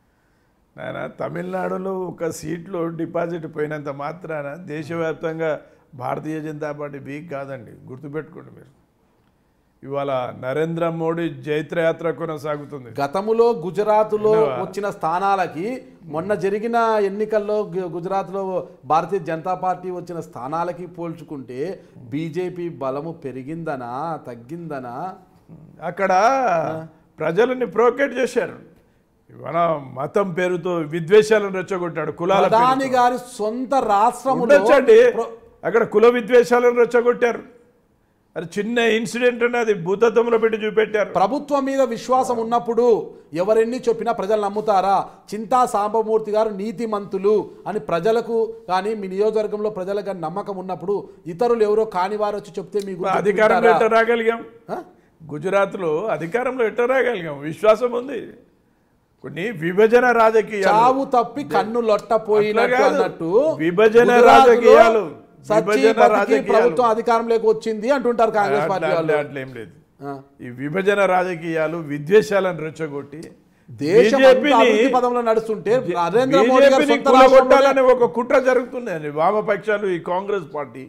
Speaker 2: నాయన తమిళనాడులో ఒక సీట్లో డిపాజిట్ పోయినంత మాత్రాన దేశవ్యాప్తంగా భారతీయ జనతా పార్టీ వీక్ కాదండి గుర్తుపెట్టుకోండి మీరు ఇవాళ నరేంద్ర మోడీ జైత్రయాత్ర కొనసాగుతుంది
Speaker 1: గతములో గుజరాత్లో వచ్చిన స్థానాలకి మొన్న జరిగిన ఎన్నికల్లో గు- గుజరాత్లో భారతీయ జనతా పార్టీ వచ్చిన స్థానాలకి పోల్చుకుంటే బీజేపీ బలము పెరిగిందనా తగ్గిందనా
Speaker 2: అక్కడ ప్రజలని ప్రోకేట్ చేశారు ఇవాళ మతం పేరుతో విద్వేషాలను రెచ్చగొట్టాడు కులాల
Speaker 1: ప్రధాని
Speaker 2: పేరుతో.
Speaker 1: గారి సొంత రాష్ట్రములో
Speaker 2: ఉండొచ్చండి
Speaker 1: ప్ర-
Speaker 2: అక్కడ కుల విద్వేషాలను రెచ్చగొట్టారు అది చిన్న ఇన్సిడెంట్ అది భూతత్వంలో పెట్టి చూపెట్టారు
Speaker 1: ప్రభుత్వం మీద విశ్వాసం ఉన్నప్పుడు ఎవరెన్ని చెప్పినా ప్రజలు నమ్ముతారా చింతా సాంబమూర్తి గారు నీతిమంతులు అని ప్రజలకు కానీ మీ నియోజకవర్గంలో ప్రజలకు కానీ నమ్మకం ఉన్నప్పుడు ఇతరులు ఎవరో కాని వారు వచ్చి చెప్తే మీ గురించి
Speaker 2: అధికారంలో
Speaker 1: వింటారా?
Speaker 2: ఎట్ట రాగలిగాం
Speaker 1: ఆ?
Speaker 2: గుజరాత్లో అధికారంలో ఎట్ట రాగలిగాం విశ్వాసం ఉంది కొన్ని విభజన రాజకీయాలు
Speaker 1: చావు తప్పి కన్ను లొట్టపోయినట్టు
Speaker 2: అట్లా కాదు.
Speaker 1: అన్నట్టు
Speaker 2: విభజన
Speaker 1: గుజరాత్లో
Speaker 2: రాజకీయాలు.
Speaker 1: సచ్చి
Speaker 2: విభజన
Speaker 1: బతికి
Speaker 2: రాజకీయాలు.
Speaker 1: ప్రభుత్వం అధికారంలోకి వచ్చింది అంటుంటారు కాంగ్రెస్
Speaker 2: అట్లా-
Speaker 1: పార్టీ
Speaker 2: అట్లా-
Speaker 1: వాళ్ళు
Speaker 2: అట్లేం లేదు
Speaker 1: ఆ.
Speaker 2: ఈ విభజన రాజకీయాలు విద్వేషాలను రెచ్చగొట్టి
Speaker 1: దేశం అంతా
Speaker 2: బీజేపీని
Speaker 1: అభివృద్ధి పదంలో నడుస్తుంటే నరేంద్ర మోడీ గారు
Speaker 2: బీజేపీని
Speaker 1: సొంత రాష్ట్రంలోనే
Speaker 2: కూలగొట్టాలనే ఒక కుట్ర జరుగుతుంది వామపక్షాలు ఈ కాంగ్రెస్ పార్టీ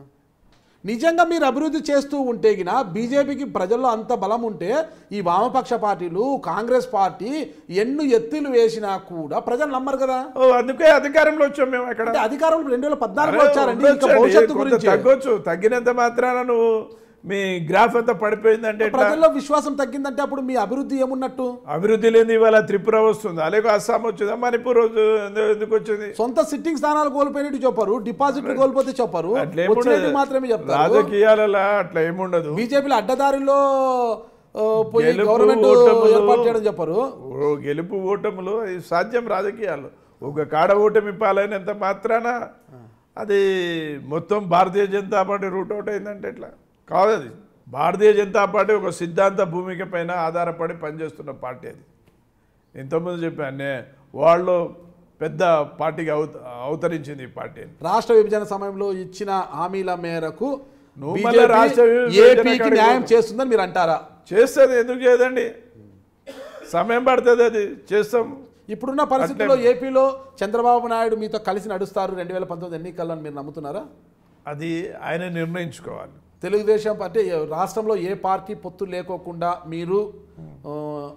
Speaker 1: నిజంగా మీరు అభివృద్ధి చేస్తూ ఉంటే గిన బీజేపీకి ప్రజల్లో అంత బలం ఉంటే ఈ వామపక్ష పార్టీలు కాంగ్రెస్ పార్టీ ఎన్ను ఎత్తులు వేసినా కూడా ప్రజలు నమ్మరు కదా
Speaker 2: ఓ అందుకే అధికారంలో వచ్చాం మేము అక్కడ
Speaker 1: అంటే అధికారంలో రెండు వేల పద్నాలుగులో
Speaker 2: అరే,
Speaker 1: వచ్చారండి ఇంకా
Speaker 2: ఉండొచ్చండి.
Speaker 1: భవిష్యత్తు
Speaker 2: కొంత
Speaker 1: గురించి
Speaker 2: తగ్గొచ్చు తగ్గినంత మాత్రాన నువ్వు మీ గ్రాఫ్ అంతా పడిపోయిందంటే ఎట్లా?
Speaker 1: ప్రజల్లో విశ్వాసం తగ్గిందంటే అప్పుడు మీ అభివృద్ధి ఏమున్నట్టు
Speaker 2: అభివృద్ధి లేని ఇవాళ త్రిపుర వస్తుంది అలాగే అస్సాం వచ్చిందా మణిపూర్ వద్దు- ఎందు- ఎందుకు వచ్చింది
Speaker 1: సొంత సిట్టింగ్ స్థానాలు కోల్పోయినట్టు చెప్పరు డిపాజిట్లు కోల్పోతే చెప్పరు
Speaker 2: అట్లా ఏముండదు.
Speaker 1: వచ్చినట్టు మాత్రమే చెప్తారు
Speaker 2: రాజకీయాలలో అట్లా ఏముండదు
Speaker 1: బీజేపీలో అడ్డదారిలో ఆ, పోయి
Speaker 2: గెలుపు
Speaker 1: గవర్నమెంట్
Speaker 2: ఓటములు-
Speaker 1: ఏర్పాటు చేయడం చెప్పరు
Speaker 2: ఓ గెలుపు ఓటములు అది సాధ్యం రాజకీయాలు ఒక కాడ ఓటమి పాలైనంత మాత్రాన అది మొత్తం Bharatiya Janata party root out అయిందంటే ఎట్లా కాదు అది భారతీయ జనతా పార్టీ ఒక సిద్ధాంత భూమిక పైన ఆధారపడి పనిచేస్తున్న పార్టీ అది ఇంతకుముందు చెప్పాను నే వాళ్ళు పెద్ద పార్టీకి అవత అవతరించింది ఈ పార్టీ అని
Speaker 1: రాష్ట్ర విభజన సమయంలో ఇచ్చిన హామీల మేరకు
Speaker 2: నువ్వు మళ్ళా
Speaker 1: BJP
Speaker 2: రాష్ట్ర విభజన
Speaker 1: ఏపీకి
Speaker 2: కాడికి
Speaker 1: న్యాయం
Speaker 2: పో.
Speaker 1: చేస్తుందని మీరు అంటారా
Speaker 2: చేస్తుంది ఎందుకు చేయదండి సమయం పడుతుంది అది చేస్తాం
Speaker 1: ఇప్పుడున్న పరిస్థితుల్లో ఏపీలో చంద్రబాబు నాయుడు మీతో కలిసి నడుస్తారు రెండు వేల పంతొమ్మిది ఎన్నికల్లో అని మీరు నమ్ముతున్నారా
Speaker 2: అది ఆయన నిర్ణయించుకోవాలి
Speaker 1: తెలుగుదేశం పార్టీ రాష్ట్రంలో ఏ పార్టీ పొత్తు లేకోకుండా మీరు ఆ,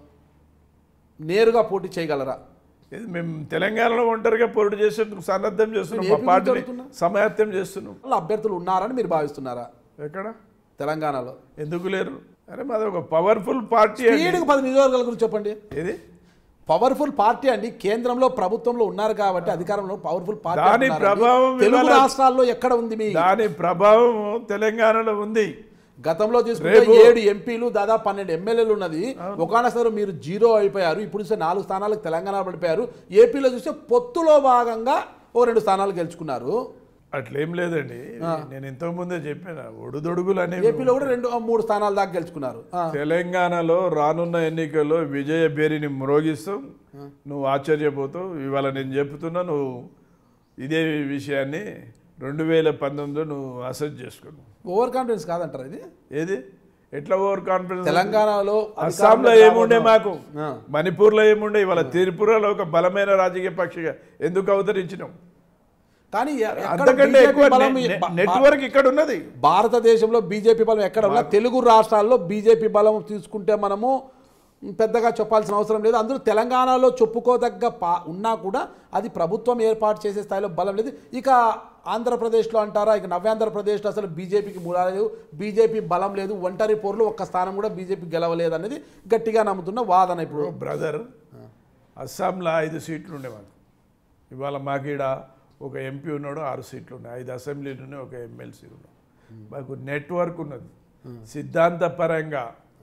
Speaker 1: నేరుగా పోటీ చేయగలరా
Speaker 2: ఇది మేము తెలంగాణలో ఒంటరిగా పోటీ చేసేందుకు సన్నద్ధం చేస్తున్నాం
Speaker 1: నేను
Speaker 2: మా
Speaker 1: ఏపీ
Speaker 2: పార్టీని
Speaker 1: గురించి అడుగుతున్నా.
Speaker 2: సమాయత్తం చేస్తున్నాం
Speaker 1: వాళ్ళ అభ్యర్థులు ఉన్నారని మీరు భావిస్తున్నారా
Speaker 2: ఎక్కడ
Speaker 1: తెలంగాణలో
Speaker 2: ఎందుకు లేరు అరే మాది ఒక పవర్ఫుల్ పార్టీ అండి
Speaker 1: స్పీడ్కి పది నియోజకవర్గాల గురించి చెప్పండి
Speaker 2: ఇది
Speaker 1: పవర్ఫుల్ పార్టీ అండి కేంద్రంలో ప్రభుత్వంలో ఉన్నారు కాబట్టి అధికారంలో పవర్ఫుల్ పార్టీ
Speaker 2: దాని
Speaker 1: అంటున్నారండి.
Speaker 2: ప్రభావం
Speaker 1: తెలుగు
Speaker 2: ఇవాళ-
Speaker 1: రాష్ట్రాల్లో ఎక్కడ ఉంది మీ
Speaker 2: దాని ప్రభావం తెలంగాణలో ఉంది
Speaker 1: గతంలో తీసుకుంటే
Speaker 2: రేపు-
Speaker 1: ఏడు ఎంపీలు దాదాపు పన్నెండు ఎమ్మెల్యేలు ఉన్నది ఒకనొక సారి మీరు జీరో అయిపోయారు ఇప్పుడు చూస్తే నాలుగు స్థానాలకు తెలంగాణ పడిపోయారు ఏపీలో చూస్తే పొత్తులో భాగంగా ఓ రెండు స్థానాలు గెలుచుకున్నారు
Speaker 2: అట్లేం లేదండి నేను ఇంతకు ముందే చెప్పాను ఒడుదొడుగులు అనేవి
Speaker 1: ఏపీలో కూడా రెండు ఆ, మూడు స్థానాల దాకా గెలుచుకున్నారు ఆ.
Speaker 2: తెలంగాణలో రానున్న ఎన్నికల్లో విజయ బేరిని మ్రోగిస్తాం నువ్వు ఆశ్చర్యపోతావు ఇవాళ నేను చెప్తున్నా నువ్వు ఇదే విషయాన్ని రెండు వేల పంతొమ్మిదిలో నువ్వు అసెస్ చేసుకున్నావు
Speaker 1: ఓవర్ కాన్ఫిడెన్స్ కాదంటారు ఇది
Speaker 2: ఏది ఎట్లా ఓవర్ కాన్ఫిడెన్స్
Speaker 1: తెలంగాణలో
Speaker 2: అస్సాంలో
Speaker 1: అధికారంలోకి
Speaker 2: ఏముండే మాకు
Speaker 1: ఆ.
Speaker 2: మణిపూర్లో ఏముండే ఇవాళ త్రిపురలో ఒక బలమైన రాజకీయ పక్షిగా ఎందుకు అవతరించినాం
Speaker 1: కానీ ఎ- ఎక్కడ
Speaker 2: అంతకంటే
Speaker 1: BJP
Speaker 2: ఎక్కువ
Speaker 1: బలం
Speaker 2: నె-
Speaker 1: ఈ- బ-
Speaker 2: నెట్వర్క్ ఇక్కడ ఉన్నది
Speaker 1: భారతదేశంలో బీజేపీ బలం ఎక్కడ ఉన్నా తెలుగు రాష్ట్రాల్లో బీజేపీ బలం తీసుకుంటే మనము పెద్దగా చెప్పాల్సిన అవసరం లేదు అందులో తెలంగాణలో చెప్పుకోదగ్గ పా ఉన్నా కూడా అది ప్రభుత్వం ఏర్పాటు చేసే స్థాయిలో బలం లేదు ఇక ఆంధ్రప్రదేశ్లో అంటారా ఇక నవ్యాంధ్రప్రదేశ్లో అసలు బీజేపీకి మూలాలేదు బీజేపీ బలం లేదు ఒంటరి పోరులో ఒక్క స్థానం కూడా బీజేపీ గెలవలేదు అనేది గట్టిగా నమ్ముతున్న వాదన ఇప్పుడు
Speaker 2: బ్రదర్ అస్సాంలో ఐదు సీట్లు ఉండే మాకు ఇవాళ మాకు ఈడ ఒక ఎంపీ ఉన్నాడు ఆరు సీట్లు ఉన్నాయి ఐదు అసెంబ్లీలు ఉన్నాయి ఒక ఎమ్మెల్సీ ఉన్నాడు మాకు నెట్వర్క్ ఉన్నది సిద్ధాంతపరంగా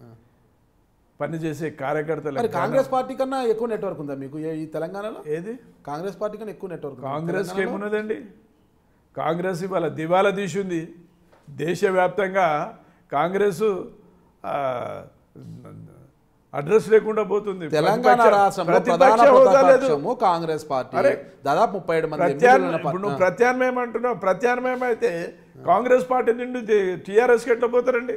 Speaker 2: పనిచేసే కార్యకర్తలు
Speaker 1: మరి కాంగ్రెస్ పార్టీ కన్నా ఎక్కువ నెట్వర్క్ ఉందా మీకు ఏ- ఈ తెలంగాణలో
Speaker 2: ఏది
Speaker 1: కాంగ్రెస్ పార్టీ కన్నా ఎక్కువ నెట్వర్క్ ఉందా?
Speaker 2: కాంగ్రెస్కి ఏమున్నదండి కాంగ్రెస్ ఇవాళ దివాలా తీసింది దేశవ్యాప్తంగా కాంగ్రెస్ ఆ, అడ్రస్ లేకుండా పోతుంది
Speaker 1: తెలంగాణ
Speaker 2: ప్రతిపక్ష-
Speaker 1: రాష్ట్రంలో
Speaker 2: ప్రతిపక్ష
Speaker 1: ప్రధాన
Speaker 2: హోదా లేదు.
Speaker 1: ప్రతిపక్షము కాంగ్రెస్ పార్టీ
Speaker 2: అరే,
Speaker 1: దాదాపు ముప్పై ఏడు మంది
Speaker 2: ప్రత్యామ్నాయం
Speaker 1: ఎమ్మెల్యేలు ఉన్న
Speaker 2: ఇప్పుడు నువ్వు
Speaker 1: పా-
Speaker 2: ప్రత్యామ్నాయం అంటున్నావు ప్రత్యామ్నాయం అయితే కాంగ్రెస్ పార్టీ నుండి టీఆర్ఎస్కి ఎట్లా పోతారండి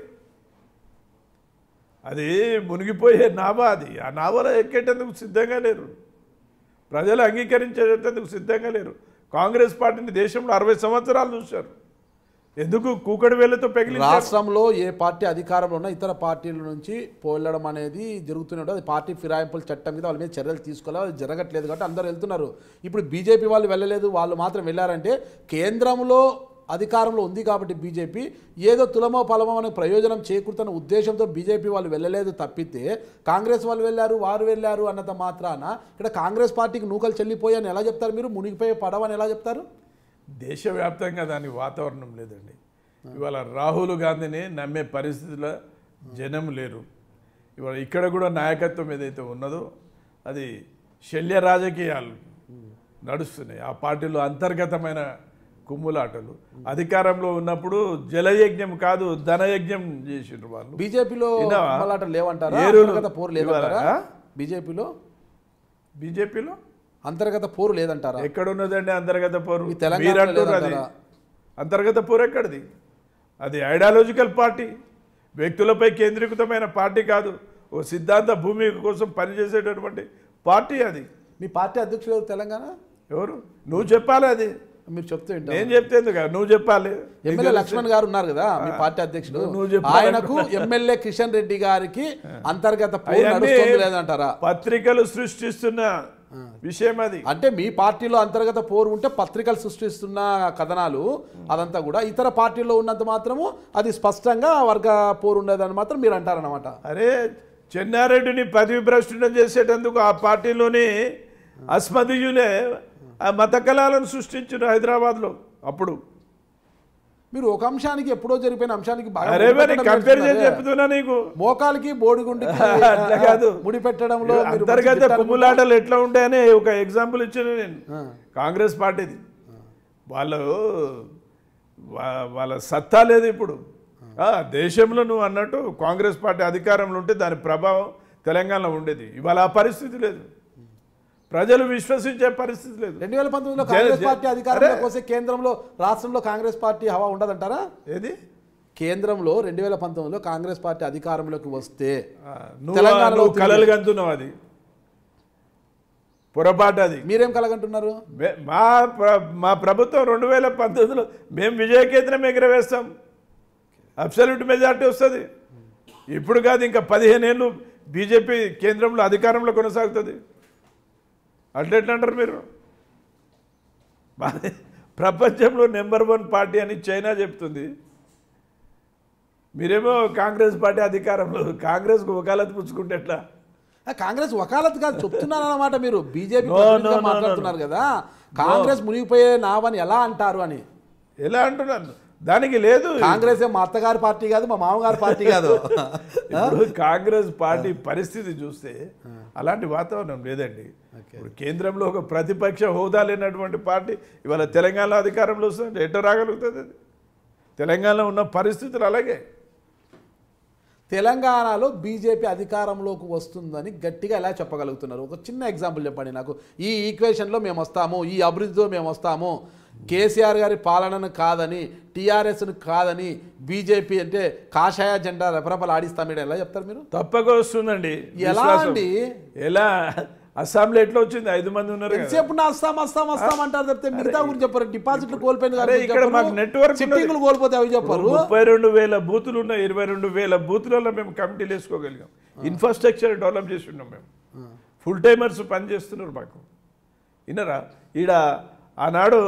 Speaker 2: అది మునిగిపోయే నావా అది ఆ నావలో ఎక్కేటందుకు సిద్ధంగా లేరు ప్రజలు అంగీకరించేటందుకు సిద్ధంగా లేరు కాంగ్రెస్ పార్టీని దేశంలో అరవై సంవత్సరాలు చూశారు ఎందుకు కూకడి వేలతో పెగిలించారు
Speaker 1: రాష్ట్రంలో ఏ పార్టీ అధికారంలో ఉన్నా ఇతర పార్టీల నుంచి పోలడం అనేది జరుగుతూనే ఉంటుంది అది పార్టీ ఫిరాయింపుల చట్టం మీద వాళ్ళ మీద చర్యలు తీసుకోవాలి అది జరగట్లేదు కాబట్టి అందరూ వెళ్తున్నారు ఇప్పుడు బీజేపీ వాళ్ళు వెళ్ళలేదు వాళ్ళు మాత్రం వెళ్ళారంటే కేంద్రంలో అధికారంలో ఉంది కాబట్టి బీజేపీ ఏదో తులమో పలమో అనే ప్రయోజనం చేకూరుతున్న ఉద్దేశంతో బీజేపీ వాళ్ళు వెళ్ళలేదు తప్పితే కాంగ్రెస్ వాళ్ళు వెళ్ళారు వారు వెళ్ళారు అన్నంత మాత్రాన ఇక్కడ కాంగ్రెస్ పార్టీకి నూకలు చెల్లిపోయి అని ఎలా చెప్తారు మీరు మునిగిపోయే పడవని ఎలా చెప్తారు
Speaker 2: దేశవ్యాప్తంగా దాని వాతావరణం లేదండి ఇవాళ రాహుల్ గాంధీని నమ్మే పరిస్థితిలో జనం లేరు ఇవాళ ఇక్కడ కూడా నాయకత్వం ఏదైతే ఉన్నదో అది శల్య రాజకీయాలు నడుస్తున్నాయి ఆ పార్టీలో అంతర్గతమైన కుమ్ములాటలు అధికారంలో ఉన్నప్పుడు జలయజ్ఞం కాదు ధనయజ్ఞం చేసిండ్రు వాళ్ళు
Speaker 1: బీజేపీలో
Speaker 2: విన్నావా?
Speaker 1: కుమ్మలాటలు లేవంటారా
Speaker 2: ఏరులు
Speaker 1: అంతర్గత పోరు లేదంటారా
Speaker 2: ఇవాళ, ఆ?
Speaker 1: బీజేపీలో
Speaker 2: బీజేపీలో
Speaker 1: అంతర్గత పోరు లేదంటారా
Speaker 2: ఎక్కడ ఉన్నదండి అంతర్గత పోరు
Speaker 1: ఈ తెలంగాణలో
Speaker 2: మీరు అంటున్నారు అది
Speaker 1: లేదంటారా?
Speaker 2: అంతర్గత పోరు ఎక్కడిది అది ఐడియాలజికల్ పార్టీ వ్యక్తులపై కేంద్రీకృతమైన పార్టీ కాదు ఓ సిద్ధాంత భూమి కోసం పనిచేసేటటువంటి పార్టీ అది
Speaker 1: మీ పార్టీ అధ్యక్షులు ఎవరు తెలంగాణ
Speaker 2: ఎవరు నువ్వు చెప్పాలి అది
Speaker 1: మీరు చెప్తూ వింటాం
Speaker 2: నేను చెప్తే ఎందుకు నువ్వు చెప్పాలి
Speaker 1: ఎమ్మెల్యే లక్ష్మణ్ గారు ఉన్నారు కదా మీ పార్టీ అధ్యక్షుడు
Speaker 2: నువ్వు చెప్పాలి.
Speaker 1: ఆయనకు ఎమ్మెల్యే కిషన్ రెడ్డి గారికి అంతర్గత పోరు
Speaker 2: అవన్నీ
Speaker 1: నడుస్తుంది లేదంటారా
Speaker 2: పత్రికలు సృష్టిస్తున్న విషయం అది
Speaker 1: అంటే మీ పార్టీలో అంతర్గత పోరు ఉంటే పత్రికలు సృష్టిస్తున్న కథనాలు అదంతా కూడా ఇతర పార్టీల్లో ఉన్నంత మాత్రము అది స్పష్టంగా వర్గ పోరు ఉండదని మాత్రం మీరు అంటారనమాట
Speaker 2: అరే చెన్నారెడ్డిని పదవి భ్రష్టుడం చేసేటందుకు ఆ పార్టీలోని అస్మదీయులే ఆ మత కళాలను సృష్టించారు హైదరాబాద్లో అప్పుడు
Speaker 1: మీరు ఒక అంశానికి ఎప్పుడో జరిగిపోయిన అంశానికి బాగా
Speaker 2: అరే మరి
Speaker 1: ముడిపెట్టడం
Speaker 2: కంపేర్ చేసి
Speaker 1: నేర్చుకున్నారే.
Speaker 2: చెప్తున్నా నీకు
Speaker 1: మోకాలికి బోడిగుండికి
Speaker 2: అట్లా కాదు.
Speaker 1: ముడి పెట్టడంలో మీరు
Speaker 2: అంతర్గత
Speaker 1: మంచి గిట్టాలు-
Speaker 2: కుమ్ములాటలు ఎట్లా ఉంటాయని ఒక ఎగ్జాంపుల్ ఇచ్చాను నేను
Speaker 1: ఆ.
Speaker 2: కాంగ్రెస్ పార్టీది వాళ్ళు వా- వాళ్ళ సత్తా లేదు ఇప్పుడు ఆ, దేశంలో నువ్వు అన్నట్టు కాంగ్రెస్ పార్టీ అధికారంలో ఉంటే దాని ప్రభావం తెలంగాణలో ఉండేది ఇవాళ ఆ పరిస్థితి లేదు ప్రజలు విశ్వసించే పరిస్థితి లేదు
Speaker 1: రెండు వేల పంతొమ్మిదిలో
Speaker 2: జన-
Speaker 1: కాంగ్రెస్
Speaker 2: జన-
Speaker 1: పార్టీ అధికారంలోకి
Speaker 2: అరే.
Speaker 1: వస్తే కేంద్రంలో రాష్ట్రంలో కాంగ్రెస్ పార్టీ హవా ఉండదంటారా
Speaker 2: ఏది
Speaker 1: కేంద్రంలో రెండు వేల పంతొమ్మిదిలో కాంగ్రెస్ పార్టీ అధికారంలోకి వస్తే
Speaker 2: ఆ, నువ్వు
Speaker 1: తెలంగాణలో
Speaker 2: నువ్వు కలలు కంటున్నావు అది పొరపాటు అది
Speaker 1: మీరేం కలగంటున్నారు
Speaker 2: మే- మా ప్ర- మా ప్రభుత్వం రెండు వేల పంతొమ్మిదిలో మేము విజయకేంద్రం ఎగరవేస్తాం అబ్సల్యూట్ మెజార్టీ వస్తుంది ఇప్పుడు కాదు ఇంకా పదిహేను ఏళ్ళు బీజేపీ కేంద్రంలో అధికారంలో కొనసాగుతుంది అట్లెట్లా అంటారు మీరు మాది ప్రపంచంలో నెంబర్ వన్ పార్టీ అని చైనా చెప్తుంది మీరేమో కాంగ్రెస్ పార్టీ అధికారంలో కాంగ్రెస్కు వకాలత్ పుచ్చుకుంటే ఎట్లా
Speaker 1: ఆ, కాంగ్రెస్ వకాలత్ కాదు చెప్తున్నారు అన్నమాట మీరు బీజేపీ
Speaker 2: No, no, no,
Speaker 1: మాట్లాడుతున్నారు కదా కాంగ్రెస్ మునిగిపోయే నావని ఎలా అంటారు అని
Speaker 2: ఎలా అంటున్నాను దానికి లేదు
Speaker 1: కాంగ్రెస్ ఏ మా అత్తగారి పార్టీ కాదు మా మామగారి పార్టీ కాదు
Speaker 2: ఇప్పుడు కాంగ్రెస్ పార్టీ పరిస్థితి చూస్తే అలాంటి వాతావరణం లేదండి ఇప్పుడు కేంద్రంలో ఒక ప్రతిపక్ష హోదా లేనటువంటి పార్టీ ఇవాళ తెలంగాణలో అధికారంలో వస్తుంది ఎట్లా రాగలుగుతుంది అది తెలంగాణలో ఉన్న పరిస్థితులు అలాగే
Speaker 1: తెలంగాణలో బీజేపీ అధికారంలోకి వస్తుందని గట్టిగా ఎలా చెప్పగలుగుతున్నారు ఒక చిన్న ఎగ్జాంపుల్ చెప్పండి నాకు ఈ ఈక్వేషన్లో మేము వస్తాము ఈ అభివృద్ధిలో మేము వస్తాము కేసీఆర్ గారి పాలనను కాదని టీఆర్ఎస్ను కాదని బీజేపీ అంటే కాషాయ జెండా రెపరెపలు ఆడిస్తాం మీరు ఎలా చెప్తారు మీరు
Speaker 2: తప్పక వస్తుందండి
Speaker 1: ఎలా
Speaker 2: విశ్వాసం.
Speaker 1: అండి?
Speaker 2: ఎలా అస్సాంలో ఎట్లా వచ్చింది ఐదు మంది ఉన్నారు కదా.
Speaker 1: ఎంతసేపు నా వస్తాం వస్తాం వస్తాం అంటారు చెప్తే మిగతా గురించి చెప్పారు డిపాజిట్లు కోల్పోయిన
Speaker 2: అరే, ఇక్కడ మాకు network ఉన్నది.
Speaker 1: సిట్టింగ్లు కోల్పోతే అవి చెప్పారు
Speaker 2: ముప్పై రెండు వేల బూతులు ఉన్న ఇరవై రెండు వేల బూతులలో మేము కమిటీలు వేసుకోగలిగాం ఇన్ఫ్రాస్ట్రక్చర్ డెవలప్ చేసి ఉన్నాం మేము ఫుల్ టైమర్స్ పని చేస్తున్నారు మాకు విన్నరా ఈడ ఆనాడు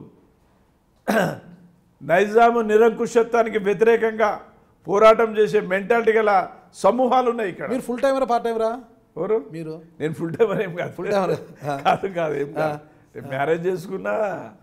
Speaker 2: నైజాము నిరంకుశత్వానికి వ్యతిరేకంగా పోరాటం చేసే మెంటాలిటీ గల సమూహాలు ఉన్నాయి ఇక్కడ
Speaker 1: మీరు ఫుల్ టైమరా పార్ట్ టైమరా
Speaker 2: ఎవరు
Speaker 1: మీరు
Speaker 2: నేను ఫుల్ టైమర్ ఏం కాదు
Speaker 1: ఫుల్ టైమర్
Speaker 2: కాదు కాదు ఏం కాదు నేను మ్యారేజ్ చేసుకున్నా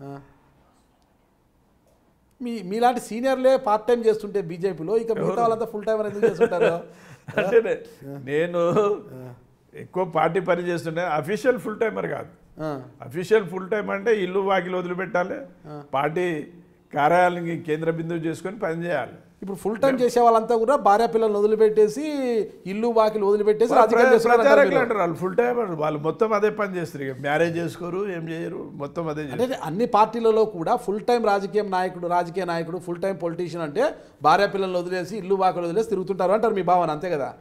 Speaker 1: మీ మీలాంటి సీనియర్లే పార్ట్ టైం చేస్తుంటే బీజేపీలో ఇక మిగతా వాళ్ళంతా ఫుల్ టైమర్ ఎందుకు చేస్తుంటారు
Speaker 2: అంటే నే- నేను ఎక్కువ పార్టీ పని చేస్తుండే అఫీషియల్ ఫుల్ టైమర్ కాదు
Speaker 1: ఆ,
Speaker 2: అఫీషియల్ ఫుల్ టైం అంటే ఇల్లు వాకిలు వదిలిపెట్టాలి పార్టీ కార్యాలయానికి కేంద్ర బిందువు చేసుకొని పని చేయాలి
Speaker 1: ఇప్పుడు ఫుల్ టైం చేసే వాళ్ళంతా కూడా భార్య పిల్లల్ని వదిలిపెట్టేసి ఇల్లు వాకిలు వదిలిపెట్టేసి రాజకీయాలు చేస్తున్నారు అంటారు
Speaker 2: ప్రచారకులు
Speaker 1: మీరు.
Speaker 2: అంటారు వాళ్ళు ఫుల్ టైమర్ వాళ్ళు మొత్తం అదే పని చేస్తారు ఇక మ్యారేజ్ చేసుకోరు ఏం చేయరు మొత్తం అదే చేస్తారు
Speaker 1: అంటే అన్ని పార్టీలలో కూడా ఫుల్ టైం రాజకీయ నాయకుడు రాజకీయ నాయకుడు ఫుల్ టైం పొలిటీషియన్ అంటే భార్య పిల్లల్ని వదిలేసి ఇల్లు వాకిలు వదిలేసి తిరుగుతుంటారు అంటారు మీ భావన అంతే కదా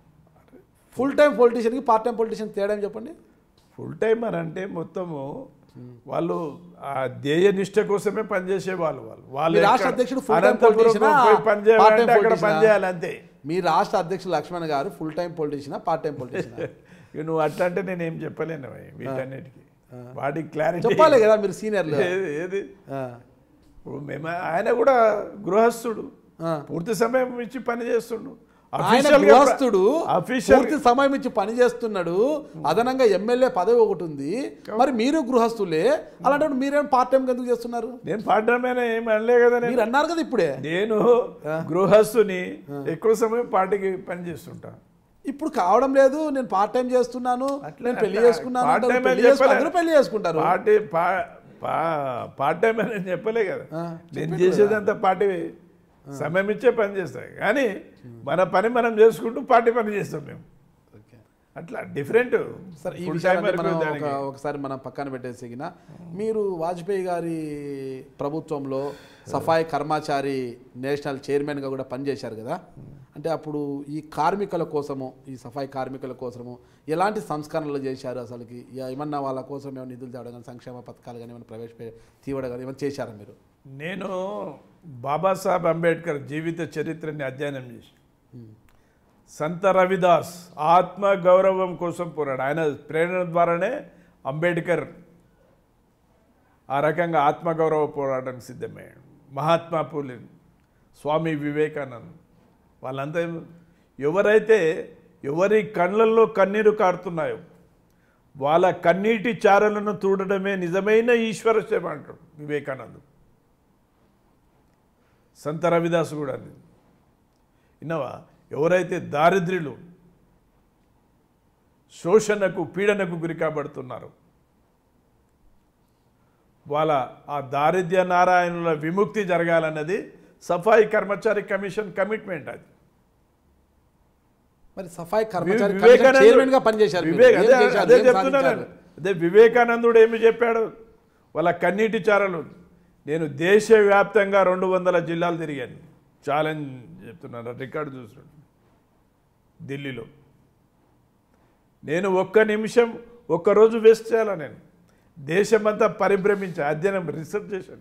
Speaker 1: ఫుల్ టైం పొలిటీషియన్కి పార్ట్ టైం పొలిటీషియన్ తేడా ఏం చెప్పండి
Speaker 2: ఫుల్ టైమర్ అంటే మొత్తము వాళ్ళు ఆ ధ్యేయ నిష్ట కోసమే పనిచేసే వాళ్ళు వాళ్ళు వాళ్ళు
Speaker 1: మీ రాష్ట్ర
Speaker 2: ఎక్కడ-
Speaker 1: అధ్యక్షుడు full time
Speaker 2: అనంతపురం
Speaker 1: politician ఆ?
Speaker 2: పోయి పని
Speaker 1: part
Speaker 2: చేయాలంటే
Speaker 1: time
Speaker 2: అక్కడ పని
Speaker 1: politician ఆ?
Speaker 2: చేయాలి అంతే
Speaker 1: మీ రాష్ట్ర అధ్యక్షులు లక్ష్మణ్ గారు full time politician part time politician
Speaker 2: ఇక నువ్వు అట్లా అంటే నేను ఏం చెప్పలేను అవి వీటన్నిటికీ వాటికి క్లారిటీ
Speaker 1: చెప్పాలి కదా మీరు సీనియర్లు
Speaker 2: ఏది ఏది ఇప్పుడు మేము ఆయన కూడా గృహస్థుడు
Speaker 1: ఆ.
Speaker 2: పూర్తి సమయం ఇచ్చి పని చేస్తుండు
Speaker 1: ఆయన
Speaker 2: Official గా ప్ర-
Speaker 1: గృహస్థుడు
Speaker 2: official
Speaker 1: పూర్తి సమయం ఇచ్చి పని చేస్తున్నాడు అదనంగా ఎమ్మెల్యే పదవి ఒకటి ఉంది మరి మీరు గృహస్థులే అలాంటప్పుడు మీరేం పార్ట్ టైం ఎందుకు చేస్తున్నారు
Speaker 2: నేను పాడడమేనా ఏం అనలే కదా నేను
Speaker 1: మీరు అన్నారు కదా ఇప్పుడే
Speaker 2: నేను గృహస్థుని ఎక్కువ సమయం పార్టీకి పని చేస్తుంటా
Speaker 1: ఇప్పుడు కావడం లేదు నేను పార్ట్ టైం చేస్తున్నాను నేను పెళ్లి చేసుకున్నాను
Speaker 2: part
Speaker 1: అంటారు.
Speaker 2: time అని
Speaker 1: పెళ్లి చేసుకు-
Speaker 2: చెప్పలే.
Speaker 1: అందరూ పెళ్లి చేసుకుంటారు
Speaker 2: పార్టీ పా- పా- పార్ట్ టైం అని నేను చెప్పలే కదా
Speaker 1: ఆ,
Speaker 2: నేను చేసేదంతా పార్టీ సమయం ఇచ్చే పని చేస్తాయి కానీ మన పని మనం చేసుకుంటూ పార్టీ పని చేస్తాం మేము అట్లా డిఫరెంట్
Speaker 1: సరే ఈ
Speaker 2: Full
Speaker 1: విషయాన్ని
Speaker 2: timer కు
Speaker 1: మనం ఒక
Speaker 2: దానికి.
Speaker 1: ఒకసారి మనం పక్కన పెట్టేసిగిన మీరు వాజ్పేయి గారి ప్రభుత్వంలో సఫాయి కర్మచారి నేషనల్ చైర్మన్గా కూడా పనిచేశారు కదా అంటే అప్పుడు ఈ కార్మికుల కోసము ఈ సఫాయి కార్మికుల కోసము ఎలాంటి సంస్కరణలు చేశారు అసలుకి ఇక ఏమన్నా వాళ్ళ కోసం ఏమైనా నిధులు తేవడం కానీ సంక్షేమ పథకాలు కానీ ఏమైనా ప్రవేశపె తీవడం కానీ ఏమైనా చేశారా మీరు
Speaker 2: నేను బాబాసాహెబ్ అంబేద్కర్ జీవిత చరిత్రని అధ్యయనం చేసి సంత రవిదాస్ ఆత్మ గౌరవం కోసం పోరాడు ఆయన ప్రేరణ ద్వారానే అంబేద్కర్ ఆ రకంగా ఆత్మగౌరవ పోరాటానికి సిద్ధమయ్యాడు మహాత్మా పూలే స్వామి వివేకానంద్ వాళ్ళంతా ఏం- ఎవరైతే ఎవరి కళ్ళల్లో కన్నీరు కారుతున్నాయో వాళ్ళ కన్నీటి చారలను చూడడమే నిజమైన ఈశ్వర సేవ అంటాడు వివేకానంద్ సంత రవిదాస్ కూడా అంది విన్నావా ఎవరైతే దారిద్ర్యులు శోషణకు పీడనకు గురి కాబడుతున్నారు వాళ్ళ ఆ దారిద్ర్య నారాయణుల విముక్తి జరగాలన్నది సఫాయి కర్మచారి కమిషన్ కమిట్మెంట్ అది
Speaker 1: మరి సఫాయి కర్మచారి
Speaker 2: వి-
Speaker 1: కమిషన్
Speaker 2: వివేకానంద-
Speaker 1: చైర్మన్ గా పనిచేశారు మీరు.
Speaker 2: వివేక్
Speaker 1: ఏం
Speaker 2: అదే
Speaker 1: చేశారు?
Speaker 2: అదే
Speaker 1: ఏం
Speaker 2: చెప్తున్నాను
Speaker 1: సాధించారు?
Speaker 2: అదే వివేకానందుడు ఏమి చెప్పాడు వాళ్ళ కన్నీటి చారలు నేను దేశవ్యాప్తంగా రెండు వందల జిల్లాలు తిరిగాను ఛాలెంజ్ చెప్తున్నాను రికార్డు చూస్తున్నాడు ఢిల్లీలో నేను ఒక్క నిమిషం ఒక్కరోజు వేస్ట్ చేయాలా నేను దేశమంతా పరిభ్రమించా అధ్యయనం రీసెర్చ్ చేశాను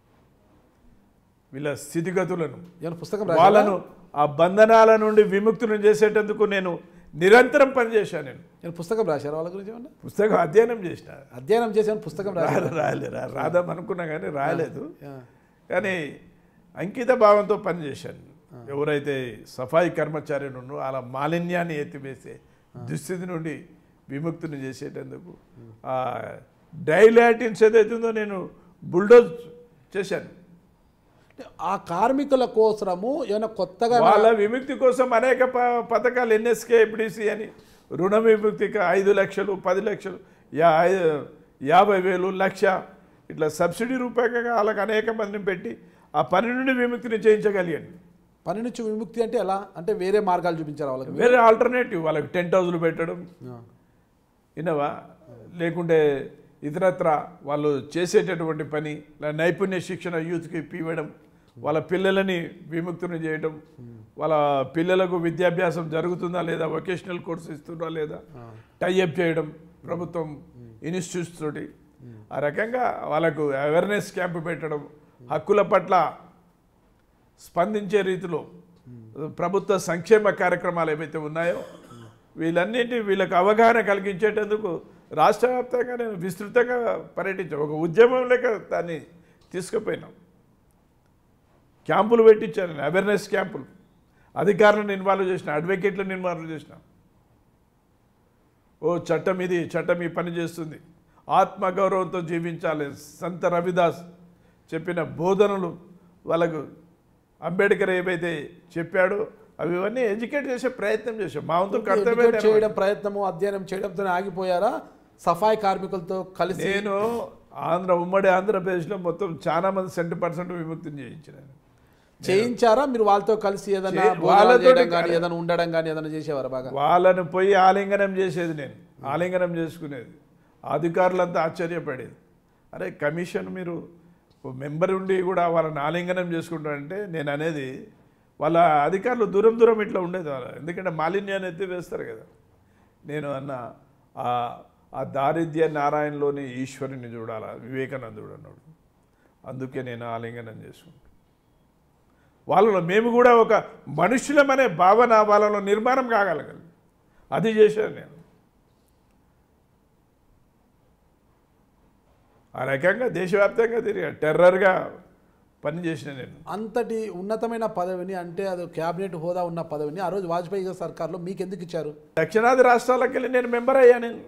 Speaker 2: వీళ్ళ స్థితిగతులను
Speaker 1: ఏమైనా పుస్తకం రాశారా?
Speaker 2: వాళ్ళను ఆ బంధనాల నుండి విముక్తులను చేసేటందుకు నేను నిరంతరం పనిచేశాను నేను
Speaker 1: ఏమైనా పుస్తకం రాశారు వాళ్ళ గురించి ఏమన్నా
Speaker 2: పుస్తకం అధ్యయనం చేసిన
Speaker 1: అధ్యయనం చేసి ఏమైనా పుస్తకం రాశారు
Speaker 2: రా- రాయలే రా- రాదాం అనుకున్నా కానీ రాయలేదు కానీ అంకిత భావంతో పనిచేశాను ఎవరైతే సఫాయి కర్మచారి నుండి వాళ్ళ మాలిన్యాన్ని ఎత్తివేసే దుస్థితి నుండి విముక్తిని చేసేటందుకు ఆ డైలాటిన్స్ ఏదైతుందో నేను బుల్డోజ్ చేశాను
Speaker 1: ఆ కార్మికుల కోసము ఏమైనా కొత్తగా
Speaker 2: వాళ్ళ విముక్తి కోసం అనేక ప- పథకాలు ఎన్ఎస్కే ఎఫ్డిసి అని రుణ విముక్తికి ఐదు లక్షలు పది లక్షలు యా ఐ- యాభై వేలు లక్ష ఇట్లా సబ్సిడీ రూపకంగా వాళ్ళకి అనేక మందిని పెట్టి ఆ పని నుండి విముక్తిని చేయించగలిగాను
Speaker 1: పని నుంచి విముక్తి అంటే ఎలా అంటే వేరే మార్గాలు చూపించారు వాళ్ళకి
Speaker 2: వేరే ఆల్టర్నేటివ్ వాళ్ళకి టెంట్ హౌస్లు పెట్టడం వినవా లేకుంటే ఇతరత్ర వాళ్ళు చేసేటటువంటి పని ఇలా నైపుణ్య శిక్షణ యూత్కి ఇప్పివ్వడం వాళ్ళ పిల్లలని విముక్తుని చేయడం వాళ్ళ పిల్లలకు విద్యాభ్యాసం జరుగుతుందా లేదా వొకేషనల్ కోర్స్ ఇస్తుందా లేదా టైఅప్ చేయడం ప్రభుత్వం ఇన్స్టిట్యూట్స్ తోటి ఆ రకంగా వాళ్ళకు అవేర్నెస్ క్యాంప్ పెట్టడం హక్కుల పట్ల స్పందించే రీతిలో ప్రభుత్వ సంక్షేమ కార్యక్రమాలు ఏవైతే ఉన్నాయో వీళ్ళన్నింటి వీళ్ళకి అవగాహన కలిగించేటందుకు రాష్ట్ర వ్యాప్తంగా నేను విస్తృతంగా పర్యటించాను ఒక ఉద్యమం లేక దాన్ని తీసుకుపోయినాం క్యాంపులు పెట్టించాను నేను అవేర్నెస్ క్యాంపులు అధికారులను ఇన్వాల్వ్ చేసిన అడ్వకేట్లను ఇన్వాల్వ్ చేసిన ఓ చట్టం ఇది చట్టం ఈ పని చేస్తుంది ఆత్మగౌరవంతో జీవించాలి సంత రవిదాస్ చెప్పిన బోధనలు వాళ్ళకు అంబేద్కర్ ఏవైతే చెప్పాడో అవి ఇవన్నీ ఎడ్యుకేట్ చేసే ప్రయత్నం చేశాం మా వంతు కర్తవ్యం
Speaker 1: ఎడ్యుకేట్ చేయడం ప్రయత్నము అధ్యయనం చేయడంతో ఆగిపోయారా సఫాయి కార్మికులతో కలిసి
Speaker 2: నేను ఆంధ్ర ఉమ్మడి ఆంధ్రప్రదేశ్లో మొత్తం చాలా మంది సెంట్ పర్సెంట్ విముక్తిని చేయించినాను
Speaker 1: చేయించారా మీరు వాళ్ళతో కలిసి ఏదైనా
Speaker 2: చే-
Speaker 1: భోజనాలు
Speaker 2: వాళ్ళతోటి
Speaker 1: చేయడం కానీ
Speaker 2: కాదు.
Speaker 1: ఏదైనా ఉండడం కానీ ఏదైనా చేసేవారు బాగా
Speaker 2: వాళ్ళని పోయి ఆలింగనం చేసేది నేను ఆలింగనం చేసుకునేది అధికారులంతా ఆశ్చర్యపడేది అరే కమిషన్ మీరు ఓ మెంబర్ ఉండి కూడా వాళ్ళని ఆలింగనం చేసుకుంటారంటే నేను అనేది వాళ్ళ అధికారులు దూరం దూరం ఇట్లా ఉండేది వాళ్ళ ఎందుకంటే మాలిన్యాన్ని ఎత్తివేస్తారు కదా నేను అన్న ఆ ఆ దారిద్ర్య నారాయణలోని ఈశ్వరుని చూడాలా వివేకానందుడు అన్నాడు అందుకే నేను ఆలింగనం చేసుకుంటాను వాళ్ళలో మేము కూడా ఒక మనుషులమనే భావన వాళ్ళలో నిర్మాణం కాగలగాలి అది చేశాను నేను ఆ రకంగా దేశవ్యాప్తంగా తిరిగా టెర్రర్గా పనిచేసిన నేను
Speaker 1: అంతటి ఉన్నతమైన పదవిని అంటే అది క్యాబినెట్ హోదా ఉన్న పదవిని ఆ రోజు వాజ్పేయి గారి సర్కార్లో మీకు ఎందుకు ఇచ్చారు
Speaker 2: దక్షిణాది రాష్ట్రాలకు వెళ్ళి నేను మెంబర్ అయ్యా నేను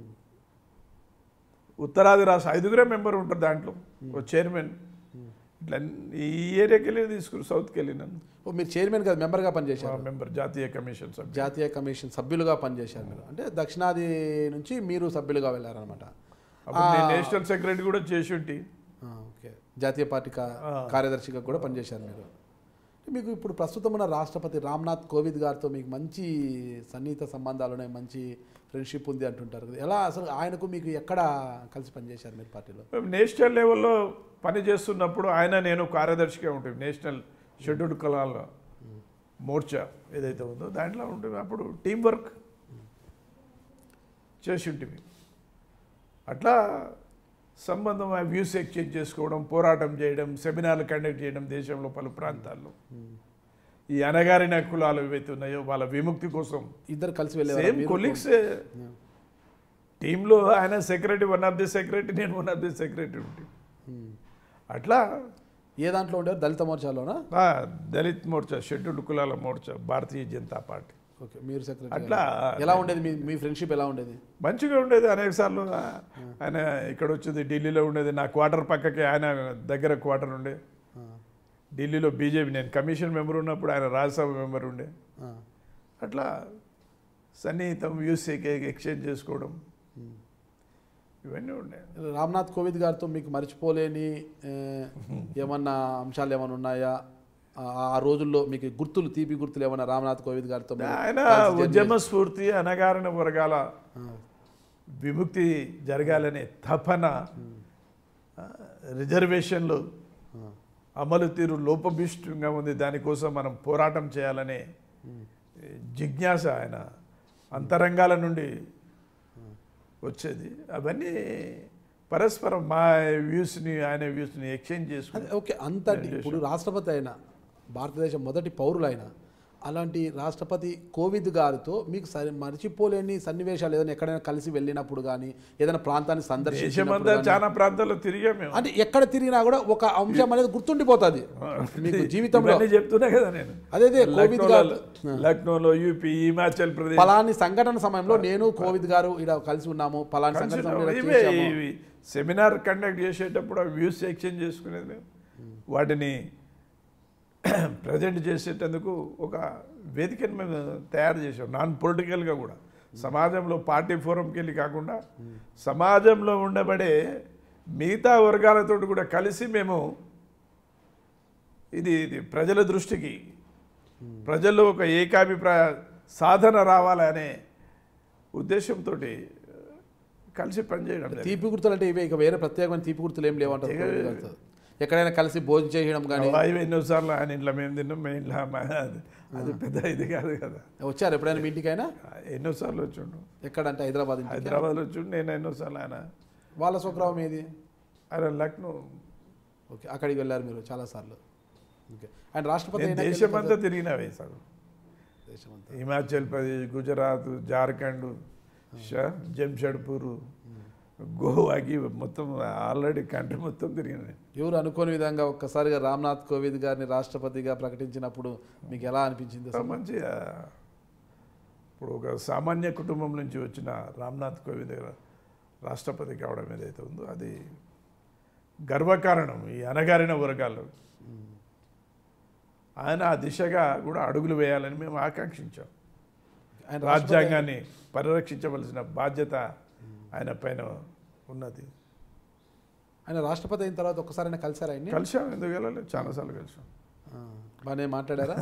Speaker 2: ఉత్తరాది రాష్ట్ర ఐదుగురే మెంబర్ ఉంటారు దాంట్లో ఓ చైర్మన్ ఇట్లా ఈ ఏరియాకి వెళ్ళి తీసుకుని సౌత్కి వెళ్ళినాను
Speaker 1: ఓ మీరు చైర్మన్ కాదు మెంబర్గా పనిచేశారు
Speaker 2: మెంబర్ జాతీయ కమిషన్ సభ్యుడు
Speaker 1: జాతీయ కమిషన్ సభ్యులుగా పనిచేశారు మీరు అంటే దక్షిణాది నుంచి మీరు సభ్యులుగా వెళ్ళారనమాట
Speaker 2: అప్పుడు నేను నేషనల్ సెక్రటరీ కూడా చేసి ఉంటి
Speaker 1: ఓకే జాతీయ పార్టీ కా- కార్యదర్శిగా కూడా పనిచేశారు మీరు మీకు ఇప్పుడు ప్రస్తుతం ఉన్న రాష్ట్రపతి రామ్నాథ్ కోవింద్ గారితో మీకు మంచి సన్నిహిత సంబంధాలు ఉన్నాయి మంచి ఫ్రెండ్షిప్ ఉంది అంటుంటారు కదా ఎలా అసలు ఆయనకు మీకు ఎక్కడ కలిసి పనిచేశారు మీరు పార్టీలో
Speaker 2: మేము నేషనల్ లెవెల్లో పని చేస్తున్నప్పుడు ఆయన నేను కార్యదర్శిగా ఉంటుంది నేషనల్ షెడ్యూల్డ్ కులాల మోర్చా ఏదైతే ఉందో దాంట్లో ఉంటుంది అప్పుడు టీం వర్క్ చేసి ఉంటుంది అట్లా సంబంధం ఆ వ్యూస్ ఎక్స్చేంజ్ చేసుకోవడం పోరాటం చేయడం సెమినార్లు కండక్ట్ చేయడం దేశంలో పలు ప్రాంతాల్లో ఈ అనగారిన కులాలు ఏవైతే ఉన్నాయో వాళ్ళ విముక్తి కోసం
Speaker 1: ఇద్దరు కలిసి వెళ్ళేవారు
Speaker 2: సేమ్ కొలీగ్స్ టీంలో ఆయన secretary one of the secretary నేను వన్ ఆఫ్ ది సెక్రటరీ ఉంటుంది అట్లా
Speaker 1: ఏ దాంట్లో ఉండేవారు దళిత మోర్చాలోనా
Speaker 2: ఆ, దళిత్ మోర్చా షెడ్యూల్డ్ కులాల మోర్చా భారతీయ జనతా పార్టీ
Speaker 1: ఓకే మీరు సెక్రటరీ
Speaker 2: అట్లా
Speaker 1: ఎలా ఉండేది మీ మీ ఫ్రెండ్షిప్ ఎలా ఉండేది
Speaker 2: మంచిగా ఉండేది అనేక సార్లు ఆ, ఆయన ఇక్కడ వచ్చేది ఢిల్లీలో ఉండేది నా క్వార్టర్ పక్కకి ఆయన దగ్గర క్వార్టర్ ఉండే
Speaker 1: ఆ.
Speaker 2: ఢిల్లీలో బీజేపీ నేను కమిషన్ మెంబర్ ఉన్నప్పుడు ఆయన రాజ్యసభ మెంబర్ ఉండే
Speaker 1: ఆ,
Speaker 2: అట్లా సన్నిహితం వ్యూస్ ఎక్స్చేంజ్ చేసుకోవడం ఇవన్నీ ఉన్నాయి
Speaker 1: రామ్నాథ్ కోవింద్ గారితో మీకు మర్చిపోలేని ఏ, ఏమన్నా అంశాలు ఏమైనా ఉన్నాయా ఆ- ఆ రోజుల్లో మీకు గుర్తులు తీపి గుర్తులు ఏమన్నా రామ్నాథ్ కోవింద్ గారితో మీరు
Speaker 2: ఆయన
Speaker 1: కలిసి జర్నీ
Speaker 2: ఉద్యమ స్ఫూర్తి అనగారిన వర్గాల
Speaker 1: ఆ,
Speaker 2: విముక్తి జరగాలనే తపన ఆ, రిజర్వేషన్లు
Speaker 1: ఆ,
Speaker 2: అమలు తీరు లోపభీష్టంగా ఉంది దానికోసం మనం పోరాటం చేయాలనే జిజ్ఞాస ఆయన అంతరంగాల నుండి వచ్చేది అవన్నీ పరస్పరం మా వ్యూస్ని ఆయన వ్యూస్ని ఎక్స్చేంజ్ చేసుకుని
Speaker 1: అదే ఓకే అంతటి ఇప్పుడు రాష్ట్రపతి అయిన భారతదేశం మొదటి పౌరులైన అలాంటి రాష్ట్రపతి కోవిద్ గారితో మీకు సరి మర్చిపోలేని సన్నివేశాలు ఏదైనా ఎక్కడైనా కలిసి వెళ్ళినప్పుడు కానీ ఏదైనా ప్రాంతాన్ని సందర్శించినప్పుడు
Speaker 2: దేశమంతా
Speaker 1: గానీ,
Speaker 2: చాలా ప్రాంతాల్లో తిరిగాం మేము
Speaker 1: అంటే ఎక్కడ తిరిగినా కూడా ఒక అంశం అనేది గుర్తుండిపోతుంది మీకు జీవితంలో
Speaker 2: ఇవన్నీ చెప్తున్నా కదా నేను
Speaker 1: అదే అదే కోవిద్ గారు
Speaker 2: లక్నోలో లక్నోలో యూపీ హిమాచల్ ప్రదేశ్
Speaker 1: పలాని సంఘటన సమయంలో నేను కోవిద్ గారు ఇక్కడ కలిసి ఉన్నాము పలాని సంఘటన సమయంలో ఇలా
Speaker 2: ఇవే
Speaker 1: చేశాము.
Speaker 2: ఇవి సెమినార్ కండక్ట్ చేసేటప్పుడు ఆ వ్యూస్ ఎక్స్చేంజ్ చేసుకునేది మేము వాటిని ప్రజెంట్ చేసేటందుకు ఒక వేదికను మేము తయారు చేసాం నాన్ పొలిటికల్గా కూడా సమాజంలో పార్టీ ఫోరంకి వెళ్ళి కాకుండా సమాజంలో ఉండబడే మిగతా వర్గాలతో కూడా కలిసి మేము ఇది ఇది ప్రజల దృష్టికి ప్రజల్లో ఒక ఏకాభిప్రాయ సాధన రావాలనే ఉద్దేశంతో కలిసి పనిచేయడం జరిగింది.
Speaker 1: తీపి గుర్తులు అంటే ఇవే ఇక వేరే ప్రత్యేకమైన తీపి గుర్తులు ఏం లేవంటారు కోవిద్ గారితో. ఎక్కడైనా కలిసి భోజనం చేయడం కానీ
Speaker 2: అవి ఎన్నోసార్లు ఆయన ఇంట్లో మేము తిన్నాం మేము ఇంట్లో మా- అది- అది పెద్ద ఇది కాదు కదా
Speaker 1: వచ్చారు ఎప్పుడైనా మీ ఇంటికైనా
Speaker 2: ఎన్నోసార్లు వచ్చిండు
Speaker 1: ఎక్కడంటే హైదరాబాద్ ఇంటికి
Speaker 2: హైదరాబాద్లో వచ్చిండు నేను ఎన్నోసార్లు ఆయన
Speaker 1: వాళ్ళ స్వగ్రామం ఏది
Speaker 2: ఆయన లక్నో
Speaker 1: ఓకే అక్కడికి వెళ్ళారు మీరు చాలాసార్లు ఓకే ఆయన రాష్ట్రపతి
Speaker 2: నేను
Speaker 1: అయినాక
Speaker 2: దేశమంతా తిరిగినా వేసాను
Speaker 1: దేశమంతా
Speaker 2: హిమాచల్ ప్రదేశ్ గుజరాత్ జార్ఖండ్ ష- జంషెడ్పూర్ గోవాకి మొత్తం ఆల్రెడీ కంట్రీ మొత్తం తిరిగిన నేను
Speaker 1: ఎవరు అనుకోని విధంగా ఒక్కసారిగా రామ్నాథ్ కోవింద్ గారిని రాష్ట్రపతిగా ప్రకటించినప్పుడు మీకు ఎలా అనిపించింది అసలు?
Speaker 2: మంచి ఆ, ఇప్పుడు ఒక సామాన్య కుటుంబం నుంచి వచ్చిన రామ్నాథ్ కోవింద్ గారు రాష్ట్రపతి కావడం ఏదైతే ఉందో అది గర్వకారణం ఈ అనగారిన వర్గాలు ఆయన ఆ దిశగా కూడా అడుగులు వేయాలని మేము ఆకాంక్షించాం
Speaker 1: ఆయన
Speaker 2: రాజ్యాంగాన్ని పరిరక్షించవలసిన బాధ్యత ఆయన పైన ఉన్నది
Speaker 1: ఆయన రాష్ట్రపతి అయిన తర్వాత ఒక్కసారి ఆయన కలిసారు ఆయన్ని
Speaker 2: కలిసాం ఎందుకు వెళ్ళాలి చాలాసార్లు కలిసాం
Speaker 1: ఆ, బాగానే మాట్లాడారా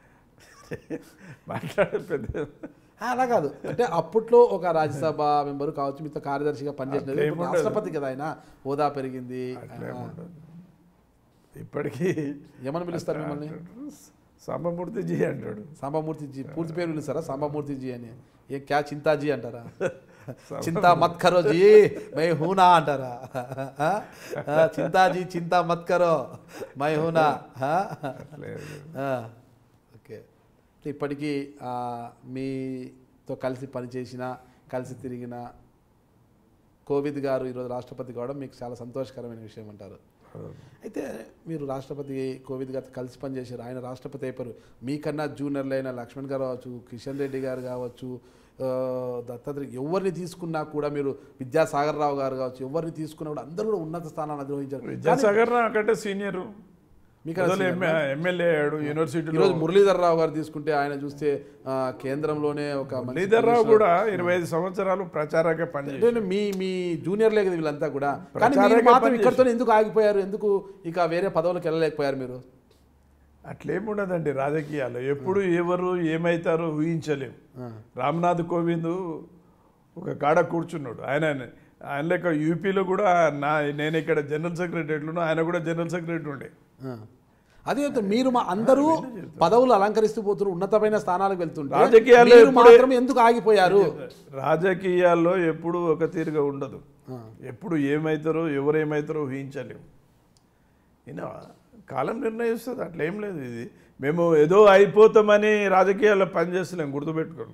Speaker 2: మాట్లాడే పెద్ద
Speaker 1: ఆ, అలా కాదు అంటే అప్పట్లో ఒక రాజ్యసభ మెంబర్ కావచ్చు మీతో కార్యదర్శిగా పనిచేసినది
Speaker 2: అట్లేం
Speaker 1: ఇప్పుడు
Speaker 2: ఉండదు.
Speaker 1: రాష్ట్రపతి కదా ఆయన హోదా పెరిగింది
Speaker 2: అట్లే
Speaker 1: ఆ,
Speaker 2: ఉండదు ఇప్పటికీ
Speaker 1: ఏమని పిలుస్తారు మిమ్మల్ని
Speaker 2: సాంబమూర్తి జీ అంటాడు
Speaker 1: సాంబమూర్తి జీ పూర్తి పేరు పిలుస్తారా సాంబమూర్తి జీ అని ఏ క్యా చింతాజీ అంటారా చింతా మత్ కరో జీ మై హూనా అంటారా ఆ? ఆ, చింతాజీ చింతా మత్ కరో మై హూనా ఆ?
Speaker 2: అట్లే
Speaker 1: ఆ, ఓకే ఇప్పటికీ ఆ, మీతో కలిసి పనిచేసిన కలిసి తిరిగిన కోవిద్ గారు ఈరోజు రాష్ట్రపతి కావడం మీకు చాలా సంతోషకరమైన విషయం అంటారు అయితే మీరు రాష్ట్రపతి కోవిద్ గారితో కలిసి పనిచేశారు ఆయన రాష్ట్రపతి అయిపోయారు మీకన్నా జూనియర్లు అయిన లక్ష్మణ్ గారు కావచ్చు కిషన్ రెడ్డి గారు కావచ్చు ఆ, దత్తాత్రేయ ఎవరిని తీసుకున్నా కూడా మీరు విద్యాసాగర్ రావు గారు కావచ్చు ఎవరిని తీసుకున్నా కూడా అందరూ కూడా ఉన్నత స్థానాన్ని అధిరోహించారు కానీ
Speaker 2: విద్యాసాగర్ నాకంటే సీనియర్
Speaker 1: మీకు
Speaker 2: మొదలు ఎమ్మెల్యే అయ్యాడు యూనివర్సిటీలో
Speaker 1: ఈరోజు మురళీధర్ రావు గారు తీసుకుంటే ఆయన చూస్తే ఆ, కేంద్రంలోనే ఒక మంచి
Speaker 2: మురళీధర్రావు కూడా ఇరవై ఐదు సంవత్సరాలు ప్రచారంగా పనిచేశాడు
Speaker 1: అంటే మీ మీ జూనియర్లే కదా వీళ్ళంతా కూడా కానీ
Speaker 2: ప్రచారంగా
Speaker 1: మీరు మాత్రం
Speaker 2: పనిచేసి-
Speaker 1: ఇక్కడితో ఎందుకు ఆగిపోయారు ఎందుకు ఇక వేరే పదవులకు వెళ్ళలేకపోయారు మీరు
Speaker 2: అట్లేముండదండి రాజకీయాలు ఎప్పుడు ఎవరు ఏమైతారో ఊహించలేము
Speaker 1: ఆ,
Speaker 2: రామ్నాథ్ కోవింద్ ఒక కాడ కూర్చున్నాడు ఆయన ఆయన లెక్క యూపీలో కూడా నా నేను ఇక్కడ జనరల్ సెక్రటరీలో ఆయన కూడా జనరల్ సెక్రటరీ ఉండే
Speaker 1: ఆ. అదే చెప్తా, మీరు మా అందరూ పదవులు అలంకరిస్తూ పోతున్నారు ఉన్నతమైన స్థానాలకు వెళ్తుంటే
Speaker 2: రాజకీయాల్లో
Speaker 1: మీరు
Speaker 2: ఎప్పుడే-
Speaker 1: మాత్రం ఎందుకు ఆగిపోయారు
Speaker 2: రాజకీయాల్లో ఎప్పుడు ఒక తీరుగా ఉండదు
Speaker 1: ఆ,
Speaker 2: ఎప్పుడు ఏమవుతారో ఎవరేమవుతారో ఊహించలేము ఈయన కాలం నిర్ణయిస్తుంది అట్లా ఏం లేదు ఇది మేము ఏదో అయిపోతామని రాజకీయాల్లో పనిచేస్తలేం గుర్తుపెట్టుకోండి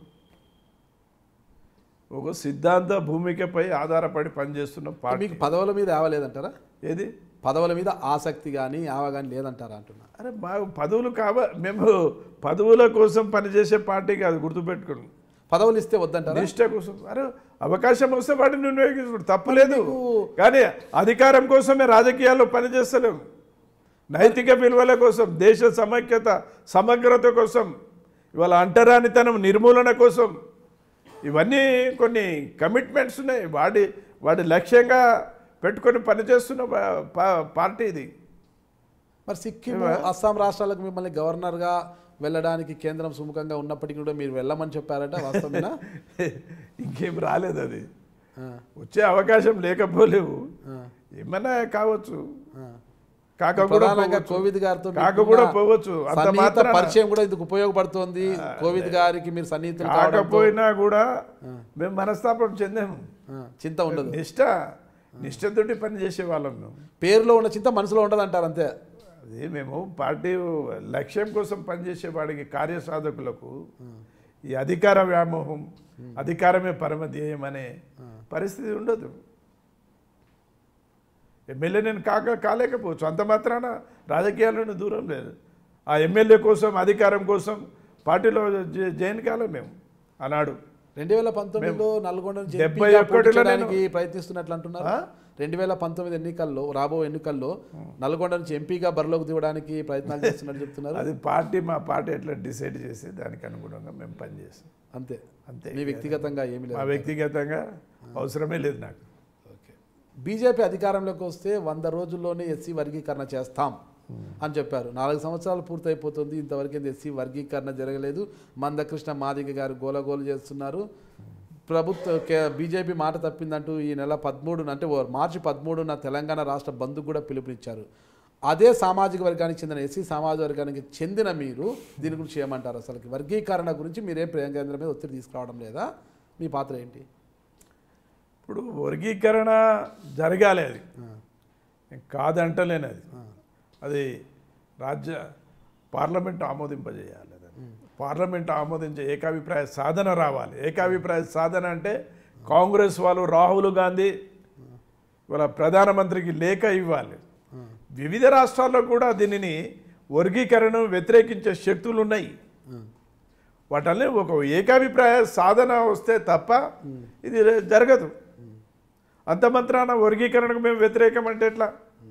Speaker 2: ఒక సిద్ధాంత భూమికపై ఆధారపడి పనిచేస్తున్న పార్టీ
Speaker 1: మీకు పదవుల మీద ఆవలేదంటారా
Speaker 2: ఏది
Speaker 1: పదవుల మీద ఆసక్తి కానీ ఆవ కానీ లేదంటారా అంటున్నా
Speaker 2: అరే మాకు పదవులు కావ మేము పదవుల కోసం పనిచేసే పార్టీ కాదు గుర్తుపెట్టుకోండి
Speaker 1: పదవులు ఇస్తే వద్దంటారా
Speaker 2: నిష్ట కోసం అరే అవకాశం వస్తే వాటిని వినియోగించుకోండి తప్పులేదు కానీ అధికారం కోసమే రాజకీయాల్లో పనిచేస్తలేము నైతిక విలువల కోసం దేశ సమైక్యత సమగ్రత కోసం ఇవాళ అంటరానితనం నిర్మూలన కోసం ఇవన్నీ కొన్ని కమిట్మెంట్స్ ఉన్నాయి వాడి వాడి లక్ష్యంగా పెట్టుకొని పనిచేస్తున్న పా- పా- పార్టీ ఇది
Speaker 1: మరి సిక్కిం అస్సాం రాష్ట్రాలకు మిమ్మల్ని గవర్నర్గా వెళ్ళడానికి కేంద్రం సుముఖంగా ఉన్నప్పటికీ కూడా మీరు వెళ్ళమని చెప్పారట వాస్తవమేనా
Speaker 2: ఇంకేం రాలేదు అది
Speaker 1: ఆ,
Speaker 2: వచ్చే అవకాశం లేకపోలేవు
Speaker 1: ఆ,
Speaker 2: ఏమన్నా కావచ్చు
Speaker 1: ఆ.
Speaker 2: కాక కూడా
Speaker 1: ప్రధానంగా
Speaker 2: పోవచ్చు.
Speaker 1: కోవిద్ గారితో
Speaker 2: కాక
Speaker 1: మీకున్న
Speaker 2: కూడా పోవచ్చు అంత
Speaker 1: సన్నిహిత
Speaker 2: మాత్రాన
Speaker 1: పరిచయం కూడా ఇందుకు ఉపయోగపడుతోంది కోవిద్ గారికి మీరు సన్నిహితులు కావడంతో
Speaker 2: కాకపోయినా కూడా మేము మనస్తాపం చెందాము
Speaker 1: ఆ, చింత ఉండదు
Speaker 2: నిష్ట నిష్టతోటి పని చేసే వాళ్ళం మేము
Speaker 1: పేరులో ఉన్న చింత మనసులో ఉండదు అంటారు అంతే
Speaker 2: అదే మేము పార్టీ లక్ష్యం కోసం పనిచేసే వాడికి కార్యసాధకులకు ఈ అధికార వ్యామోహం అధికారమే పరమ ధ్యేయం అనే పరిస్థితి ఉండదు ఎమ్మెల్యే నేను కాక కాలేకపోవచ్చు అంత మాత్రాన రాజకీయాలను దూరం లేదు ఆ ఎమ్మెల్యే కోసం అధికారం కోసం పార్టీలో జ- జాయిన్ కాలే మేము ఆనాడు
Speaker 1: రెండు వేల పంతొమ్మిదిలో నల్గొండ నుంచి
Speaker 2: డెబ్బై
Speaker 1: ఎంపీగా పోటీ
Speaker 2: ఒకటిలో
Speaker 1: చేయడానికి ప్రయత్నిస్తున్నట్లు అంటున్నారు
Speaker 2: ఆ?
Speaker 1: రెండు వేల పంతొమ్మిది ఎన్నికల్లో రాబో ఎన్నికల్లో నల్గొండ నుంచి ఎంపీగా బరిలోకి దిగడానికి ప్రయత్నాలు చేస్తున్నట్టు చెప్తున్నారు
Speaker 2: అది పార్టీ మా పార్టీ ఎట్లా డిసైడ్ చేసి దానికి అనుగుణంగా మేము పనిచేస్తాం
Speaker 1: అంతే
Speaker 2: అంతే
Speaker 1: మీ వ్యక్తిగతంగా ఏమి
Speaker 2: మా
Speaker 1: లేదు
Speaker 2: వ్యక్తిగతంగా అవసరమే లేదు నాకు
Speaker 1: ఓకే బీజేపీ అధికారంలోకి వస్తే వంద రోజుల్లోనే ఎస్సీ వర్గీకరణ చేస్తాం అని చెప్పారు నాలుగు సంవత్సరాలు పూర్తయిపోతుంది ఇంతవరకు ఎస్సీ వర్గీకరణ జరగలేదు మందకృష్ణ మాదిగ గారు గోలగోలు చేస్తున్నారు ప్రభుత్వ కే- బీజేపీ మాట తప్పిందంటూ ఈ నెల పదమూడున అంటే ఓ మార్చి పదమూడున తెలంగాణ రాష్ట్ర బంధుకు కూడా పిలుపునిచ్చారు అదే సామాజిక వర్గానికి చెందిన ఎస్సీ సామాజిక వర్గానికి చెందిన మీరు దీని గురించి ఏమంటారు అసలుకి వర్గీకరణ గురించి మీరేం ప్రియాంక కేంద్రం మీద ఒత్తిడి తీసుకురావడం లేదా మీ పాత్ర ఏంటి
Speaker 2: ఇప్పుడు వర్గీకరణ జరగాలి అది నేను కాదంటలేను అది అది రాజ్య పార్లమెంట్ ఆమోదింపజేయాలి అది పార్లమెంట్ ఆమోదించే ఏకాభిప్రాయ సాధన రావాలి ఏకాభిప్రాయ సాధన అంటే కాంగ్రెస్ వాళ్ళు రాహుల్ గాంధీ వాళ్ళ ప్రధానమంత్రికి లేఖ ఇవ్వాలి వివిధ రాష్ట్రాల్లో కూడా దీనిని వర్గీకరణను వ్యతిరేకించే శక్తులు ఉన్నాయి వాటల్ని ఒక ఏకాభిప్రాయ సాధన వస్తే తప్ప ఇది జరగదు అంత మాత్రాన వర్గీకరణకు మేము వ్యతిరేకం అంటే ఎట్లా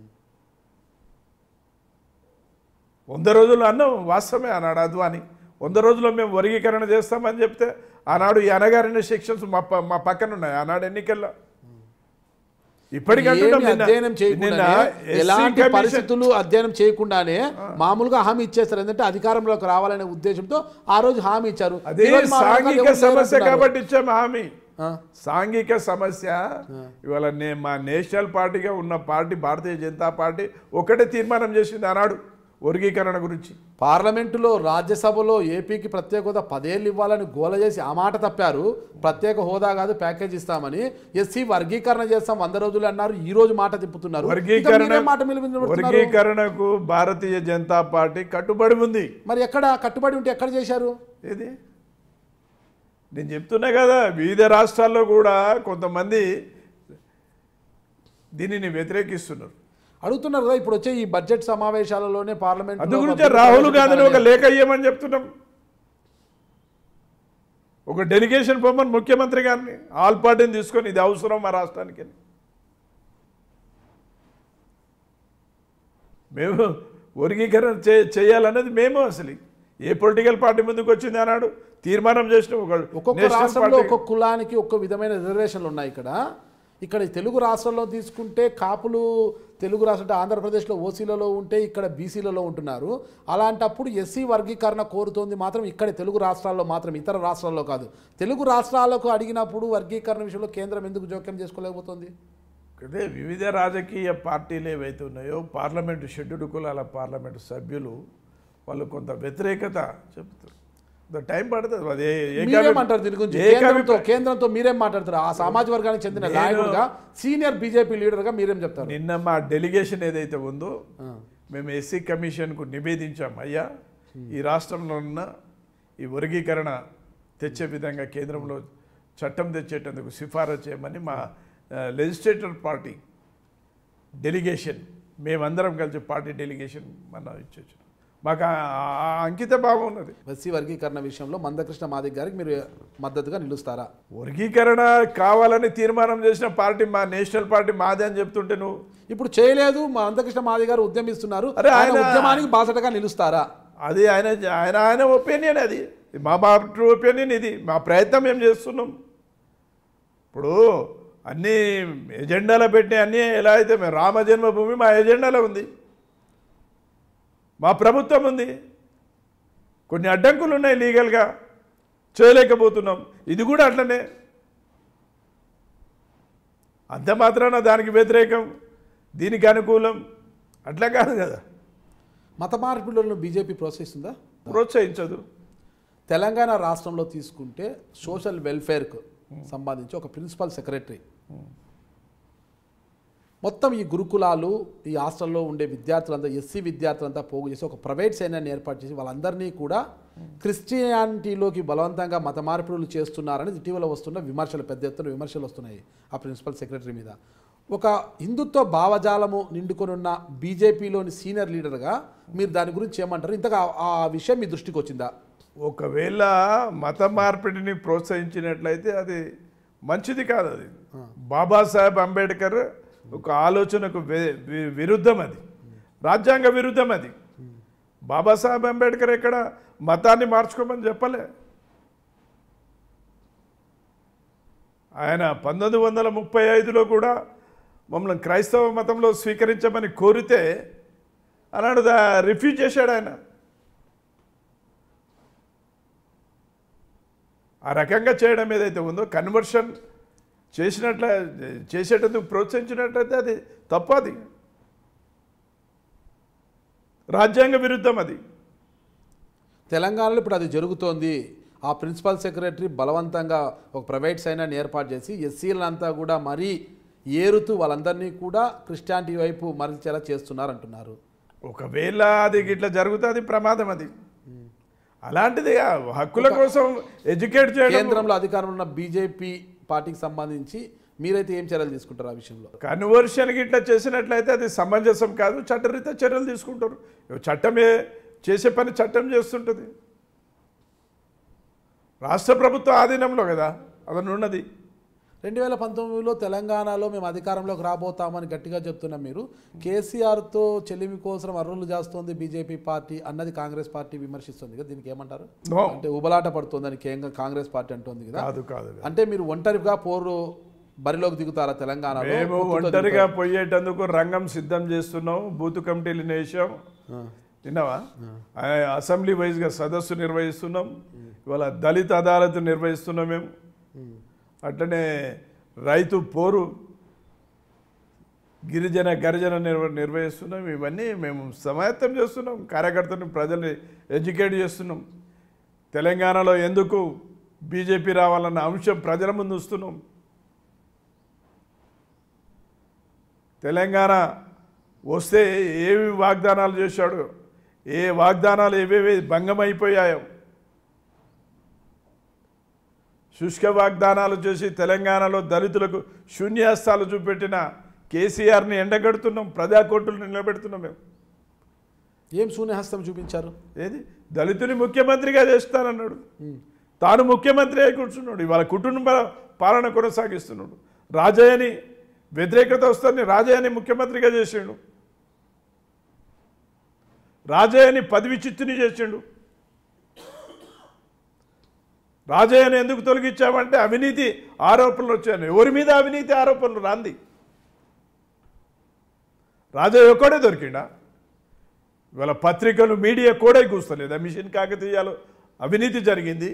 Speaker 2: వంద రోజులు అన్నాం వాస్తవమే ఆనాడు అద్వాని వంద రోజుల్లో మేము వర్గీకరణ చేస్తామని చెప్తే ఆనాడు ఈ అనగారిన సెక్షన్స్ మా ప- మా పక్కన ఉన్నాయి ఆనాడు ఎన్నికల్లో ఇప్పటికంటే
Speaker 1: ఏమీ అధ్యయనం చేయకుండా ఎలాంటి పరిస్థితులు అధ్యయనం చేయకుండానే మామూలుగా హామీ ఇచ్చేస్తారు ఎందుకంటే అధికారంలోకి రావాలనే ఉద్దేశంతో ఆ రోజు హామీ ఇచ్చారు
Speaker 2: అదే
Speaker 1: ఈరోజు మా
Speaker 2: సాంఘిక
Speaker 1: రకాలు ఎవరు
Speaker 2: సమస్య
Speaker 1: లేరంటున్నారు.
Speaker 2: కాబట్టి ఇచ్చాము హామీ
Speaker 1: ఆ,
Speaker 2: సాంఘిక సమస్య ఇవాళ నే మా నేషనల్ పార్టీగా ఉన్న పార్టీ భారతీయ జనతా పార్టీ ఒకటే తీర్మానం చేసింది ఆనాడు వర్గీకరణ గురించి
Speaker 1: పార్లమెంటులో రాజ్యసభలో ఏపీకి ప్రత్యేక హోదా పదేళ్ళు ఇవ్వాలని గోల చేసి ఆ మాట తప్పారు ప్రత్యేక హోదా కాదు ప్యాకేజ్ ఇస్తామని ఎస్సీ వర్గీకరణ చేస్తాం వంద రోజులు అన్నారు ఈ రోజు మాట తిప్పుతున్నారు ఇక
Speaker 2: వర్గీకరణ
Speaker 1: మీరేం మాట నిలబెడుతున్నారు?
Speaker 2: వర్గీకరణకు భారతీయ జనతా పార్టీ కట్టుబడి ఉంది
Speaker 1: మరి ఎక్కడ కట్టుబడి ఉంటే ఎక్కడ చేశారు
Speaker 2: ఏది నేను చెప్తున్నా కదా వివిధ రాష్ట్రాల్లో కూడా కొంతమంది దీనిని వ్యతిరేకిస్తున్నారు
Speaker 1: అడుగుతున్నారు కదా ఇప్పుడు వచ్చే ఈ బడ్జెట్ సమావేశాలలోనే పార్లమెంట్
Speaker 2: అందు గురించే రాహుల్ గాంధీని ఒక లేఖ ఇయ్యమని చెప్తున్నాం ఒక డెలిగేషన్ పొమ్మని ముఖ్యమంత్రి గారిని ఆల్ పార్టీని తీసుకొని ఇది అవసరం మా రాష్ట్రానికి అని. మేము వర్గీకరణ చే చేయాలన్నది మేము అసలు ఏ పొలిటికల్ పార్టీ ముందుకు వచ్చింది అన్నాడు తీర్మానం చేసిన ఒక
Speaker 1: ఒక్కొక్క
Speaker 2: నేషనల్
Speaker 1: రాష్ట్రంలో
Speaker 2: పార్టీ-
Speaker 1: ఒక్కొక్క కులానికి ఒక్క విధమైన రిజర్వేషన్లు ఉన్నాయి ఇక్కడ ఇక్కడ ఈ తెలుగు రాష్ట్రాల్లో తీసుకుంటే కాపులు తెలుగు రాష్ట్రం అంటే ఆంధ్రప్రదేశ్లో ఓసీలలో ఉంటే ఇక్కడ బీసీలలో ఉంటున్నారు అలాంటప్పుడు ఎస్సీ వర్గీకరణ కోరుతోంది మాత్రం ఇక్కడ తెలుగు రాష్ట్రాల్లో మాత్రం ఇతర రాష్ట్రాల్లో కాదు తెలుగు రాష్ట్రాలకు అడిగినప్పుడు వర్గీకరణ విషయంలో కేంద్రం ఎందుకు జోక్యం చేసుకోలేకపోతుంది
Speaker 2: అదే వివిధ రాజకీయ పార్టీలు ఏవైతే ఉన్నాయో పార్లమెంటు షెడ్యూల్ కులాల పార్లమెంటు సభ్యులు వాళ్ళు కొంత వ్యతిరేకత చెబుతారు కొంత టైం పడుతుంది అది ఏ- ఏకాభి-
Speaker 1: మీరేమంటారు దీని గురించి
Speaker 2: ఏకాభి-
Speaker 1: కేంద్రంతో కేంద్రంతో మీరేం మాట్లాడతారు ఆ సామాజిక వర్గానికి చెందిన
Speaker 2: నేను-
Speaker 1: నాయకుడిగా సీనియర్ బీజేపీ లీడర్గా మీరేం చెప్తారు
Speaker 2: నిన్న మా డెలిగేషన్ ఏదైతే ఉందో
Speaker 1: ఆ.
Speaker 2: మేము ఎస్సీ కమిషన్కు నివేదించాం అయ్యా ఈ రాష్ట్రంలో ఉన్న ఈ వర్గీకరణ తెచ్చే విధంగా కేంద్రంలో చట్టం తెచ్చేటందుకు సిఫారసు చేయమని మా లెజిస్లేటర్ పార్టీ డెలిగేషన్ మేమందరం కలిసి పార్టీ డెలిగేషన్ మన ఇచ్చొచ్చు మాకు ఆ- ఆ అంకిత భావం ఉన్నది
Speaker 1: ఎస్సీ వర్గీకరణ విషయంలో మందకృష్ణ మాదిక్ గారికి మీరు మద్దతుగా నిలుస్తారా
Speaker 2: వర్గీకరణ కావాలని తీర్మానం చేసిన పార్టీ మా నేషనల్ పార్టీ మాదే అని చెప్తుంటే నువ్వు
Speaker 1: ఇప్పుడు చేయలేదు మా మందకృష్ణ మాదిక్ గారు ఉద్యమిస్తున్నారు
Speaker 2: అరే
Speaker 1: ఆయన
Speaker 2: ఆయన-
Speaker 1: ఉద్యమానికి బాసటగా నిలుస్తారా
Speaker 2: అది ఆయన ఆయన ఆయన ఒపీనియన్ అది మా పార్టీ ఒపీనియన్ ఇది మా ప్రయత్నం మేము చేస్తున్నాం ఇప్పుడు అన్ని ఎజెండాలో పెట్టి అన్నీ ఎలా అయితే మేము రామ జన్మభూమి మా ఎజెండాలో ఉంది మా ప్రభుత్వం ఉంది కొన్ని అడ్డంకులు ఉన్నాయి లీగల్గా చేయలేకపోతున్నాం ఇది కూడా అట్లనే అంత మాత్రాన దానికి వ్యతిరేకం దీనికి అనుకూలం అట్లా కాదు కదా
Speaker 1: మత మార్పిడులను బీజేపీ ప్రోత్సహిస్తుందా
Speaker 2: ప్రోత్సహించదు
Speaker 1: తెలంగాణ రాష్ట్రంలో తీసుకుంటే సోషల్ వెల్ఫేర్కు సంబంధించి ఒక ప్రిన్సిపల్ సెక్రటరీ మొత్తం ఈ గురుకులాలు ఈ హాస్టల్లో ఉండే విద్యార్థులంతా ఎస్సీ విద్యార్థులంతా పోగు చేసి ఒక ప్రైవేట్ సైన్యాన్ని ఏర్పాటు చేసి వాళ్ళందరినీ కూడా క్రిస్టియానిటీలోకి బలవంతంగా మత మార్పిడులు చేస్తున్నారని ఇటీవల వస్తున్న విమర్శలు పెద్ద ఎత్తున విమర్శలు వస్తున్నాయి ఆ ప్రిన్సిపల్ సెక్రటరీ మీద ఒక హిందుత్వ భావజాలము నిండుకొని ఉన్న బీజేపీలోని సీనియర్ లీడర్గా మీరు దాని గురించి ఏమంటారు ఇంతగా ఆ- ఆ విషయం మీ దృష్టికి వచ్చిందా
Speaker 2: ఒకవేళ మత మార్పిడిని ప్రోత్సహించినట్లయితే అది మంచిది కాదు అది బాబాసాహెబ్ అంబేద్కర్ ఒక ఆలోచనకు వి- వి- విరుద్ధం అది రాజ్యాంగ విరుద్ధం అది బాబాసాహెబ్ అంబేద్కర్ ఎక్కడ మతాన్ని మార్చుకోమని చెప్పలే ఆయన పంతొమ్మిది వందల ముప్పై ఐదులో కూడా మమ్మల్ని క్రైస్తవ మతంలో స్వీకరించమని కోరితే అన్నాడు దా రిఫ్యూజ్ చేశాడు ఆయన ఆ రకంగా చేయడం ఏదైతే ఉందో కన్వర్షన్ చేసినట్ల చేసేటందుకు ప్రోత్సహించినట్లయితే అది తప్పు అది రాజ్యాంగ విరుద్ధం అది
Speaker 1: తెలంగాణలో ఇప్పుడు అది జరుగుతోంది ఆ ప్రిన్సిపల్ సెక్రటరీ బలవంతంగా ఒక ప్రైవేట్ సైన్యాన్ని ఏర్పాటు చేసి ఎస్సీలంతా కూడా మరీ ఏరుతూ వాళ్ళందరినీ కూడా క్రిస్టియానిటీ వైపు మరల్చేలా చేస్తున్నారు అంటున్నారు
Speaker 2: ఒకవేళ అది ఇట్లా జరుగుతుంది అది ప్రమాదం అది అలాంటిది ఆ హక్కుల కోసం ఎడ్యుకేట్ చేయడం
Speaker 1: కేంద్రంలో అధికారంలో ఉన్న బీజేపీ పార్టీకి సంబంధించి మీరైతే ఏం చర్యలు తీసుకుంటారు ఆ విషయంలో
Speaker 2: కన్వర్షన్కి ఇట్లా చేసినట్లయితే అది సమంజసం కాదు చట్టరీత్యా చర్యలు తీసుకుంటారు చట్టమే చేసే పని చట్టం చేస్తుంటుంది రాష్ట్ర ప్రభుత్వ ఆధీనంలో కదా అదని ఉన్నది
Speaker 1: రెండు వేల పంతొమ్మిదిలో తెలంగాణలో మేము అధికారంలోకి రాబోతామని గట్టిగా చెప్తున్న మీరు కేసీఆర్తో చెల్లిమి కోసం అర్రులు చేస్తోంది బీజేపీ పార్టీ అన్నది కాంగ్రెస్ పార్టీ విమర్శిస్తుంది కదా దీనికి ఏమంటారు
Speaker 2: నో
Speaker 1: అంటే ఉబలాట పడుతోందని కేంద్ర కాంగ్రెస్ పార్టీ అంటోంది కదా
Speaker 2: కాదు కాదు కాదు.
Speaker 1: అంటే మీరు ఒంటరిగా పోరు బరిలోకి దిగుతారా తెలంగాణలో
Speaker 2: మేము
Speaker 1: పొత్తుతో
Speaker 2: ఒంటరిగా పోయేటందుకు రంగం సిద్ధం చేస్తున్నాం బూత్ కమిటీలు వేసాం
Speaker 1: ఆ.
Speaker 2: విన్నావా ఆ, అసెంబ్లీ వైజ్గా సదస్సు నిర్వహిస్తున్నాం ఇవాళ దళిత అదాలత్ నిర్వహిస్తున్నాం మేము అట్లనే రైతు పోరు గిరిజన గరిజన నిర్వ నిర్వహిస్తున్నాం ఇవన్నీ మేము సమాయత్తం చేస్తున్నాం కార్యకర్తలను ప్రజల్ని ఎడ్యుకేట్ చేస్తున్నాం తెలంగాణలో ఎందుకు బీజేపీ రావాలన్న అంశం ప్రజల ముందు ఉంచుతున్నాం తెలంగాణ వస్తే ఏవి వాగ్దానాలు చేశాడు ఏ వాగ్దానాలు ఏవేవి భంగమైపోయాయో శుష్క వాగ్దానాలు చేసి తెలంగాణలో దళితులకు శూన్యాస్తాలు చూపెట్టిన కేసీఆర్ని ఎండగడుతున్నాం ప్రజా కోర్టులు నిలబెడుతున్నాం మేము
Speaker 1: ఏం శూన్యహస్తం చూపించారు
Speaker 2: ఏది దళితుని ముఖ్యమంత్రిగా చేస్తానన్నాడు తాను ముఖ్యమంత్రి అయి కూర్చున్నాడు ఇవాళ కుటుంబ పాలన కొనసాగిస్తున్నాడు రాజయ్యని వ్యతిరేకత వస్తుంది రాజయ్యని ముఖ్యమంత్రిగా చేసిండు రాజయ్యని పదవి చిత్తుని చేసిండు రాజయ్యని ఎందుకు తొలగించామంటే అవినీతి ఆరోపణలు వచ్చాయి ఎవరి మీద అవినీతి ఆరోపణలు రాంది రాజయ్య ఒక్కడే దొరికిండా ఇవాళ పత్రికలు మీడియా కూడా కూస్తలేదు మిషన్ కాకతీయాలు అవినీతి జరిగింది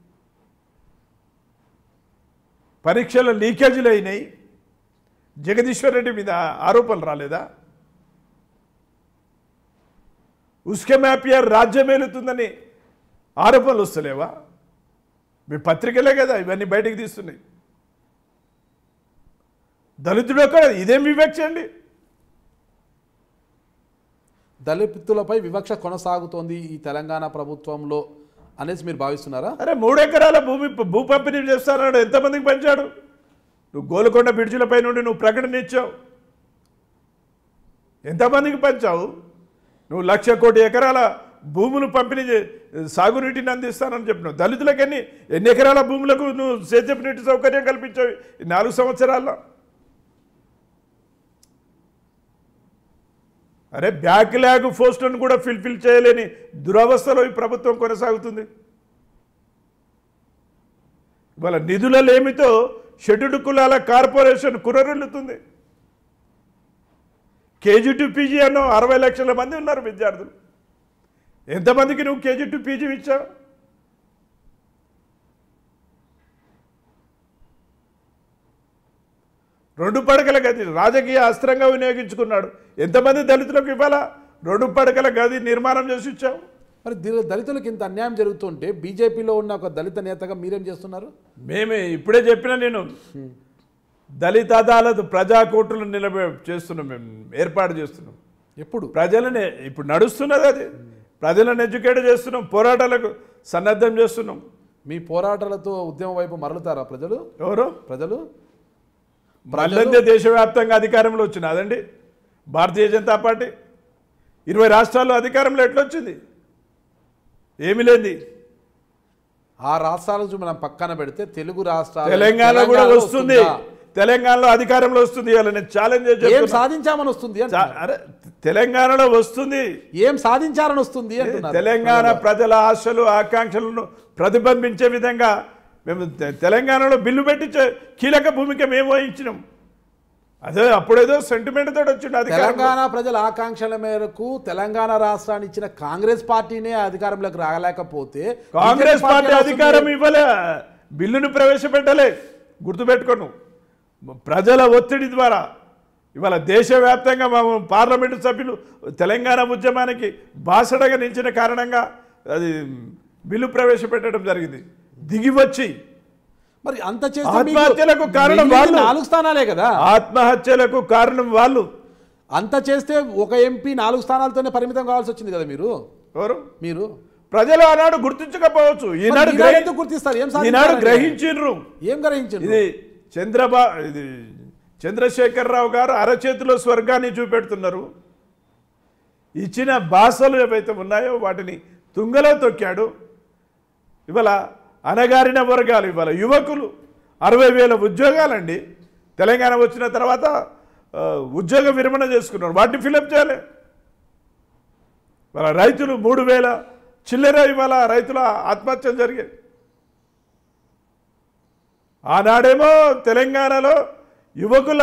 Speaker 2: పరీక్షల లీకేజీలు అయినాయి జగదీశ్వర్ రెడ్డి మీద ఆరోపణలు రాలేదా ఉస్కే మ్యాపియర్ రాజ్యం ఏలుతుందని ఆరోపణలు వస్తలేవా మీ పత్రికలే కదా ఇవన్నీ బయటకు తీస్తున్నాయి దళితుడు ఒక్కడ ఇదేం వివక్ష అండి
Speaker 1: దళితులపై వివక్ష కొనసాగుతోంది ఈ తెలంగాణ ప్రభుత్వంలో అనేసి మీరు భావిస్తున్నారా
Speaker 2: అరే మూడు ఎకరాల భూమి భూ పంపిణీ చేస్తానన్నాడు ఎంతమందికి పంచాడు నువ్వు గోల్కొండ బ్రిడ్జిలపై నుండి నువ్వు ప్రకటన ఇచ్చావు ఎంతమందికి పంచావు నువ్వు లక్ష కోటి ఎకరాల భూములు పంపిణీ చే- సాగునీటిని అందిస్తానని చెప్పినావు దళితులకు ఎన్ని ఎన్ని ఎకరాల భూములకు నువ్వు సేద్యపు నీటి సౌకర్యం కల్పించావు ఈ నాలుగు సంవత్సరాల్లో అరే బ్యాక్ ల్యాగ్ పోస్టులను కూడా ఫిల్ఫిల్ చేయలేని దురవస్థలో ఈ ప్రభుత్వం కొనసాగుతుంది ఇవాళ నిధుల లేమితో షెడ్యూల్డ్ కులాల కార్పొరేషన్ కుర్రరులుతుంది కేజీ టు పీజీ అన్నో అరవై లక్షల మంది ఉన్నారు విద్యార్థులు ఎంతమందికి నువ్వు కేజీ టు పీజీ ఇచ్చావు రెండు పడకల గది రాజకీయ అస్త్రంగా వినియోగించుకున్నాడు ఎంతమంది దళితులకు ఇవ్వాలా రెండు పడకల గది నిర్మాణం చేసి ఇచ్చావు
Speaker 1: మరి ది- దళితులకు ఇంత అన్యాయం జరుగుతుంటే బీజేపీలో ఉన్న ఒక దళిత నేతగా మీరేం చేస్తున్నారు
Speaker 2: మేమే ఇప్పుడే చెప్పిన నేను దళిత అదాలత్ ప్రజా కోర్టులు నిలబె చేస్తున్నాం మేము ఏర్పాటు చేస్తున్నాం
Speaker 1: ఎప్పుడు
Speaker 2: ప్రజలని ఇప్పుడు నడుస్తున్నది అది ప్రజలను ఎడ్యుకేట్ చేస్తున్నాం పోరాటాలకు సన్నద్ధం చేస్తున్నాం
Speaker 1: మీ పోరాటాలతో ఉద్యమం వైపు మరలుతారా ప్రజలు
Speaker 2: ఎవరు
Speaker 1: ప్రజలు
Speaker 2: మళ్ళందే దేశవ్యాప్తంగా అధికారంలో వచ్చింది అదండి భారతీయ జనతా పార్టీ ఇరవై రాష్ట్రాల్లో అధికారంలో ఎట్లొచ్చింది ఏమి లేని
Speaker 1: ఆ రాష్ట్రాలను మనం పక్కన పెడితే తెలుగు రాష్ట్రాలు
Speaker 2: తెలంగాణ కూడా
Speaker 1: తెలంగాణలో
Speaker 2: వస్తుంది
Speaker 1: వస్తుందా?
Speaker 2: తెలంగాణలో అధికారంలో వస్తుంది ఇవాళ నేను ఛాలెంజ్
Speaker 1: ఏం సాధించామని వస్తుంది అంటున్నారు.
Speaker 2: అరే తెలంగాణలో వస్తుంది
Speaker 1: ఏం సాధించాలని వస్తుంది అంటున్నారు
Speaker 2: తెలంగాణ ప్రజల ఆశలు ఆకాంక్షలను ప్రతిబింబించే విధంగా మేము తె- తెలంగాణలో బిల్లు పెట్టి చే- కీలక భూమిక మేము వహించినాం అదే అప్పుడేదో సెంటిమెంట్ తోటి వచ్చిండు అధికారం
Speaker 1: తెలంగాణ ప్రజల ఆకాంక్షల మేరకు తెలంగాణ రాష్ట్రాన్ని ఇచ్చిన కాంగ్రెస్ పార్టీనే అధికారంలోకి రాలేకపోతే
Speaker 2: కాంగ్రెస్
Speaker 1: BJP
Speaker 2: పార్టీ
Speaker 1: ఎలా
Speaker 2: అధికారం
Speaker 1: వస్తుంది?
Speaker 2: ఇవ్వలే బిల్లును ప్రవేశపెట్టలే గుర్తుపెట్టుకోను ప్రజల ఒత్తిడి ద్వారా ఇవాళ దేశవ్యాప్తంగా మేము పార్లమెంటు సభ్యులు తెలంగాణ ఉద్యమానికి బాసడగా నిలిచిన కారణంగా అది బిల్లు ప్రవేశపెట్టడం జరిగింది దిగి వచ్చి
Speaker 1: మరి అంత చేస్తే మీకు
Speaker 2: ఆత్మహత్యలకు కారణం
Speaker 1: మిగిలింది
Speaker 2: వాళ్ళు.
Speaker 1: నాలుగు స్థానాలే కదా
Speaker 2: ఆత్మహత్యలకు కారణం వాళ్ళు
Speaker 1: అంత చేస్తే ఒక ఎంపీ నాలుగు స్థానాలతోనే పరిమితం కావాల్సి వచ్చింది కదా మీరు
Speaker 2: ఎవరు
Speaker 1: మీరు
Speaker 2: ప్రజలు ఆనాడు గుర్తించకపోవచ్చు ఈనాడు
Speaker 1: ఈనాడు
Speaker 2: గ్రహి-
Speaker 1: ఎందుకు గుర్తిస్తారు ఏం
Speaker 2: ఈనాడు
Speaker 1: సాధించారండి?
Speaker 2: గ్రహించిండ్రు
Speaker 1: ఏం గ్రహించారు
Speaker 2: ఇది చంద్రబా ఇది చంద్రశేఖరరావు గారు అరచేతిలో స్వర్గాన్ని చూపెడుతున్నారు ఇచ్చిన భాషలు ఏవైతే ఉన్నాయో వాటిని తుంగలో తొక్కాడు ఇవాళ అనగారిన వర్గాలు ఇవాళ యువకులు అరవై వేల ఉద్యోగాలండి తెలంగాణ వచ్చిన తర్వాత ఆ, ఉద్యోగ విరమణ చేసుకున్నారు వాటిని ఫిలప్ చేయాలి ఇవాళ రైతులు మూడు వేల చిల్లర ఇవాళ రైతుల ఆత్మహత్యలు జరిగాయి ఆనాడేమో తెలంగాణలో యువకుల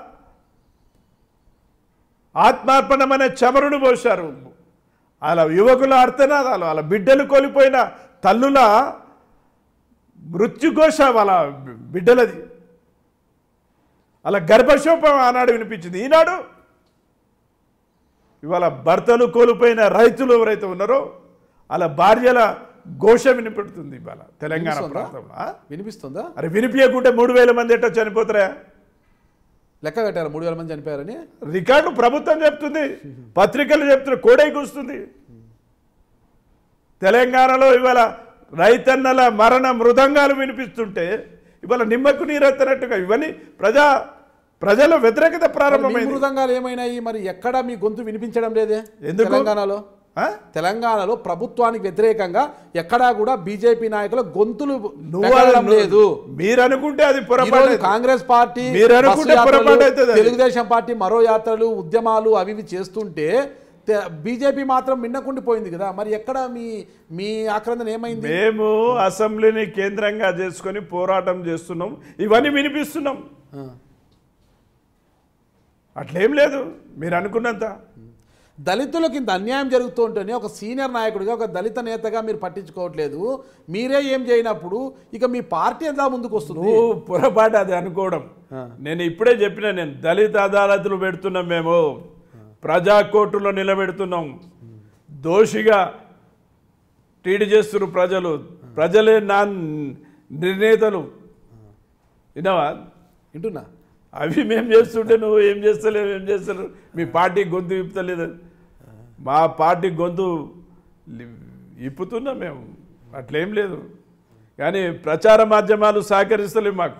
Speaker 2: ఆత్మార్పణం అనే చమరును పోశారు అలా యువకుల అర్థనాదాలు అలా బిడ్డలు కోల్పోయిన తల్లుల మృత్యుఘోష వాళ్ళ బిడ్డలది అలా గర్భశోపం ఆనాడు వినిపించింది ఈనాడు ఇవాళ భర్తలు కోల్పోయిన రైతులు ఎవరైతే ఉన్నారో అలా భార్యల ఘోష వినిపెడుతుంది ఇవాళ తెలంగాణ
Speaker 1: వినిపిస్తుందా?
Speaker 2: ప్రాంతంలో ఆ?
Speaker 1: వినిపిస్తుందా
Speaker 2: అరే వినిపించకుంటే మూడు వేల మంది ఎట్టో చనిపోతారా
Speaker 1: లెక్క కట్టారు మూడు వేల మంది చనిపోయారని
Speaker 2: రికార్డు ప్రభుత్వం చెప్తుంది పత్రికలు చెప్తున్న కోడై కూస్తుంది తెలంగాణలో ఇవాళ రైతన్నల మరణ మృదంగాలు వినిపిస్తుంటే ఇవాళ నిమ్మకు నీరెత్తనట్టుగా ఇవన్నీ ప్రజా ప్రజల వ్యతిరేకత
Speaker 1: మరి మీ
Speaker 2: ప్రారంభమైంది
Speaker 1: మృదంగాలు ఏమైనాయి మరి ఎక్కడ మీ గొంతు వినిపించడం లేదే
Speaker 2: ఎందుకు?
Speaker 1: తెలంగాణలో
Speaker 2: ఆ?
Speaker 1: తెలంగాణలో ప్రభుత్వానికి వ్యతిరేకంగా ఎక్కడా కూడా బీజేపీ నాయకుల గొంతులు
Speaker 2: నువ్వు
Speaker 1: పెగలడం
Speaker 2: అది-
Speaker 1: లేదు
Speaker 2: మీరు అనుకుంటే అది
Speaker 1: ఈరోజు
Speaker 2: పొరపాటు
Speaker 1: కాంగ్రెస్ పార్టీ
Speaker 2: మీరు అనుకుంటే
Speaker 1: బస్సు యాత్రలు,
Speaker 2: పొరపాటు అవుతుంది అది.
Speaker 1: తెలుగుదేశం పార్టీ మరో యాత్రలు ఉద్యమాలు అవి ఇవి చేస్తుంటే బీజేపీ మాత్రం మిన్నకుండిపోయింది కదా మరి ఎక్కడ మీ మీ ఆక్రందన ఏమైంది
Speaker 2: మేము అసెంబ్లీని కేంద్రంగా చేసుకొని పోరాటం చేస్తున్నాం ఇవన్నీ వినిపిస్తున్నాం
Speaker 1: ఆ.
Speaker 2: అట్లేం లేదు మీరు అనుకున్నంత
Speaker 1: దళితులకు ఇంత అన్యాయం జరుగుతుంటేనే ఒక సీనియర్ నాయకుడిగా ఒక దళిత నేతగా మీరు పట్టించుకోవట్లేదు మీరే ఏం చేయనప్పుడు ఇక మీ పార్టీ ఎలా ముందుకు వస్తుంది
Speaker 2: నువ్వు పొరపాటు అది అనుకోవడం
Speaker 1: ఆ.
Speaker 2: నేను ఇప్పుడే చెప్పిన నేను దళిత అదాలతులు పెడుతున్నాం మేము ప్రజా కోర్టులో నిలబెడుతున్నాం దోషిగా ట్రీట్ చేస్తున్నారు ప్రజలు ప్రజలే నా నిర్ణేతలు విన్నావా
Speaker 1: వింటున్నా
Speaker 2: అవి మేము చేస్తుంటే నువ్వు ఏం చేస్తలేవు ఏం చేస్తలేవు మీ పార్టీ గొంతు ఇప్పుతలేదు మా పార్టీ గొంతు లి- ఇప్పుతున్నాం మేము అట్లేం లేదు కానీ ప్రచార మాధ్యమాలు సహకరిస్తలేవు మాకు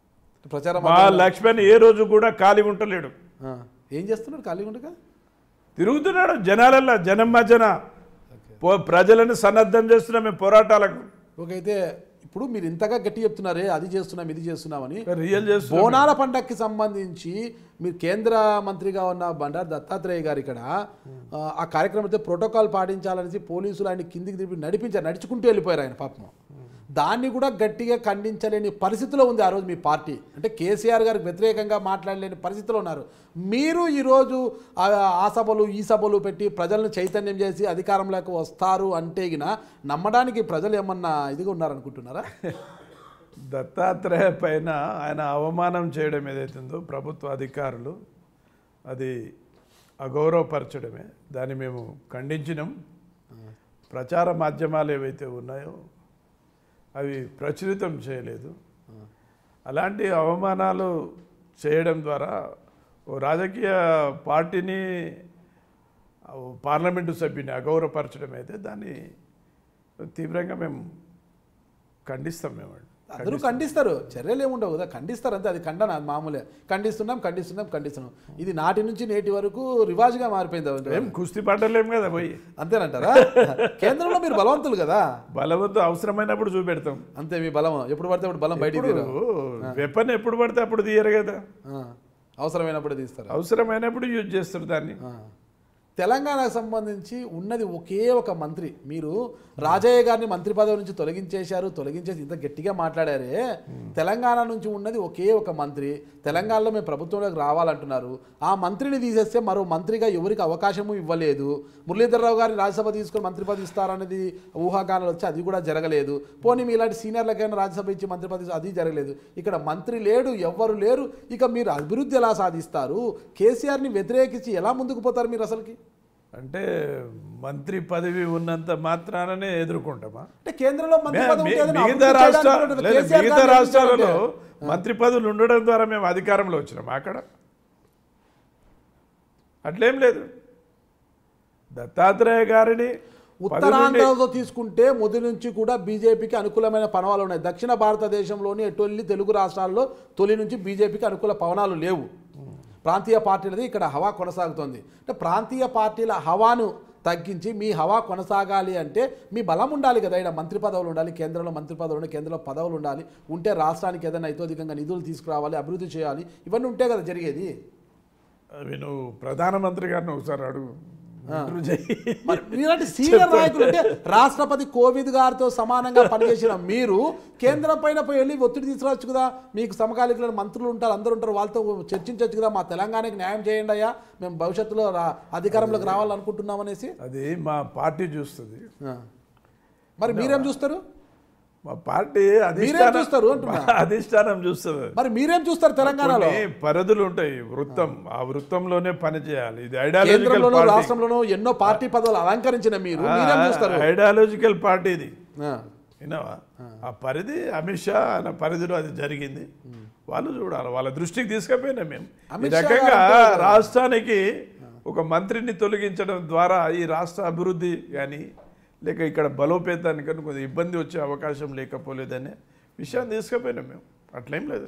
Speaker 1: ప్రచారం
Speaker 2: మా లక్ష్మణ్ ఏ రోజు కూడా ఖాళీ ఉంటలేడు
Speaker 1: ఆ. ఏం చేస్తున్నాడు ఖాళీ ఉండగా
Speaker 2: తిరుగుతున్నాడు జనాలల్లో జనం మధ్యన పో ప్రజలను సన్నద్ధం చేస్తున్నాం మేము పోరాటాలకు
Speaker 1: ఓకే అయితే ఇప్పుడు మీరు ఇంతగా గట్టి చెప్తున్నారే అది చేస్తున్నాం ఇది చేస్తున్నామని
Speaker 2: రియల్ చేస్తున్నాం
Speaker 1: బోనాల పండగకి సంబంధించి మీరు కేంద్ర మంత్రిగా ఉన్న బండారు దత్తాత్రేయ గారు ఇక్కడ ఆ, ఆ కార్యక్రమం అయితే ప్రోటోకాల్ పాటించాలనేసి పోలీసులు ఆయన కిందికి తిరిగి నడిపించారు నడుచుకుంటూ వెళ్ళిపోయారు ఆయన పాపం దాన్ని కూడా గట్టిగా ఖండించలేని పరిస్థితిలో ఉంది ఆ రోజు మీ పార్టీ అంటే కేసీఆర్ గారికి వ్యతిరేకంగా మాట్లాడలేని పరిస్థితిలో ఉన్నారు మీరు ఈరోజు ఆ ఆ సభలు ఈ సభలు పెట్టి ప్రజలను చైతన్యం చేసి అధికారంలోకి వస్తారు అంటే గిన నమ్మడానికి ప్రజలు ఏమన్నా ఇదిగా ఉన్నారనుకుంటున్నారా
Speaker 2: దత్తాత్రేయ పైన ఆయన అవమానం చేయడం ఏదైతుందో ప్రభుత్వ అధికారులు అది అగౌరవపరచడమే దాన్ని మేము ఖండించినాం ప్రచార మాధ్యమాలు ఏవైతే ఉన్నాయో అవి ప్రచురితం చేయలేదు అలాంటి అవమానాలు చేయడం ద్వారా ఓ రాజకీయ పార్టీని ఓ పార్లమెంటు సభ్యుని అగౌరవపరచడం అయితే దాన్ని తీవ్రంగా మేము ఖండిస్తాం మేము
Speaker 1: అందరూ ఖండిస్తారు చర్యలు ఏముండవు కదా ఖండిస్తారు అంతే అది ఖండన అది మామూలే ఖండిస్తున్నాం ఖండిస్తున్నాం ఖండిస్తున్నాం ఇది నాటి నుంచి నేటి వరకు రివాజ్గా మారిపోయింది అది.
Speaker 2: ఏం కుస్తీ పడ్డలేం కదా పోయి
Speaker 1: అంతేనంటారా కేంద్రంలో మీరు బలవంతులు కదా
Speaker 2: బలవంతు అవసరమైనప్పుడు చూపెడతాం
Speaker 1: అంతే మీ బలం ఎప్పుడు పడితే అప్పుడు బలం బయటికి
Speaker 2: ఇప్పుడు
Speaker 1: తీరు
Speaker 2: వెపన్ ఎప్పుడు పడితే అప్పుడు తీయరు కదా
Speaker 1: ఆ, అవసరమైనప్పుడు తీస్తారు
Speaker 2: అవసరమైనప్పుడు యూజ్ చేస్తారు దాన్ని
Speaker 1: ఆ. తెలంగాణకు సంబంధించి ఉన్నది ఒకే ఒక మంత్రి మీరు రాజయ్య గారిని మంత్రి పదవి నుంచి తొలగించేశారు తొలగించేసి ఇంత గట్టిగా మాట్లాడారే తెలంగాణ నుంచి ఉన్నది ఒకే ఒక మంత్రి తెలంగాణలో మేము ప్రభుత్వంలోకి రావాలంటున్నారు ఆ మంత్రిని తీసేస్తే మరో మంత్రిగా ఎవరికి అవకాశము ఇవ్వలేదు మురళీధరరావు గారిని రాజ్యసభ తీసుకొని మంత్రి పదవి ఇస్తారనేది ఊహాగానాలు వచ్చి అది కూడా జరగలేదు పోనీ మీ ఇలాంటి సీనియర్లకైనా రాజ్యసభ ఇచ్చి మంత్రి పదవి అది జరగలేదు ఇక్కడ మంత్రి లేడు ఎవ్వరు లేరు ఇక మీరు అభివృద్ధి ఎలా సాధిస్తారు కేసీఆర్ని వ్యతిరేకించి ఎలా ముందుకు పోతారు మీరు అసలుకి
Speaker 2: అంటే మంత్రి పదవి ఉన్నంత మాత్రాననే ఎదుర్కొంటామా
Speaker 1: అంటే కేంద్రంలో మంత్రి పదవి ఉంటే ఏదైనా
Speaker 2: మిగతా
Speaker 1: అభివృద్ధి
Speaker 2: రాష్ట్ర
Speaker 1: చేయడానికి ఉంటుంది.
Speaker 2: లేదు,
Speaker 1: కేసీఆర్
Speaker 2: మిగతా
Speaker 1: గారిని
Speaker 2: రాష్ట్రాలలో
Speaker 1: ఎదుర్కోవాలంటే.
Speaker 2: మంత్రి పదవులు ఉండడం ద్వారా మేము అధికారంలో వచ్చినాం అక్కడ అట్లేం లేదు దత్తాత్రేయ గారిని పదవి నుండి-
Speaker 1: ఉత్తరాంధ్రతో తీసుకుంటే మొదటి నుంచి కూడా బీజేపీకి అనుకూలమైన పవనాలు ఉన్నాయి దక్షిణ భారతదేశంలోని ఎటువంటి తెలుగు రాష్ట్రాల్లో తొలి నుంచి బీజేపీకి అనుకూల పవనాలు లేవు ప్రాంతీయ పార్టీలది ఇక్కడ హవా కొనసాగుతోంది అంటే ప్రాంతీయ పార్టీల హవాను తగ్గించి మీ హవా కొనసాగాలి అంటే మీ బలం ఉండాలి కదా ఇక్కడ మంత్రి పదవులు ఉండాలి కేంద్రంలో మంత్రి పదవులు ఉండాలి కేంద్రంలో పదవులు ఉండాలి ఉంటే రాష్ట్రానికి ఏదైనా ఇతోధికంగా నిధులు తీసుకురావాలి అభివృద్ధి చేయాలి ఇవన్నీ ఉంటే కదా జరిగేది
Speaker 2: అవి నువ్వు ప్రధానమంత్రి గారిని ఒకసారి అడుగు ఇంటర్వ్యూ చెయ్యి.
Speaker 1: మరి మీలాంటి సీనియర్ నాయకులు అంటే రాష్ట్రపతి కోవిద్ గారితో సమానంగా పనిచేసిన మీరు కేంద్రం పైన పోయి వెళ్ళి ఒత్తిడి తీసుకురావచ్చు కదా మీకు సమకాలీకులైన మంత్రులు ఉంటారు అందరూ ఉంటారు వాళ్ళతో చర్చించవచ్చు కదా మా తెలంగాణకి న్యాయం చేయండి అయ్యా మేము భవిష్యత్తులో రా అధికారంలోకి రావాలనుకుంటున్నాం అనేసి
Speaker 2: అది మా పార్టీ చూస్తుంది
Speaker 1: ఆ. మరి మీరేం చూస్తారు
Speaker 2: మా పార్టీ
Speaker 1: మీరేం చూస్తారు అంటున్నా?
Speaker 2: అధిష్టానం అధిష్టానం చూస్తుంది
Speaker 1: మరి మీరేం చూస్తారు తెలంగాణలో
Speaker 2: కొన్ని పరిధులు ఉంటాయి వృత్తం ఆ వృత్తంలోనే పని చేయాలి ఇది ఐడియాలజికల్
Speaker 1: కేంద్రంలోనూ
Speaker 2: పార్టీ
Speaker 1: రాష్ట్రంలోనూ ఎన్నో పార్టీ పదవులు అలంకరించిన మీరు మీరేం చూస్తారు
Speaker 2: ఐడియాలజికల్ పార్టీ ఇది
Speaker 1: ఆ.
Speaker 2: విన్నావా ఆ పరిధి అమిత్ షా అన్న పరిధిలో అది జరిగింది వాళ్ళు చూడాలి వాళ్ళ దృష్టికి తీసుకుపోయినా మేము ఈ
Speaker 1: అమిత్ షా
Speaker 2: రకంగా
Speaker 1: గారు
Speaker 2: రాష్ట్రానికి ఒక మంత్రిని తొలగించడం ద్వారా ఈ రాష్ట్ర అభివృద్ధి కానీ లేక ఇక్కడ బలోపేతానికి కానీ కొంచెం ఇబ్బంది వచ్చే అవకాశం లేకపోలేదనే విషయాన్ని తీసుకుపోయినాం మేము అట్లేం లేదు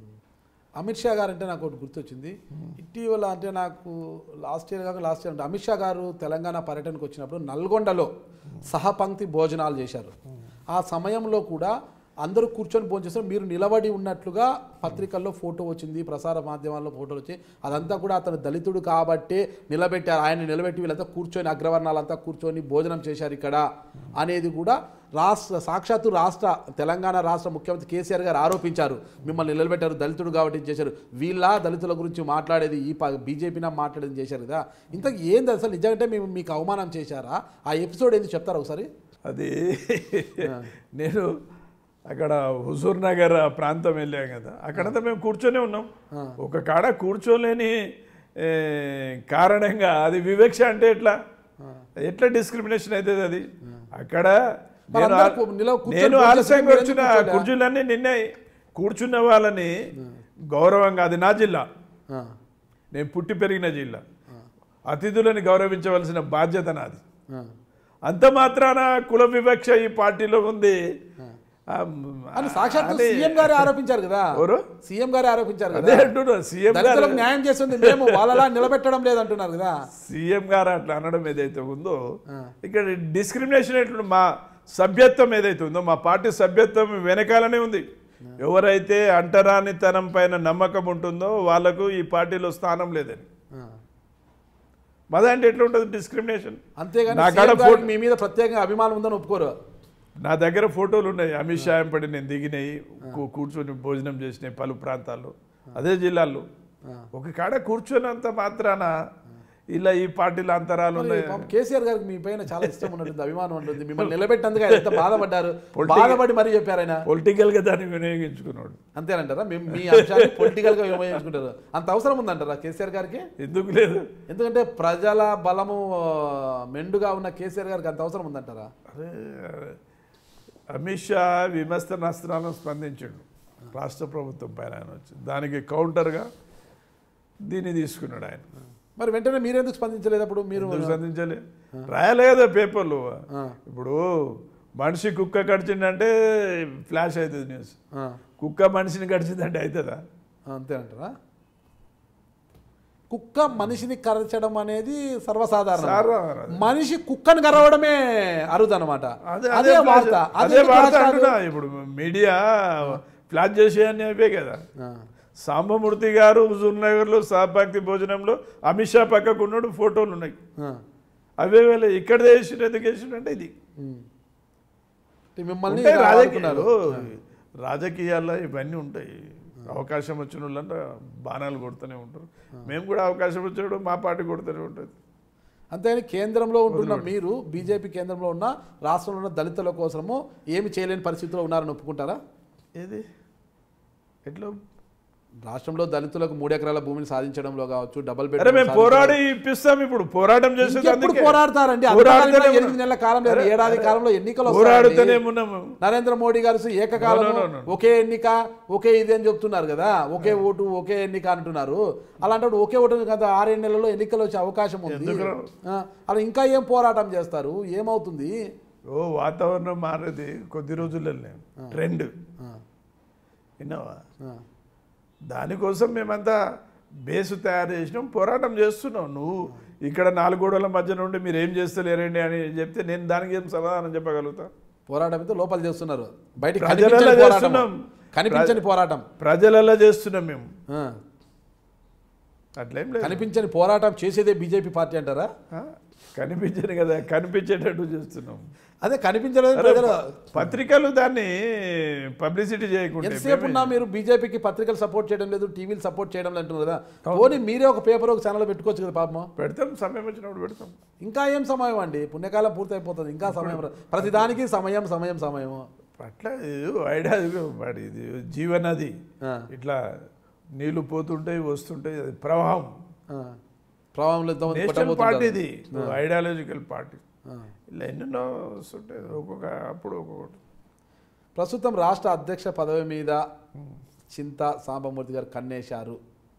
Speaker 1: అమిత్ షా గారు అంటే నాకు ఒకటి గుర్తొచ్చింది ఇటీవల అంటే నాకు లాస్ట్ ఇయర్ కాక లాస్ట్ ఇయర్ అంటే అమిత్ షా గారు తెలంగాణ పర్యటనకు వచ్చినప్పుడు నల్గొండలో సహపంక్తి భోజనాలు చేశారు ఆ సమయంలో కూడా అందరూ కూర్చొని భోజనం చేస్తారు మీరు నిలబడి ఉన్నట్లుగా పత్రికల్లో ఫోటో వచ్చింది ప్రసార మాధ్యమాల్లో ఫోటోలు వచ్చాయి అదంతా కూడా అతను దళితుడు కాబట్టే నిలబెట్టారు ఆయన నిలబెట్టి వీళ్ళంతా కూర్చొని అగ్రవర్ణాలంతా కూర్చొని భోజనం చేశారు ఇక్కడ అనేది కూడా రాష్ట్ర సాక్షాత్తు రాష్ట్ర తెలంగాణ రాష్ట్ర ముఖ్యమంత్రి కేసీఆర్ గారు ఆరోపించారు మిమ్మల్ని నిలబెట్టారు దళితుడు కాబట్టి ఇది చేశారు వీళ్ళ దళితుల గురించి మాట్లాడేది ఈ బీజేపీన మాట్లాడేది చేశారు కదా ఇంత ఏంది అసలు నిజంగా మేము మీకు అవమానం చేశారా ఆ ఎపిసోడ్ ఏంది చెప్తారా ఒకసారి
Speaker 2: అది నేను అక్కడ హుజూర్ నగర్ ఆ ప్రాంతం వెళ్ళాం కదా అక్కడంతా మేము కూర్చొని ఉన్నాం ఒక కాడ కూర్చోలేని ఏ, కారణంగా అది వివక్ష అంటే ఎట్లా ఎట్లా డిస్క్రిమినేషన్ అవుతుంది అది అక్కడ
Speaker 1: మరి
Speaker 2: నేను
Speaker 1: అందరూ
Speaker 2: ఆ-
Speaker 1: నిలవ- కూర్చొని
Speaker 2: నేను
Speaker 1: భోజనం
Speaker 2: ఆలస్యంగా
Speaker 1: చేసి
Speaker 2: వచ్చిన
Speaker 1: మీరు ఎందుకు
Speaker 2: కుర్చీలన్నీ నిన్నే కూర్చున్న వాళ్ళని గౌరవంగా అది నా జిల్లా
Speaker 1: ఆ,
Speaker 2: నేను పుట్టి పెరిగిన జిల్లా అతిథులని గౌరవించవలసిన బాధ్యత నాది
Speaker 1: ఆ,
Speaker 2: అంత మాత్రాన కుల వివక్ష ఈ పార్టీలో ఉంది ఆ,
Speaker 1: అని సాక్షాత్
Speaker 2: అదే-
Speaker 1: సీఎం గారే ఆరోపించారు కదా
Speaker 2: ఎవరు?
Speaker 1: సీఎం గారే ఆరోపించారు
Speaker 2: అదే
Speaker 1: కదా
Speaker 2: అంటున్నారు సీఎం గారు
Speaker 1: దళితులకు న్యాయం చేస్తుంది మేము వాళ్ళలా నిలబెట్టడం లేదంటున్నారు కదా
Speaker 2: సీఎం గారు అట్లా అనడం ఏదైతే ఉందో ఇక్కడ డిస్క్రిమినేషన్ ఎట్లా మా సభ్యత్వం ఏదైతే ఉందో మా పార్టీ సభ్యత్వం వెనకాలనే ఉంది ఎవరైతే అంటరానితనం పైన నమ్మకం ఉంటుందో వాళ్ళకు ఈ పార్టీలో స్థానం లేదని
Speaker 1: ఆ.
Speaker 2: మా అంటే ఎట్లా ఉంటుంది డిస్క్రిమినేషన్
Speaker 1: అంతేగాని
Speaker 2: నా
Speaker 1: సీఎం
Speaker 2: కాడ
Speaker 1: గారికి
Speaker 2: ఫోటో
Speaker 1: మీ మీద ప్రత్యేకంగా అభిమానం ఉందని ఒప్పుకోరు
Speaker 2: నా దగ్గర ఫోటోలు ఉన్నాయి అమిత్ షా ఎంపడి నేను దిగినాయి కూ- కూర్చొని భోజనం చేసినాయి పలు ప్రాంతాల్లో అదే జిల్లాల్లో ఒక కాడ కూర్చొనంత మాత్రాన ఇలా ఈ పార్టీల అంతరాలు
Speaker 1: మరి
Speaker 2: ఉన్నాయి
Speaker 1: పాపం కేసీఆర్ గారికి మీ పైన చాలా ఇష్టం ఉన్నట్టుంది అభిమానం ఉంటుంది మిమ్మల్ని నిలబెట్టేందుకు ఆయన ఎంత బాధపడ్డారు బాధపడి మరీ చెప్పారు ఆయన
Speaker 2: పొలిటికల్ గా దాన్ని వినియోగించుకున్నాడు
Speaker 1: అంతేనంటారా మేము మీ అంశాన్ని పొలిటికల్ గా విమర్శించుకుంటారు అంత అవసరం ఉందంటారా కేసీఆర్ గారికి
Speaker 2: ఎందుకు లేదు
Speaker 1: ఎందుకంటే ప్రజల బలము ఆ, మెండుగా ఉన్న కేసీఆర్ గారికి అంత అవసరం ఉందంటారా
Speaker 2: అరే అమిత్ షా విమర్శ నస్త్రాలను స్పందించాడు రాష్ట్ర ప్రభుత్వం పైన ఆయన వచ్చి దానికి కౌంటర్గా దీన్ని తీసుకున్నాడు ఆయన
Speaker 1: మరి వెంటనే మీరెందుకు స్పందించలేదు అప్పుడు మీరు
Speaker 2: ఎందుకు స్పందించాలి రాయలే కదా పేపర్లు
Speaker 1: ఆ,
Speaker 2: ఇప్పుడు మనిషి కుక్క కడిచిందంటే ఫ్లాష్ అవుతుంది న్యూస్
Speaker 1: ఆ,
Speaker 2: కుక్క మనిషిని కడిచిందంటే అవుతుందా
Speaker 1: అంతేనంటారా కుక్క మనిషిని కరచడం అనేది సర్వసాధారణం
Speaker 2: సాధారణం.
Speaker 1: మనిషి కుక్కను కరవడమే అరుదు అనమాట
Speaker 2: అదే
Speaker 1: అదే
Speaker 2: అదే
Speaker 1: వార్త
Speaker 2: ఫ్లాష్-
Speaker 1: అది
Speaker 2: అదే
Speaker 1: ఎందుకు
Speaker 2: వార్త
Speaker 1: ఫ్లాష్ కాదు?
Speaker 2: అంటున్నా ఇప్పుడు మీడియా ఫ్లాష్ చేసేయని అవే కదా
Speaker 1: ఆ,
Speaker 2: సాంబమూర్తి గారు హుజూర్ నగర్లో సహభక్తి భోజనంలో అమిత్ షా పక్కకు ఉన్నాడు ఫోటోలు ఉన్నాయి
Speaker 1: ఆ,
Speaker 2: అవే వేళ ఇక్కడ వేసిన ఎందుకు వేసిన అంటే ఇది
Speaker 1: ఉమ్. అంటే మిమ్మల్ని
Speaker 2: ఉంటాయి
Speaker 1: ఇలా
Speaker 2: రాజకీయాలు
Speaker 1: వాడుకున్నారు.
Speaker 2: రాజకీయాల్లో ఇవన్నీ ఉంటాయి అవకాశం వచ్చిన వాళ్ళంటే బాణాలు కొడుతూనే ఉంటారు మేము కూడా అవకాశం వచ్చాడు మా పార్టీ కొడుతూనే ఉంటుంది
Speaker 1: అంతేని కేంద్రంలో ఉంటున్న మీరు బీజేపీ కేంద్రంలో ఉన్న రాష్ట్రంలో ఉన్న దళితుల కోసము ఏమి చేయలేని పరిస్థితిలో ఉన్నారని ఒప్పుకుంటారా
Speaker 2: ఏది ఎట్లా
Speaker 1: రాష్ట్రంలో దళితులకు మూడు ఎకరాల భూమిని సాధించడంలో కావచ్చు డబుల్ బెడ్
Speaker 2: అరే మేము పోరాడి ఇప్పిస్తాం ఇప్పుడు పోరాటం చేసేది
Speaker 1: ఎప్పుడు
Speaker 2: అందుకే
Speaker 1: పోరాడతారండి
Speaker 2: పోరాడుతూనే
Speaker 1: అంతకాలంలో
Speaker 2: ఉన్నాం.
Speaker 1: ఎనిమిది నెలల కాలం లేదు ఏడాది కాలంలో ఎన్నికలు
Speaker 2: పోరాడుతూనే
Speaker 1: వస్తాయండి.
Speaker 2: ఉన్నాము
Speaker 1: నరేంద్ర మోడీ గారు ఏకకాలం
Speaker 2: No, no, no, no.
Speaker 1: ఒకే ఎన్నిక ఒకే ఇది అని చెప్తున్నారు కదా ఒకే ఓటు ఒకే ఎన్నిక అంటున్నారు అలాంటప్పుడు ఒకే ఓటు కదా ఆరేడు నెలల్లో ఎన్నికలు వచ్చే అవకాశం ఉంది
Speaker 2: ఎందుకు రావు?
Speaker 1: ఆ, అలా ఇంకా ఏం పోరాటం చేస్తారు ఏమవుతుంది
Speaker 2: ఓ వాతావరణం మారేది కొద్ది రోజులనే ట్రెండ్
Speaker 1: ఆ,
Speaker 2: విన్నావా
Speaker 1: ఆ,
Speaker 2: దానికోసం మేమంతా బేసు తయారు చేసినాం పోరాటం చేస్తున్నాం నువ్వు ఇక్కడ నాలుగు గోడల మధ్య నుండి మీరు ఏం చేస్తలేరండి అని చెప్తే నేను దానికి ఏం సమాధానం చెప్పగలుగుతా
Speaker 1: పోరాటం అయితే లోపల చేస్తున్నారు బయటికి
Speaker 2: ప్రజలలో
Speaker 1: కనిపించని పోరాటం
Speaker 2: చేస్తున్నాం.
Speaker 1: కనిపించని పోరాటం
Speaker 2: ప్రజలలో చేస్తున్నాం మేము
Speaker 1: ఆ,
Speaker 2: అట్లేం లేదు
Speaker 1: కనిపించని పోరాటం చేసేదే బీజేపీ పార్టీ అంటారా
Speaker 2: ఆ? కనిపించను కదా కనిపించేటట్టు చేస్తున్నాం
Speaker 1: అదే కనిపించలేదు ప్రజలు
Speaker 2: పత్రికలు దాన్ని పబ్లిసిటీ చేయకుండా
Speaker 1: ఎంతసేపు ఉన్నా మీరు బీజేపీకి పత్రికలు సపోర్ట్ చేయడం లేదు టీవీలు సపోర్ట్ చేయడం లేదు అంటున్నారు కదా పోనీ మీరే ఒక పేపర్ ఒక ఛానల్ పెట్టుకోవచ్చు కదా పాపం
Speaker 2: పెడతాం సమయం వచ్చినప్పుడు పెడతాం
Speaker 1: ఇంకా ఏం సమయం అండి పుణ్యకాలం పూర్తయిపోతుంది ఇంకా సమయం రా- ప్రతిదానికి సమయం సమయం సమయం
Speaker 2: అట్లా ఇది ఐడియా ఇది వాడి ఇది జీవనది
Speaker 1: ఆ,
Speaker 2: ఇట్లా నీళ్లు పోతుంటాయి వస్తుంటాయి అది ప్రవాహం
Speaker 1: ఆ. ప్రభావంలో ఎంతోమంది
Speaker 2: నేషనల్
Speaker 1: కొట్టబోతుంటారు.
Speaker 2: పార్టీ ఇది ఐడియాలజికల్ పార్టీ
Speaker 1: ఆ.
Speaker 2: ఇలా ఎన్నెన్నో వస్తుంటాయి ఒక్కొక్క అప్పుడు ఒక్కొక్కటి
Speaker 1: ప్రస్తుతం రాష్ట్ర అధ్యక్ష పదవి మీద చింత సాంబమూర్తి గారు కన్నేశారు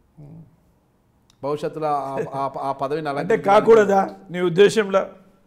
Speaker 1: భవిష్యత్తులో ఆ- ఆ- ఆ పదవిని
Speaker 2: అంటే
Speaker 1: అలంకరించడానికి
Speaker 2: కాకూడదా నీ ఉద్దేశంలో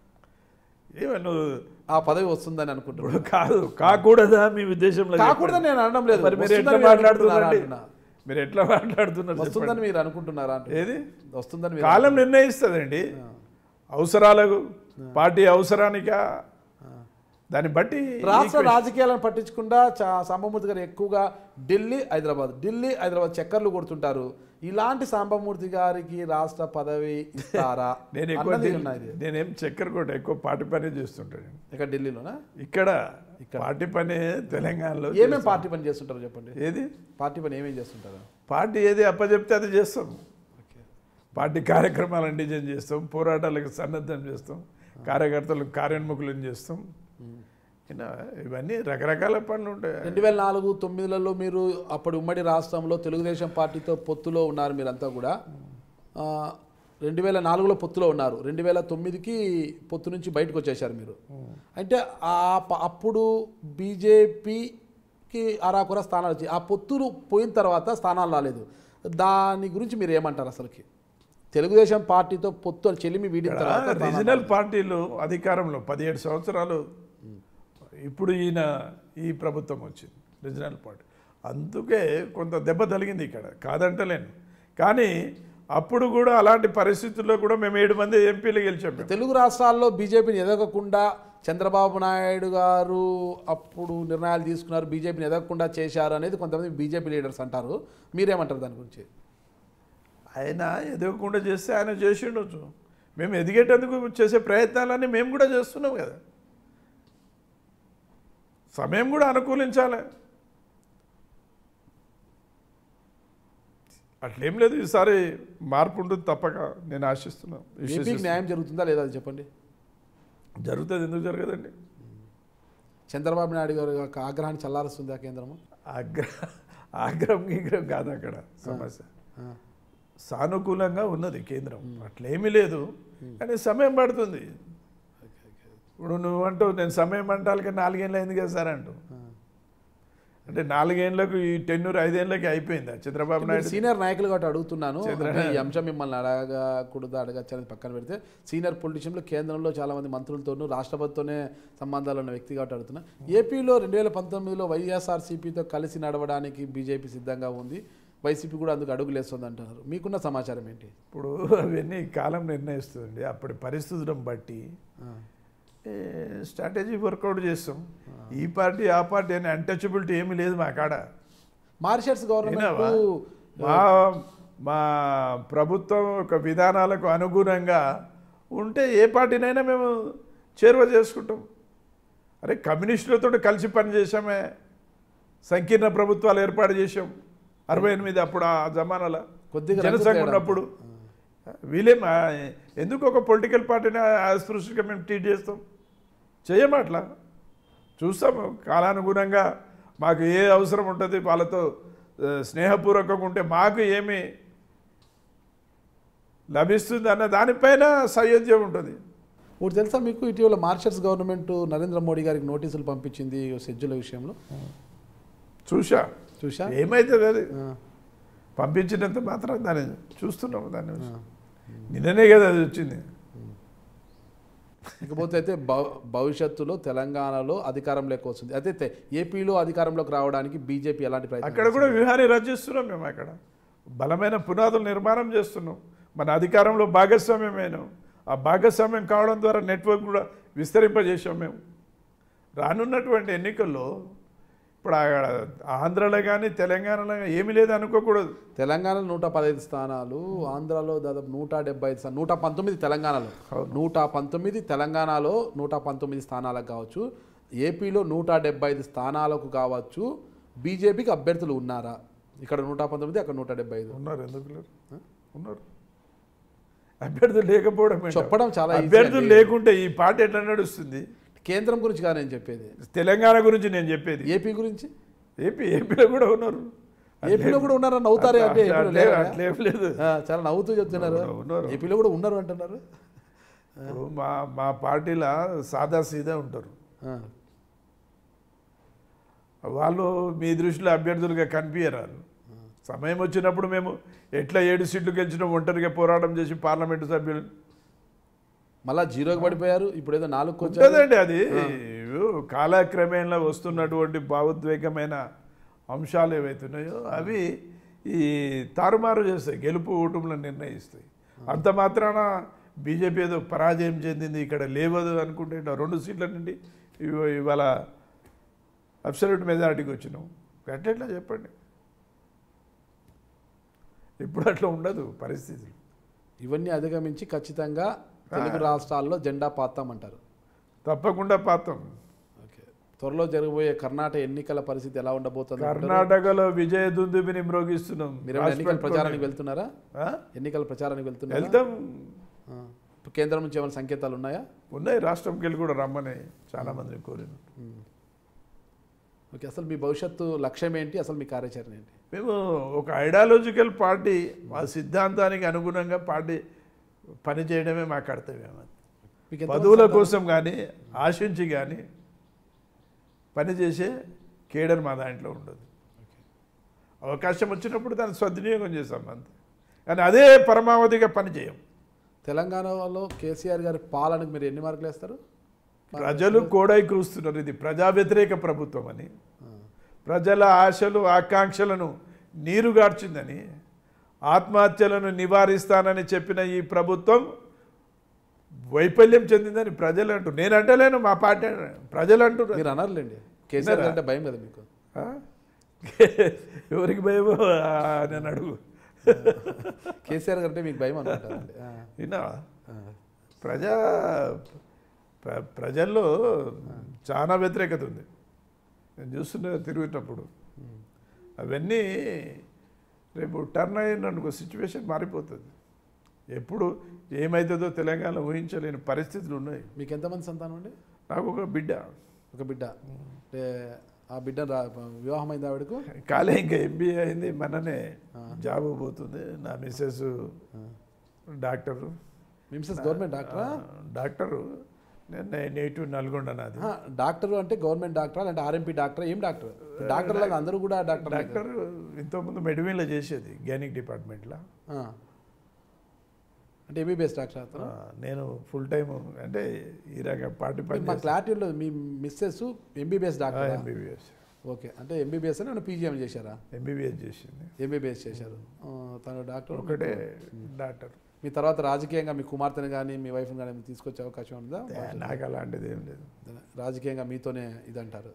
Speaker 2: ఏమో నువ్వు
Speaker 1: ఆ పదవి వస్తుందని అనుకుంటున్నాను
Speaker 2: ఇప్పుడు కాదు కాకూడదా మీ ఉద్దేశంలో
Speaker 1: కాకూడదని నేను అనడం లేదు
Speaker 2: మరి మీరు ఎట్లా
Speaker 1: వస్తుందని మీరు
Speaker 2: మాట్లాడుతున్నారండి
Speaker 1: అనుకుంటున్నారా
Speaker 2: మీరు ఎట్లా మాట్లాడుతున్నారు చెప్పండి.
Speaker 1: వస్తుందని మీరు అనుకుంటున్నారా అంటున్నా.
Speaker 2: ఏది
Speaker 1: వస్తుందని మీరు
Speaker 2: కాలం నిర్ణయిస్తుందండి అవసరాలకు పార్టీ అవసరానికా దాన్ని బట్టి
Speaker 1: రాష్ట్ర రాజకీయాలను పట్టించకుండా చా- సాంబమూర్తి గారు ఎక్కువగా ఢిల్లీ హైదరాబాద్ ఢిల్లీ హైదరాబాద్ చక్కర్లు కొడుతుంటారు ఇలాంటి సాంబమూర్తి గారికి రాష్ట్ర పదవి ఇస్తారా
Speaker 2: నేను ఎక్కువ
Speaker 1: అన్నది
Speaker 2: ఢిల్లీ-
Speaker 1: ఉన్నది
Speaker 2: నేనేం చక్కెర కొట్ట ఎక్కువ పార్టీ పనే చేస్తుంటాను
Speaker 1: ఇక్కడ ఢిల్లీలోనా
Speaker 2: ఇక్కడ పార్టీ పని తెలంగాణలో
Speaker 1: ఏమేం పార్టీ పని చేస్తుంటారో చెప్పండి
Speaker 2: ఏది
Speaker 1: పార్టీ పని ఏమేం చేస్తుంటారు
Speaker 2: పార్టీ ఏది అప్పచెప్తే అది చేస్తాం పార్టీ కార్యక్రమాలను డిజైన్ చేస్తాం పోరాటాలకు సన్నద్ధం చేస్తాం కార్యకర్తలకు కార్యోన్ముఖులను చేస్తాం ఇలా ఇవన్నీ రకరకాల పనులు ఉంటాయి
Speaker 1: రెండు వేల నాలుగు తొమ్మిదిలలో మీరు అప్పుడు ఉమ్మడి రాష్ట్రంలో తెలుగుదేశం పార్టీతో పొత్తులో ఉన్నారు మీరంతా కూడా ఆ, రెండు వేల నాలుగులో పొత్తులో ఉన్నారు రెండు వేల తొమ్మిదికి పొత్తు నుంచి బయటకు వచ్చేసారు మీరు అంటే ఆ ప- అప్పుడు బీజేపీకి అరాకుర స్థానాలు వచ్చాయి ఆ పొత్తులు పోయిన తర్వాత స్థానాలు రాలేదు దాని గురించి మీరు ఏమంటారు అసలుకి తెలుగుదేశం పార్టీతో పొత్తు అని చెల్లిమి వీడిన తర్వాత స్థానాలు
Speaker 2: రీజనల్ పార్టీలు అధికారంలో పదిహేడు సంవత్సరాలు ఇప్పుడు ఈయన ఈ ప్రభుత్వం వచ్చింది రీజనల్ పార్టీ అందుకే కొంత దెబ్బ తగిలింది ఇక్కడ కాదంటలేను కానీ అప్పుడు కూడా అలాంటి పరిస్థితుల్లో కూడా మేము ఏడు మంది ఎంపీలు గెలిచాం మేము.
Speaker 1: తెలుగు రాష్ట్రాల్లో బీజేపీని ఎదగకుండా చంద్రబాబు నాయుడు గారు అప్పుడు నిర్ణయాలు తీసుకున్నారు బీజేపీని ఎదగకుండా చేశారు అనేది కొంతమంది బీజేపీ లీడర్స్ అంటారు మీరేమంటారు దాని గురించి
Speaker 2: ఆయన ఎదగకుండా చేస్తే ఆయన చేసి ఉండొచ్చు మేము ఎదిగేటందుకు చేసే ప్రయత్నాలన్నీ మేము కూడా చేస్తున్నాం కదా సమయం కూడా అనుకూలించాలి అట్లేం లేదు ఈసారి మార్పు ఉంటుంది తప్పక నేను ఆశిస్తున్నాను
Speaker 1: ఏపీకి
Speaker 2: విశ్వసిస్తున్నాను.
Speaker 1: న్యాయం జరుగుతుందా లేదా అది చెప్పండి
Speaker 2: జరుగుతుంది ఎందుకు జరగదండి
Speaker 1: చంద్రబాబు నాయుడు గారి యొక్క ఆగ్రహాన్ని చల్లారుస్తుందా కేంద్రము
Speaker 2: ఆగ్ర ఆగ్రహం గీగ్రహం కాదు అక్కడ సమస్య
Speaker 1: ఆ.
Speaker 2: సానుకూలంగా ఉన్నది కేంద్రం అట్లేమీ లేదు కానీ సమయం పడుతుంది ఇప్పుడు నువ్వు అంటావు నేను సమయం అంటాలకి నాలుగేళ్ళు అయింది కదా సార్ అంటూ అంటే నాలుగేళ్లకు ఈ టెన్నూరు ఐదేళ్ళకి అయిపోయిందా చంద్రబాబు
Speaker 1: మీరు
Speaker 2: నాయుడు
Speaker 1: సీనియర్ నాయకులు కాబట్టి అడుగుతున్నాను
Speaker 2: చంద్ర-
Speaker 1: అంటే ఈ అంశం మిమ్మల్ని అడగకూడదు అడగచ్చు అనేది పక్కన పెడితే సీనియర్ పొలిటీషియన్లు కేంద్రంలో చాలా మంది మంత్రులతోనూ రాష్ట్రపతితోనే సంబంధాలు ఉన్న వ్యక్తి కాబట్టి అడుగుతున్నా ఏపీలో రెండు వేల పంతొమ్మిదిలో వైఎస్ఆర్సీపీతో కలిసి నడవడానికి బీజేపీ సిద్ధంగా ఉంది వైసీపీ కూడా అందుకు అడుగులేస్తుంది అంటున్నారు మీకున్న సమాచారం ఏంటి
Speaker 2: ఇప్పుడు అవన్నీ కాలం నిర్ణయిస్తుంది అప్పటి పరిస్థితులను బట్టి
Speaker 1: ఆ.
Speaker 2: స్ట్రాటజీ వర్కౌట్ చేస్తాం ఈ పార్టీ ఆ పార్టీ అని అన్టచబిలిటీ ఏమీ లేదు మా కాడ
Speaker 1: మారిషస్
Speaker 2: విన్నావా?
Speaker 1: గవర్నమెంట్
Speaker 2: మా మా ప్రభుత్వం యొక్క విధానాలకు అనుగుణంగా ఉంటే ఏ పార్టీనైనా మేము చేరువ చేసుకుంటాం అరే కమ్యూనిస్టులతో కలిసి పనిచేసామే సంకీర్ణ ప్రభుత్వాలు ఏర్పాటు చేసాం అరవై ఎనిమిది అప్పుడు ఆ జమానాల
Speaker 1: కొద్దిగా రంగు
Speaker 2: జనసంఘ
Speaker 1: తేడా.
Speaker 2: ఉన్నప్పుడు వీళ్ళేం ఆ, ఎందుకు ఒక పొలిటికల్ పార్టీని అస్పృశ్యంగా మేము ట్రీట్ చేస్తాం చేయము అట్లా చూస్తాము కాలానుగుణంగా మాకు ఏ అవసరం ఉంటుంది వాళ్ళతో ఆ, స్నేహపూర్వకంగా ఉంటే మాకు ఏమి లభిస్తుంది అన్న దానిపైన సయోధ్యం ఉంటుంది
Speaker 1: ఒకటి తెలుసా మీకు ఇటీవల మార్షల్స్ గవర్నమెంట్ నరేంద్ర మోడీ గారికి నోటీసులు పంపించింది షెడ్యూల్ విషయంలో
Speaker 2: చూసా
Speaker 1: చూసా
Speaker 2: ఏమైతుంది అది
Speaker 1: ఆ.
Speaker 2: పంపించినంత మాత్రం దాన్ని చూస్తున్నాము దాన్ని నిన్ననే కదా అది వచ్చింది
Speaker 1: ఇకపోతే అయితే భవ- భవిష్యత్తులో తెలంగాణలో అధికారంలోకి వస్తుంది అయితే తె- ఏపీలో అధికారంలోకి రావడానికి బీజేపీ ఎలాంటి ప్రయత్నం
Speaker 2: అక్కడ కూడా వ్యూహాన్ని రచిస్తున్నాం మేము అక్కడ బలమైన పునాదులు నిర్మాణం చేస్తున్నాం మన అధికారంలో భాగస్వామ్యమేను ఆ భాగస్వామ్యం కావడం ద్వారా నెట్వర్క్ కూడా విస్తరింపజేసాం మేము రానున్నటువంటి ఎన్నికల్లో ఇప్పుడు ఆ- ఆంధ్రలో కానీ తెలంగాణలో కానీ ఏమీ లేదు అనుకోకూడదు
Speaker 1: తెలంగాణలో నూట పదహైదు స్థానాలు ఆంధ్రాలో దాదాపు నూట డెబ్బై ఐదు స్థానాలు నూట పంతొమ్మిది తెలంగాణలో నూట పంతొమ్మిది తెలంగాణలో నూట పంతొమ్మిది స్థానాలకు కావచ్చు ఏపీలో నూట డెబ్బై ఐదు స్థానాలకు కావచ్చు బీజేపీకి అభ్యర్థులు ఉన్నారా ఇక్కడ నూట పంతొమ్మిది అక్కడ నూట డెబ్బై ఐదు
Speaker 2: ఉన్నారు ఎందుకు లేరు ఉన్నారు అభ్యర్థులు లేకపోవడం ఏంటో.
Speaker 1: చెప్పడం చాలా easy
Speaker 2: అభ్యర్థులు
Speaker 1: అండి.
Speaker 2: లేకుంటే ఈ పార్టీ ఎట్లా నడుస్తుంది
Speaker 1: కేంద్రం గురించి కాదు నేను చెప్పేది
Speaker 2: తెలంగాణ గురించి నేను చెప్పేది
Speaker 1: ఏపీ గురించి
Speaker 2: ఏపీ ఏపీలో కూడా ఉన్నారు
Speaker 1: ఏపీలో కూడా ఉన్నారని నవ్వుతారే అంటే
Speaker 2: అట్లా-
Speaker 1: ఏపీలో
Speaker 2: అట్లే-
Speaker 1: లేరా?
Speaker 2: అట్లేం లేదు
Speaker 1: ఆ, చాలా నవ్వుతూ చెప్తున్నారు
Speaker 2: ఉన్నారు, ఉన్నారు.
Speaker 1: ఏపీలో కూడా ఉన్నారు అంటున్నారు
Speaker 2: ఇప్పుడు మా మా పార్టీలో సాదా సీదా ఉంటారు
Speaker 1: ఆ,
Speaker 2: వాళ్ళు మీ దృష్టిలో అభ్యర్థులుగా కనిపించరారు సమయం వచ్చినప్పుడు మేము ఎట్లా ఏడు సీట్లు గెలిచిన ఒంటరిగా పోరాటం చేసి పార్లమెంటు సభ్యులు
Speaker 1: మళ్ళా జీరోకి పడిపోయారు ఇప్పుడు ఏదో నాలుగు వచ్చారు
Speaker 2: ఉంటుందండి అది కాలక్రమేణా వస్తున్నటువంటి భావోద్వేగమైన అంశాలు ఏవైతున్నాయో అవి ఈ తారుమారు చేస్తాయి గెలుపు ఓటములను నిర్ణయిస్తాయి అంత మాత్రాన బీజేపీ ఏదో పరాజయం చెందింది ఇక్కడ లేవదు అనుకుంటే ఇట్లా రెండు సీట్ల నుండి ఇవ- ఇవాళ అబ్సల్యూట్ మెజారిటీకి వచ్చినాం ఎట్లా చెప్పండి ఇప్పుడు అట్లా ఉండదు పరిస్థితులు
Speaker 1: ఇవన్నీ అధిగమించి ఖచ్చితంగా తెలుగు రాష్ట్రాల్లో జెండా పాతామంటారు
Speaker 2: తప్పకుండా పాత్రం
Speaker 1: ఓకే త్వరలో జరగబోయే కర్ణాటక ఎన్నికల పరిస్థితి ఎలా ఉండబోతుంది
Speaker 2: కర్ణాటకలో విజయ దుందుబిని మ్రోగిస్తున్నాం
Speaker 1: మీరు ఏమైనా ఎన్నికల
Speaker 2: రాసి
Speaker 1: ప్రచారానికి
Speaker 2: పెట్టుకోండి.
Speaker 1: వెళ్తున్నారా
Speaker 2: ఆ?
Speaker 1: ఎన్నికల ప్రచారానికి వెళ్తున్నారా
Speaker 2: వెళ్తాం
Speaker 1: ఆ. ఇప్పుడు కేంద్రం నుంచి ఏమైనా సంకేతాలు ఉన్నాయా
Speaker 2: ఉన్నాయి రాష్ట్రంకి వెళ్ళి కూడా రమ్మని చాలా మందిని కోరిన
Speaker 1: ఓకే అసలు మీ భవిష్యత్తు లక్ష్యం ఏంటి అసలు మీ కార్యాచరణ ఏంటి
Speaker 2: మేము ఒక ఐడియాలజికల్ పార్టీ మా సిద్ధాంతానికి అనుగుణంగా పార్టీ పని చేయడమే మా కర్తవ్యం అది.
Speaker 1: మీకు ఎంతమంది
Speaker 2: పదవుల
Speaker 1: సంతానం?
Speaker 2: కోసం కానీ ఆశించి కానీ పనిచేసే కేడర్ మా దాంట్లో ఉండదు అవకాశం వచ్చినప్పుడు దాన్ని సద్వినియోగం చేస్తాం అంతే కానీ అదే పరమావధిగా పని చేయం
Speaker 1: తెలంగాణలో కేసీఆర్ గారి పాలనకు మీరు ఎన్ని మార్కులు వేస్తారు
Speaker 2: ప్రజలు కోడై కూస్తున్నారు ఇది ప్రజా వ్యతిరేక ప్రభుత్వం అని ప్రజల ఆశలు ఆకాంక్షలను నీరుగార్చిందని ఆత్మహత్యలను నివారిస్తానని చెప్పిన ఈ ప్రభుత్వం వైఫల్యం చెందిందని ప్రజలు అంటూ నేను అంటలేను మా పార్టీ అంటున్నారు. ప్రజలు అంటున్నారు
Speaker 1: మీరు అనర్లేండి కేసీఆర్ గారు అంటే భయం కదా మీకు
Speaker 2: ఆ? ఎవరికి భయమో ఆ, నేను అడుగు
Speaker 1: కేసీఆర్ గారు అంటే మీకు భయం అనుకుంటారండి ఆ,
Speaker 2: విన్నావా
Speaker 1: ఆ.
Speaker 2: ప్రజా ప్ర- ప్రజల్లో చాలా వ్యతిరేకత ఉంది నేను చూస్తున్నా తిరుగుతున్నప్పుడు అవన్నీ రేపు టర్న్ అయిననుకో సిచ్యువేషన్ మారిపోతుంది ఎప్పుడు ఏమవుతుందో తెలంగాణలో ఊహించలేని పరిస్థితులు ఉన్నాయి
Speaker 1: మీకు ఎంతమంది సంతానం అండి
Speaker 2: నాకు ఒక బిడ్డ
Speaker 1: ఒక బిడ్డ అంటే ఆ బిడ్డ రా వివాహం అయింది ఆవిడకు
Speaker 2: కాలే ఇంకా ఎంబీఏ అయింది మననే జాబ్ పోతుంది నా మిస్సెస్ డాక్టరు
Speaker 1: మిమ్సెస్ గవర్నమెంట్ డాక్టరా
Speaker 2: డాక్టరు నేను నేటివ్ నల్గొండ నాది
Speaker 1: డాక్టర్ అంటే గవర్నమెంట్ డాక్టరా అంటే ఆర్ఎంపీ డాక్టర్ ఏం డాక్టర్ డాక్టర్ లాగా అందరూ కూడా డాక్టర్
Speaker 2: డాక్టర్ ఇంతకుముందు మెడివిన్లో చేసేది గైనిక్ డిపార్ట్మెంట్లో
Speaker 1: అంటే ఎంబీబీఎస్ డాక్టర్ అతను
Speaker 2: నేను ఫుల్ టైం అంటే ఈ రకం పార్టీ పని
Speaker 1: మా క్లారిటీలో మీ missus MBBS doctor
Speaker 2: MBBS
Speaker 1: okay అంటే ఎంబీబీఎస్ అని పీజీఎం చేశారా
Speaker 2: ఎంబీబీఎస్ చేసింది
Speaker 1: ఎంబీబీఎస్ చేశారు ఆ, తను డాక్టర్
Speaker 2: ఒకటే డాక్టర్
Speaker 1: మీ తర్వాత రాజకీయంగా మీ కుమార్తెను కానీ మీ వైఫ్ని కానీ తీసుకొచ్చే అవకాశం ఉందా
Speaker 2: నాకు అలాంటిది ఏం లేదు
Speaker 1: రాజకీయంగా మీతోనే ఇదంటారు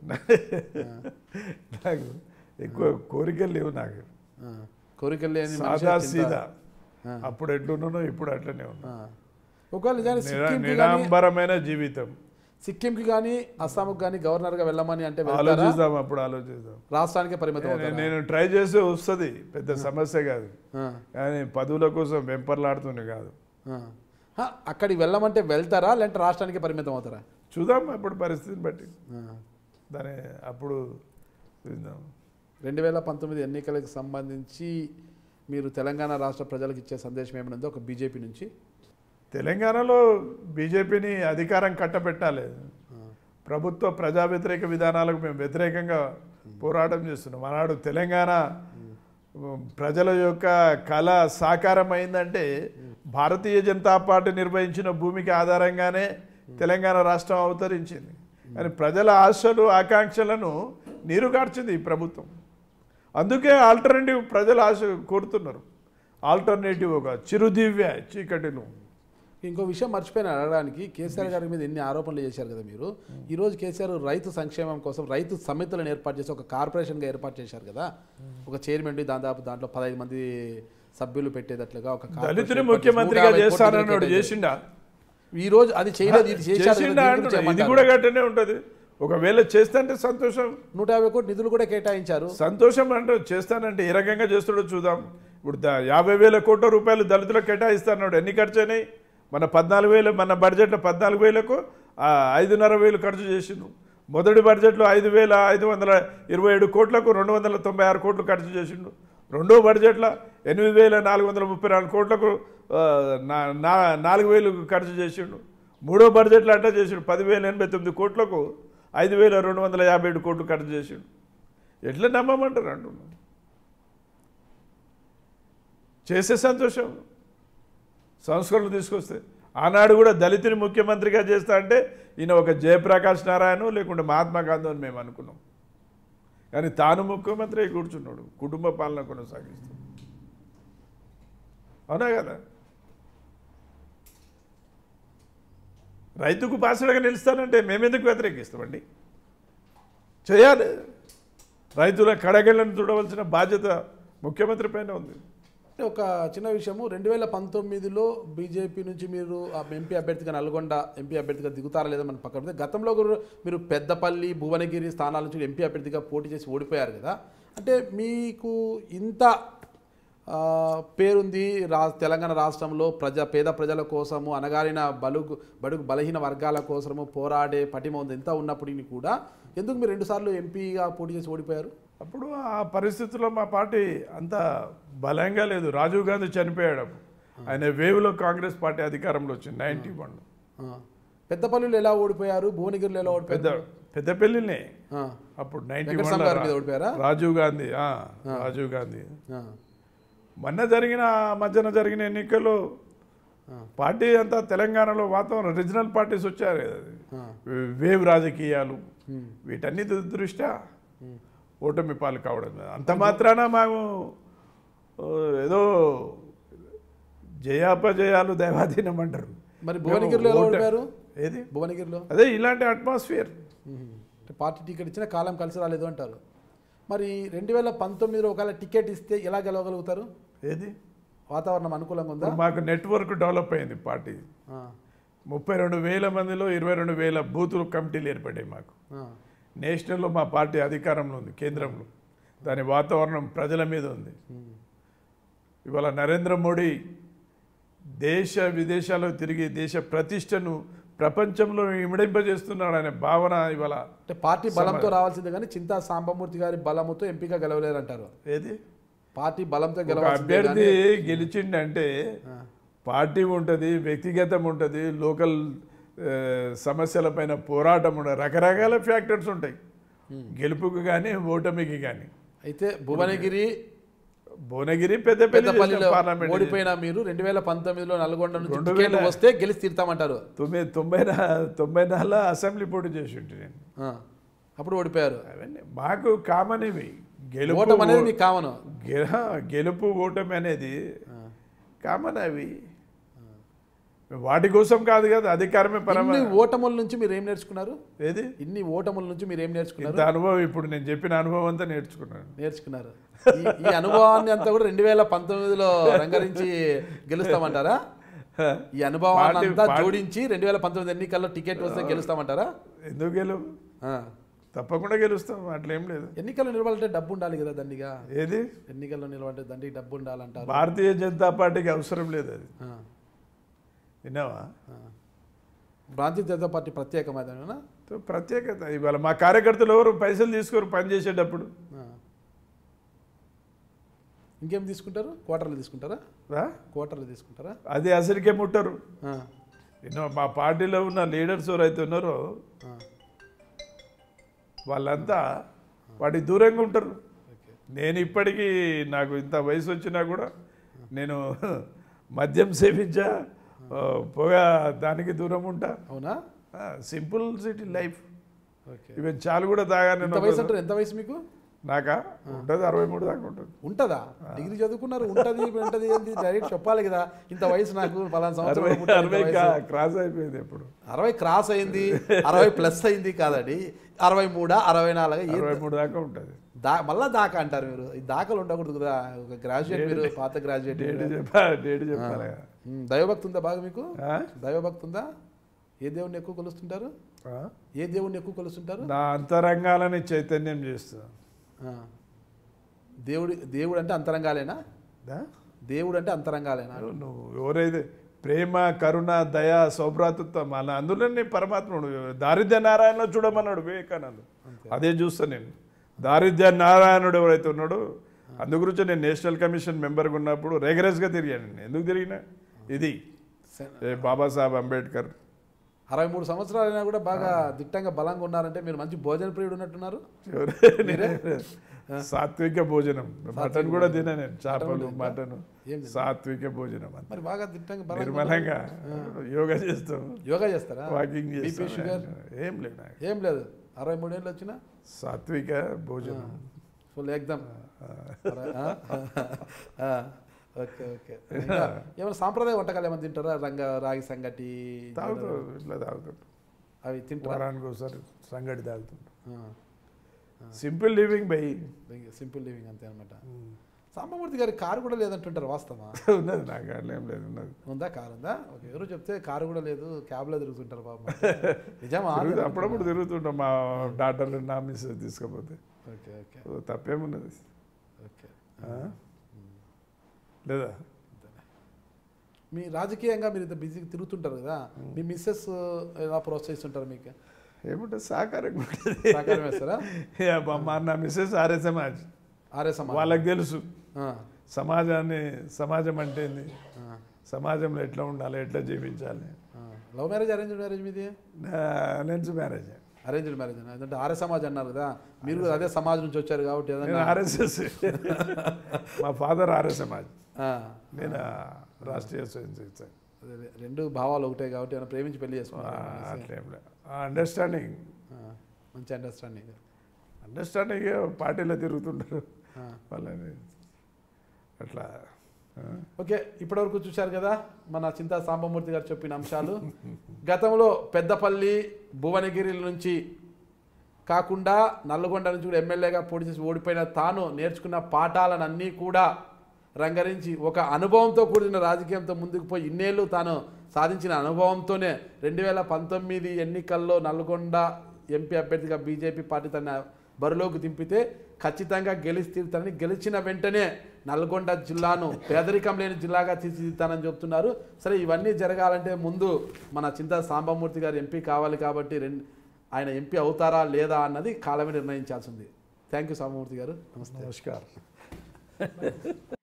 Speaker 2: నాకు ఎక్కువ కోరికలు లేవు నాకు
Speaker 1: ఆ, కోరికలు లేని మనిషి
Speaker 2: సాదా
Speaker 1: చింత-
Speaker 2: సీదా
Speaker 1: ఆ.
Speaker 2: అప్పుడు ఎట్లున్నానో ఇప్పుడు అట్లనే ఉన్నా
Speaker 1: ఆ. ఒకవేళ నిజానికి
Speaker 2: నిరా-
Speaker 1: సిక్కింకి కానీ
Speaker 2: నిరాంబరమైన జీవితం
Speaker 1: సిక్కింకి కానీ అస్సాంకి కానీ గవర్నర్గా వెళ్ళమని అంటే వెళ్తారా
Speaker 2: ఆలోచిద్దాం అప్పుడు ఆలోచిద్దాం
Speaker 1: రాష్ట్రానికే పరిమితం
Speaker 2: నేను-
Speaker 1: అవుతారా?
Speaker 2: నేను ట్రై చేస్తే వస్తుంది పెద్ద సమస్య కాదు
Speaker 1: ఆ,
Speaker 2: కానీ పదవుల కోసం వెంపర్లాడుతుంది కాదు
Speaker 1: ఆ. ఆ, అక్కడికి వెళ్ళమంటే వెళ్తారా లేదంటే రాష్ట్రానికే పరిమితం అవుతారా
Speaker 2: చూద్దాం అప్పుడు పరిస్థితిని బట్టి
Speaker 1: ఆ.
Speaker 2: దాని అప్పుడు చూద్దాం
Speaker 1: రెండు వేల పంతొమ్మిది ఎన్నికలకు సంబంధించి మీరు తెలంగాణ రాష్ట్ర ప్రజలకు ఇచ్చే సందేశం ఏమైనా ఉందో ఒక బీజేపీ నుంచి
Speaker 2: తెలంగాణలో బీజేపీని అధికారం కట్టబెట్టాలి ప్రభుత్వ ప్రజా వ్యతిరేక విధానాలకు మేము వ్యతిరేకంగా పోరాటం చేస్తున్నాం ఆనాడు తెలంగాణ ప్రజల యొక్క కళ సాకారం అయిందంటే భారతీయ జనతా పార్టీ నిర్వహించిన భూమికి ఆధారంగానే తెలంగాణ రాష్ట్రం అవతరించింది కానీ ప్రజల ఆశలు ఆకాంక్షలను నీరుగార్చింది ఈ ప్రభుత్వం అందుకే ఆల్టర్నేటివ్ ప్రజలు ఆశ కోరుతున్నారు ఆల్టర్నేటివ్ ఒక చిరుదివ్య చీకటిలో
Speaker 1: ఇంకో విషయం మర్చిపోయిన అడగడానికి కేసీఆర్ గారి మీద ఎన్ని ఆరోపణలు చేశారు కదా మీరు ఈ రోజు కేసీఆర్ రైతు సంక్షేమం కోసం రైతు సమితులను ఏర్పాటు చేసి ఒక కార్పొరేషన్గా ఏర్పాటు చేశారు కదా ఒక చైర్మన్ దాదాపు దాంట్లో పదహైదు మంది సభ్యులు పెట్టేటట్లుగా ఒక కార్పొరేషన్
Speaker 2: దళితుని
Speaker 1: ఏర్పాటు చేసి
Speaker 2: ముఖ్యమంత్రిగా
Speaker 1: 150 కోట్ల
Speaker 2: చేస్తానన్నాడు
Speaker 1: కేటాయించారు.
Speaker 2: చేసిండా
Speaker 1: ఈ రోజు అది చేయలేదు ఇది చేశారు కదా,
Speaker 2: చేసిండా
Speaker 1: దీని గురించి
Speaker 2: అంటున్నా. ఇది
Speaker 1: ఏమంటారు?
Speaker 2: కూడా గట్టనే ఉంటది ఒకవేళ చేస్తాంటే సంతోషం
Speaker 1: నూట యాభై కోట్ల నిధులు కూడా కేటాయించారు
Speaker 2: సంతోషం అంటే చేస్తానంటే ఏ రకంగా చేస్తాడో చూద్దాం ఇప్పుడు దా- యాభై వేల కోట్ల రూపాయలు దళితులకు కేటాయిస్తాడు ఎన్ని ఖర్చు అయినాయి మన పద్నాలుగు వేలు మన బడ్జెట్లో పద్నాలుగు వేలకు ఆ, ఐదున్నర వేలు ఖర్చు చేసిండు మొదటి బడ్జెట్లో ఐదు వేల ఐదు వందల ఇరవై ఏడు కోట్లకు రెండు వందల తొంభై ఆరు కోట్లు ఖర్చు చేసిండు రెండో బడ్జెట్లో ఎనిమిది వేల నాలుగు వందల ముప్పై నాలుగు కోట్లకు ఆ, నా- నా- నాలుగు వేలు ఖర్చు చేసిండు మూడో బడ్జెట్లో అట్లా చేసిండు పదివేల ఎనభై తొమ్మిది కోట్లకు ఐదు వేల రెండు వందల యాభై ఏడు కోట్లు ఖర్చు చేసిండు ఎట్లా నమ్మమంటారు అంటున్నాను చేసే సంతోషం సంస్కరణలు తీసుకొస్తే ఆనాడు కూడా దళితుని ముఖ్యమంత్రిగా చేస్తా అంటే ఈయన ఒక జయప్రకాష్ నారాయణ లేకుంటే మహాత్మా గాంధీ అని మేము అనుకున్నాం కానీ తాను ముఖ్యమంత్రి అయి కూర్చున్నాడు కుటుంబ పాలన కొనసాగిస్తూ అవునా కదా రైతుకు బాసడగా నిలుస్తానంటే మేమెందుకు వ్యతిరేకిస్తామండి చేయాలి రైతుల కడగళ్ళను చూడవలసిన బాధ్యత ముఖ్యమంత్రి పైన ఉంది
Speaker 1: అంటే ఒక చిన్న విషయము రెండు వేల పంతొమ్మిదిలో బీజేపీ నుంచి మీరు ఆ ఎంపీ అభ్యర్థిగా నల్గొండ ఎంపీ అభ్యర్థిగా దిగుతారా లేదా మన పక్కన పెడితే గతంలో కూడా మీరు పెద్దపల్లి భువనగిరి స్థానాల నుంచి ఎంపీ అభ్యర్థిగా పోటీ చేసి ఓడిపోయారు కదా అంటే మీకు ఇంత ఆ, పేరుంది రా తెలంగాణ రాష్ట్రంలో ప్రజా పేద ప్రజల కోసము అనగారిన బలుగు బడుగు బలహీన వర్గాల కోసము పోరాడే పటిమ ఉంది ఎంత ఉన్నప్పటికీ కూడా ఎందుకు మీరు రెండుసార్లు ఎంపీగా పోటీ చేసి ఓడిపోయారు
Speaker 2: అప్పుడు ఆ పరిస్థితుల్లో మా పార్టీ అంత బలంగా లేదు రాజీవ్ గాంధీ చనిపోయాడు అప్పుడు ఆయన వేవ్లో కాంగ్రెస్ పార్టీ అధికారంలో వచ్చింది నైన్టీ వన్
Speaker 1: ఆ. పెద్దపల్లిలో ఎలా ఓడిపోయారు భువనగిరిలో ఎలా ఓడిపోయారు
Speaker 2: పెద్ద పెద్దపల్లినే
Speaker 1: ఆ,
Speaker 2: అప్పుడు నైన్టీ
Speaker 1: వెంకటస్వామి గారి మీద ఓడిపోయారా
Speaker 2: రాజీవ్ గాంధీ ఆ, రాజీవ్ గాంధీ
Speaker 1: ఆ,
Speaker 2: మొన్న జరిగిన మధ్యన జరిగిన ఎన్నికల్లో పార్టీ అంతా తెలంగాణలో వాతావరణం రీజనల్ పార్టీస్ వచ్చారు కదా అది.
Speaker 1: ఆ.
Speaker 2: వేవ్ రాజకీయాలు వీటన్నిటి దృష్ట్యా ఓటమి పాలు కావడం అంత మాత్రాన మేము ఆ, ఏదో జయాపజయాలు దైవాధీనం అంటారు
Speaker 1: మరి భువనగిరిలో ఎలా
Speaker 2: ఓట-
Speaker 1: ఓడిపోయారు
Speaker 2: ఏది
Speaker 1: భువనగిరిలో
Speaker 2: అదే ఇలాంటి అట్మాస్ఫియర్
Speaker 1: అంటే పార్టీ టికెట్ ఇచ్చిన కాలం కలిసి రాలేదు అంటారు మరి రెండు వేల పంతొమ్మిదిలో ఒకవేళ టికెట్ ఇస్తే ఎలా గెలవగలుగుతారు
Speaker 2: ఏది
Speaker 1: వాతావరణం అనుకూలంగా ఉందా
Speaker 2: ఇప్పుడు మాకు నెట్వర్క్ డెవలప్ అయింది పార్టీ
Speaker 1: ఆ,
Speaker 2: ముప్పై రెండు వేల మందిలో ఇరవై రెండు వేల బూతులు కమిటీలు ఏర్పడ్డాయి మాకు
Speaker 1: ఆ,
Speaker 2: నేషనల్లో మా పార్టీ అధికారంలో ఉంది కేంద్రంలో దాని వాతావరణం ప్రజల మీద ఉంది
Speaker 1: ఉమ్,
Speaker 2: ఇవాళ నరేంద్ర మోడీ దేశ విదేశాల్లో తిరిగి దేశ ప్రతిష్టను ప్రపంచంలో ఇమిడింపజేస్తున్నాడు అనే భావన ఇవాళ
Speaker 1: అంటే పార్టీ బలంతో రావాల్సిందే కానీ చింతా సాంబమూర్తి గారి బలముతో ఎంపిక గెలవలేరు అంటారు
Speaker 2: ఏది
Speaker 1: పార్టీ బలంతో
Speaker 2: ఒక
Speaker 1: గెలవాల్సిందే
Speaker 2: అభ్యర్థి
Speaker 1: కానీ-
Speaker 2: గెలిచిండంటే
Speaker 1: ఆ,
Speaker 2: పార్టీ ఉంటుంది వ్యక్తిగతం ఉంటుంది లోకల్ ఆ, సమస్యలపైన పోరాటం ఉంటుంది రకరకాల ఫ్యాక్టర్స్ ఉంటాయి గెలుపుకు కానీ ఓటమికి కానీ
Speaker 1: అయితే భువనగిరి
Speaker 2: భువనగిరి పెద్దపల్లి
Speaker 1: పెద్దపల్లిలో
Speaker 2: చేసిన పార్లమెంట్
Speaker 1: ఓడిపోయిన మీరు రెండు వేల పంతొమ్మిదిలో నల్గొండ నుంచి
Speaker 2: రెండు
Speaker 1: టికెట్
Speaker 2: వేల-
Speaker 1: వస్తే గెలిచి తీరుతామంటారు
Speaker 2: తొమ్మిది తొంభై నా- తొంభై నాలుగులో అసెంబ్లీ పోటీ చేసి ఉంటే నేను
Speaker 1: ఆ, అప్పుడు ఓడిపోయారు
Speaker 2: అవన్నీ మాకు కామన్ ఇవి గెలుపు
Speaker 1: ఓటం అనేది మీకు కామను
Speaker 2: గె- గెలుపు ఓటమి అనేది కామన్ అవి వాటి కోసం కాదు కదా అధికారమే పరమ
Speaker 1: ఇన్ని ఓటముల నుంచి మీరు ఏం నేర్చుకున్నారు
Speaker 2: ఏది
Speaker 1: ఇన్ని ఓటముల నుంచి మీరు ఏం నేర్చుకున్నారు
Speaker 2: ఇంత అనుభవం ఇప్పుడు నేను చెప్పిన అనుభవం అంతా నేర్చుకున్నాను
Speaker 1: నేర్చుకున్నారు ఈ- ఈ అనుభవాన్ని అంతా కూడా రెండు వేల పంతొమ్మిదిలో రంగరించి గెలుస్తామంటారా ఈ అనుభవాన్ని
Speaker 2: పార్టీ-
Speaker 1: అంతా
Speaker 2: పార్టీ-
Speaker 1: జోడించి రెండు వేల పంతొమ్మిది ఎన్నికల్లో టికెట్ వస్తే గెలుస్తామంటారా
Speaker 2: ఎందుకు గెలువు
Speaker 1: ఆ.
Speaker 2: తప్పకుండా గెలుస్తాం అట్లేం లేదు
Speaker 1: ఎన్నికల్లో నిలవాలంటే డబ్బు ఉండాలి కదా దండిగా
Speaker 2: ఏది
Speaker 1: ఎన్నికల్లో నిలవాలంటే దండికి డబ్బు ఉండాలంటారు
Speaker 2: భారతీయ జనతా పార్టీకి అవసరం లేదు అది
Speaker 1: ఆ,
Speaker 2: విన్నావా
Speaker 1: ఆ. భారతీయ జనతా పార్టీ ప్రత్యేకమైన
Speaker 2: తో ప్రత్యేకత ఇవాళ మా కార్యకర్తలు ఎవరు పైసలు తీసుకోరు పని చేసేటప్పుడు
Speaker 1: ఇంకేం తీసుకుంటారు క్వార్టర్లు తీసుకుంటారా
Speaker 2: ఆ?
Speaker 1: క్వార్టర్లు తీసుకుంటారా
Speaker 2: అది అసలుకే ముట్టరు
Speaker 1: ఆ,
Speaker 2: ఎన్నో మా పార్టీలో ఉన్న లీడర్స్ ఎవరైతే ఉన్నారో
Speaker 1: ఆ,
Speaker 2: వాళ్ళంతా వాటి దూరంగా ఉంటారు
Speaker 1: ఓకే
Speaker 2: నేను ఇప్పటికీ నాకు ఇంత వయసు వచ్చినా కూడా నేను మద్యం సేవించా ఆ, పొగ దానికి దూరం ఉంటా
Speaker 1: అవునా
Speaker 2: simple city life
Speaker 1: okay
Speaker 2: even చాలు కూడా తాగా
Speaker 1: ఎంత
Speaker 2: నేను
Speaker 1: వయసు అంటారు ఎంత వయసు మీకు
Speaker 2: నాకా ఉంటుంది అరవై మూడు దాకా ఉంటుంది
Speaker 1: ఉంటదా డిగ్రీ చదువుకున్నారు ఉంటది ఉంటది ఏంది డైరెక్ట్ చెప్పాలి కదా ఇంత వయసు నాకు పలానా
Speaker 2: అరవై
Speaker 1: సంవత్సరం పుట్టాను, ఇంత
Speaker 2: అరవై
Speaker 1: వయసు.
Speaker 2: కా- క్రాస్ అయిపోయింది ఇప్పుడు
Speaker 1: అరవై క్రాస్ అయింది అరవై ప్లస్ అయింది కాదండి అరవై మూడా అరవై నాలుగు
Speaker 2: అరవై మూడు దాకా ఉంటుంది
Speaker 1: దా మళ్ళా దాకా అంటారు మీరు ఈ దాఖలు ఉండకూడదు కదా ఒక గ్రాడ్యుయేట్ మీరు పాత గ్రాడ్యుయేట్
Speaker 2: డేట్ చెప్పా డేట్ చెప్పాలి కదా.
Speaker 1: దైవభక్తి ఉందా బాగా మీకు
Speaker 2: ఆ?
Speaker 1: దైవభక్తి ఉందా ఏ దేవుణ్ణి ఎక్కువ కొలుస్తుంటారు
Speaker 2: ఆ?
Speaker 1: ఏ దేవుణ్ణి ఎక్కువ కొలుస్తుంటారు
Speaker 2: నా అంతరంగాలని చైతన్యం చేస్తా
Speaker 1: ఆ. దేవుడి దేవుడు అంటే అంతరంగాలేనా
Speaker 2: దా?
Speaker 1: దేవుడు అంటే అంతరంగాలేనా
Speaker 2: నువ్వు- నువ్వు ఎవరైతే ప్రేమ కరుణ దయ సౌభ్రాతృత్వం అలా అందులోనే పరమాత్ముడు దారిద్ర్య నారాయణలో చూడమన్నాడు వివేకానంద అదే చూస్తా నేను దారిద్ర్య నారాయణుడు ఎవరైతే ఉన్నాడో అందు గురించి నేను నేషనల్ కమిషన్ మెంబర్గా ఉన్నప్పుడు రెగరస్గా తిరిగాను నేను ఎందుకు తిరిగినా ఇది
Speaker 1: సే-
Speaker 2: ఏ బాబాసాహెబ్ అంబేద్కర్
Speaker 1: అరవై మూడు సంవత్సరాలైనా కూడా బాగా దిట్టంగా బలంగా ఉన్నారంటే మీరు మంచి భోజన ప్రియుడు ఉన్నట్టున్నారు
Speaker 2: ఎవరు- నేను సాత్విక భోజనం మటన్ కూడా తినా నేను చేపలు మటన్
Speaker 1: ఏం
Speaker 2: సాత్విక భోజనం అంత
Speaker 1: మరి బాగా దిట్టంగా బలంగా
Speaker 2: నిర్మలంగా యోగా చేస్తాం
Speaker 1: యోగా చేస్తారా
Speaker 2: వాకింగ్
Speaker 1: బీపీ
Speaker 2: చేస్తాం
Speaker 1: షుగర్
Speaker 2: ఏం లేదు నాకు.
Speaker 1: ఏం లేదు అరవై మూడేళ్ళు వచ్చినా
Speaker 2: సాత్విక భోజనం
Speaker 1: ఫుల్ ఎగ్దమ్ ఓకే ఓకే ఇంకా ఏమైనా సాంప్రదాయ వంటకాలు ఏమైనా తింటారా రంగ రాగి సంగటి
Speaker 2: తాగుతాం ఇట్లా తాగుతుంటాం
Speaker 1: అవి తింటారా
Speaker 2: వారానికి ఒకసారి సంగటి తాగుతుంటాం
Speaker 1: ఆ,
Speaker 2: simple living by
Speaker 1: simple living అంతే అనమాట సాంబమూర్తి గారి కారు కూడా లేదంటుంటారు వాస్తవా
Speaker 2: ఉన్నది నాకు అట్లా ఏం లేదు ఉన్నది
Speaker 1: ఉందా కారు ఉందా ఓకే ఎవరు చెప్తే కారు కూడా లేదు క్యాబ్లో తిరుగుతుంటారు పాపం నిజమా
Speaker 2: తిరుగుతూ- అప్పుడప్పుడు తిరుగుతుంటాం మా డాక్టర్లు నా మిస్ తీసుకపోతే
Speaker 1: ఓకే ఓకే
Speaker 2: ఓ, తప్పేమున్నది
Speaker 1: ఓకే
Speaker 2: ఆ? లేదా
Speaker 1: మీ రాజకీయంగా మీరు ఇంత బిజీగా తిరుగుతుంటారు కదా మీ మిస్సెస్ ఎలా ప్రోత్సహిస్తుంటారు మీకు
Speaker 2: ఏముంటుంది సహకారంగా ఉంటుంది
Speaker 1: సహకారం వేస్తారా
Speaker 2: ఏ, మా- మా నా మిస్సెస్ ఆర్య సమాజ్
Speaker 1: ఆర్య సమాజం
Speaker 2: వాళ్ళకి తెలుసు
Speaker 1: ఆ,
Speaker 2: సమాజాన్ని సమాజం అంటే ఏంది
Speaker 1: ఆ,
Speaker 2: సమాజంలో ఎట్లా ఉండాలి ఎట్లా జీవించాలి
Speaker 1: ఆ. లవ్ మ్యారేజ్ అరేంజ్డ్ మ్యారేజ్ మీది
Speaker 2: లెన్స్ మ్యారేజ్
Speaker 1: అరేంజ్డ్ మ్యారేజ్ ఎందుకంటే ఆర్య సమాజ్ అన్నారు కదా మీరు కూడా అదే సమాజ్ నుంచి వచ్చారు కాబట్టి
Speaker 2: నేను
Speaker 1: ఏదన్నా
Speaker 2: ఆర్ఎస్ఎస్ మా ఫాదర్ ఆర్ఎస్ సమాజ్
Speaker 1: ఆ,
Speaker 2: నేను రాష్ట్రీయ స్వయం సేవక్ సంఘ్.
Speaker 1: అదే, అదే. రెండు భావాలు ఒకటే కాబట్టి ఏమైనా ప్రేమించి పెళ్లి
Speaker 2: ఆ,
Speaker 1: చేసుకున్నారు
Speaker 2: అట్లేం లే అండర్స్టాండింగ్
Speaker 1: మంచి అండర్స్టాండింగ్
Speaker 2: అండర్స్టాండింగ్ పార్టీలో తిరుగుతుంటారు
Speaker 1: ఆ.
Speaker 2: వాళ్ళని అట్లా ఆ.
Speaker 1: ఓకే ఇప్పటివరకు చూశారు కదా మన చింతా సాంబమూర్తి గారు చెప్పిన అంశాలు గతంలో పెద్దపల్లి భువనగిరి నుంచి కాకుండా నల్లగొండ నుంచి కూడా ఎమ్మెల్యేగా పోటీ చేసి ఓడిపోయిన తాను నేర్చుకున్న పాఠాలనన్నీ కూడా రంగరించి ఒక అనుభవంతో కూడిన రాజకీయంతో ముందుకు పోయి ఇన్నేళ్ళు తాను సాధించిన అనుభవంతోనే రెండు వేల పంతొమ్మిది ఎన్నికల్లో నల్గొండ ఎంపీ అభ్యర్థిగా బీజేపీ పార్టీ తన బరిలోకి దింపితే ఖచ్చితంగా గెలిచి తీరుతానని గెలిచిన వెంటనే నల్గొండ జిల్లాను పేదరికం లేని జిల్లాగా తీర్చిదిద్దానని చెప్తున్నారు సరే ఇవన్నీ జరగాలంటే ముందు మన చింతా సాంబమూర్తి గారు ఎంపీ కావాలి కాబట్టి రెండు ఆయన ఎంపీ అవుతారా లేదా అన్నది కాలమే నిర్ణయించాల్సింది థ్యాంక్ యూ సాంబమూర్తి గారు నమస్తే
Speaker 2: నమస్కారం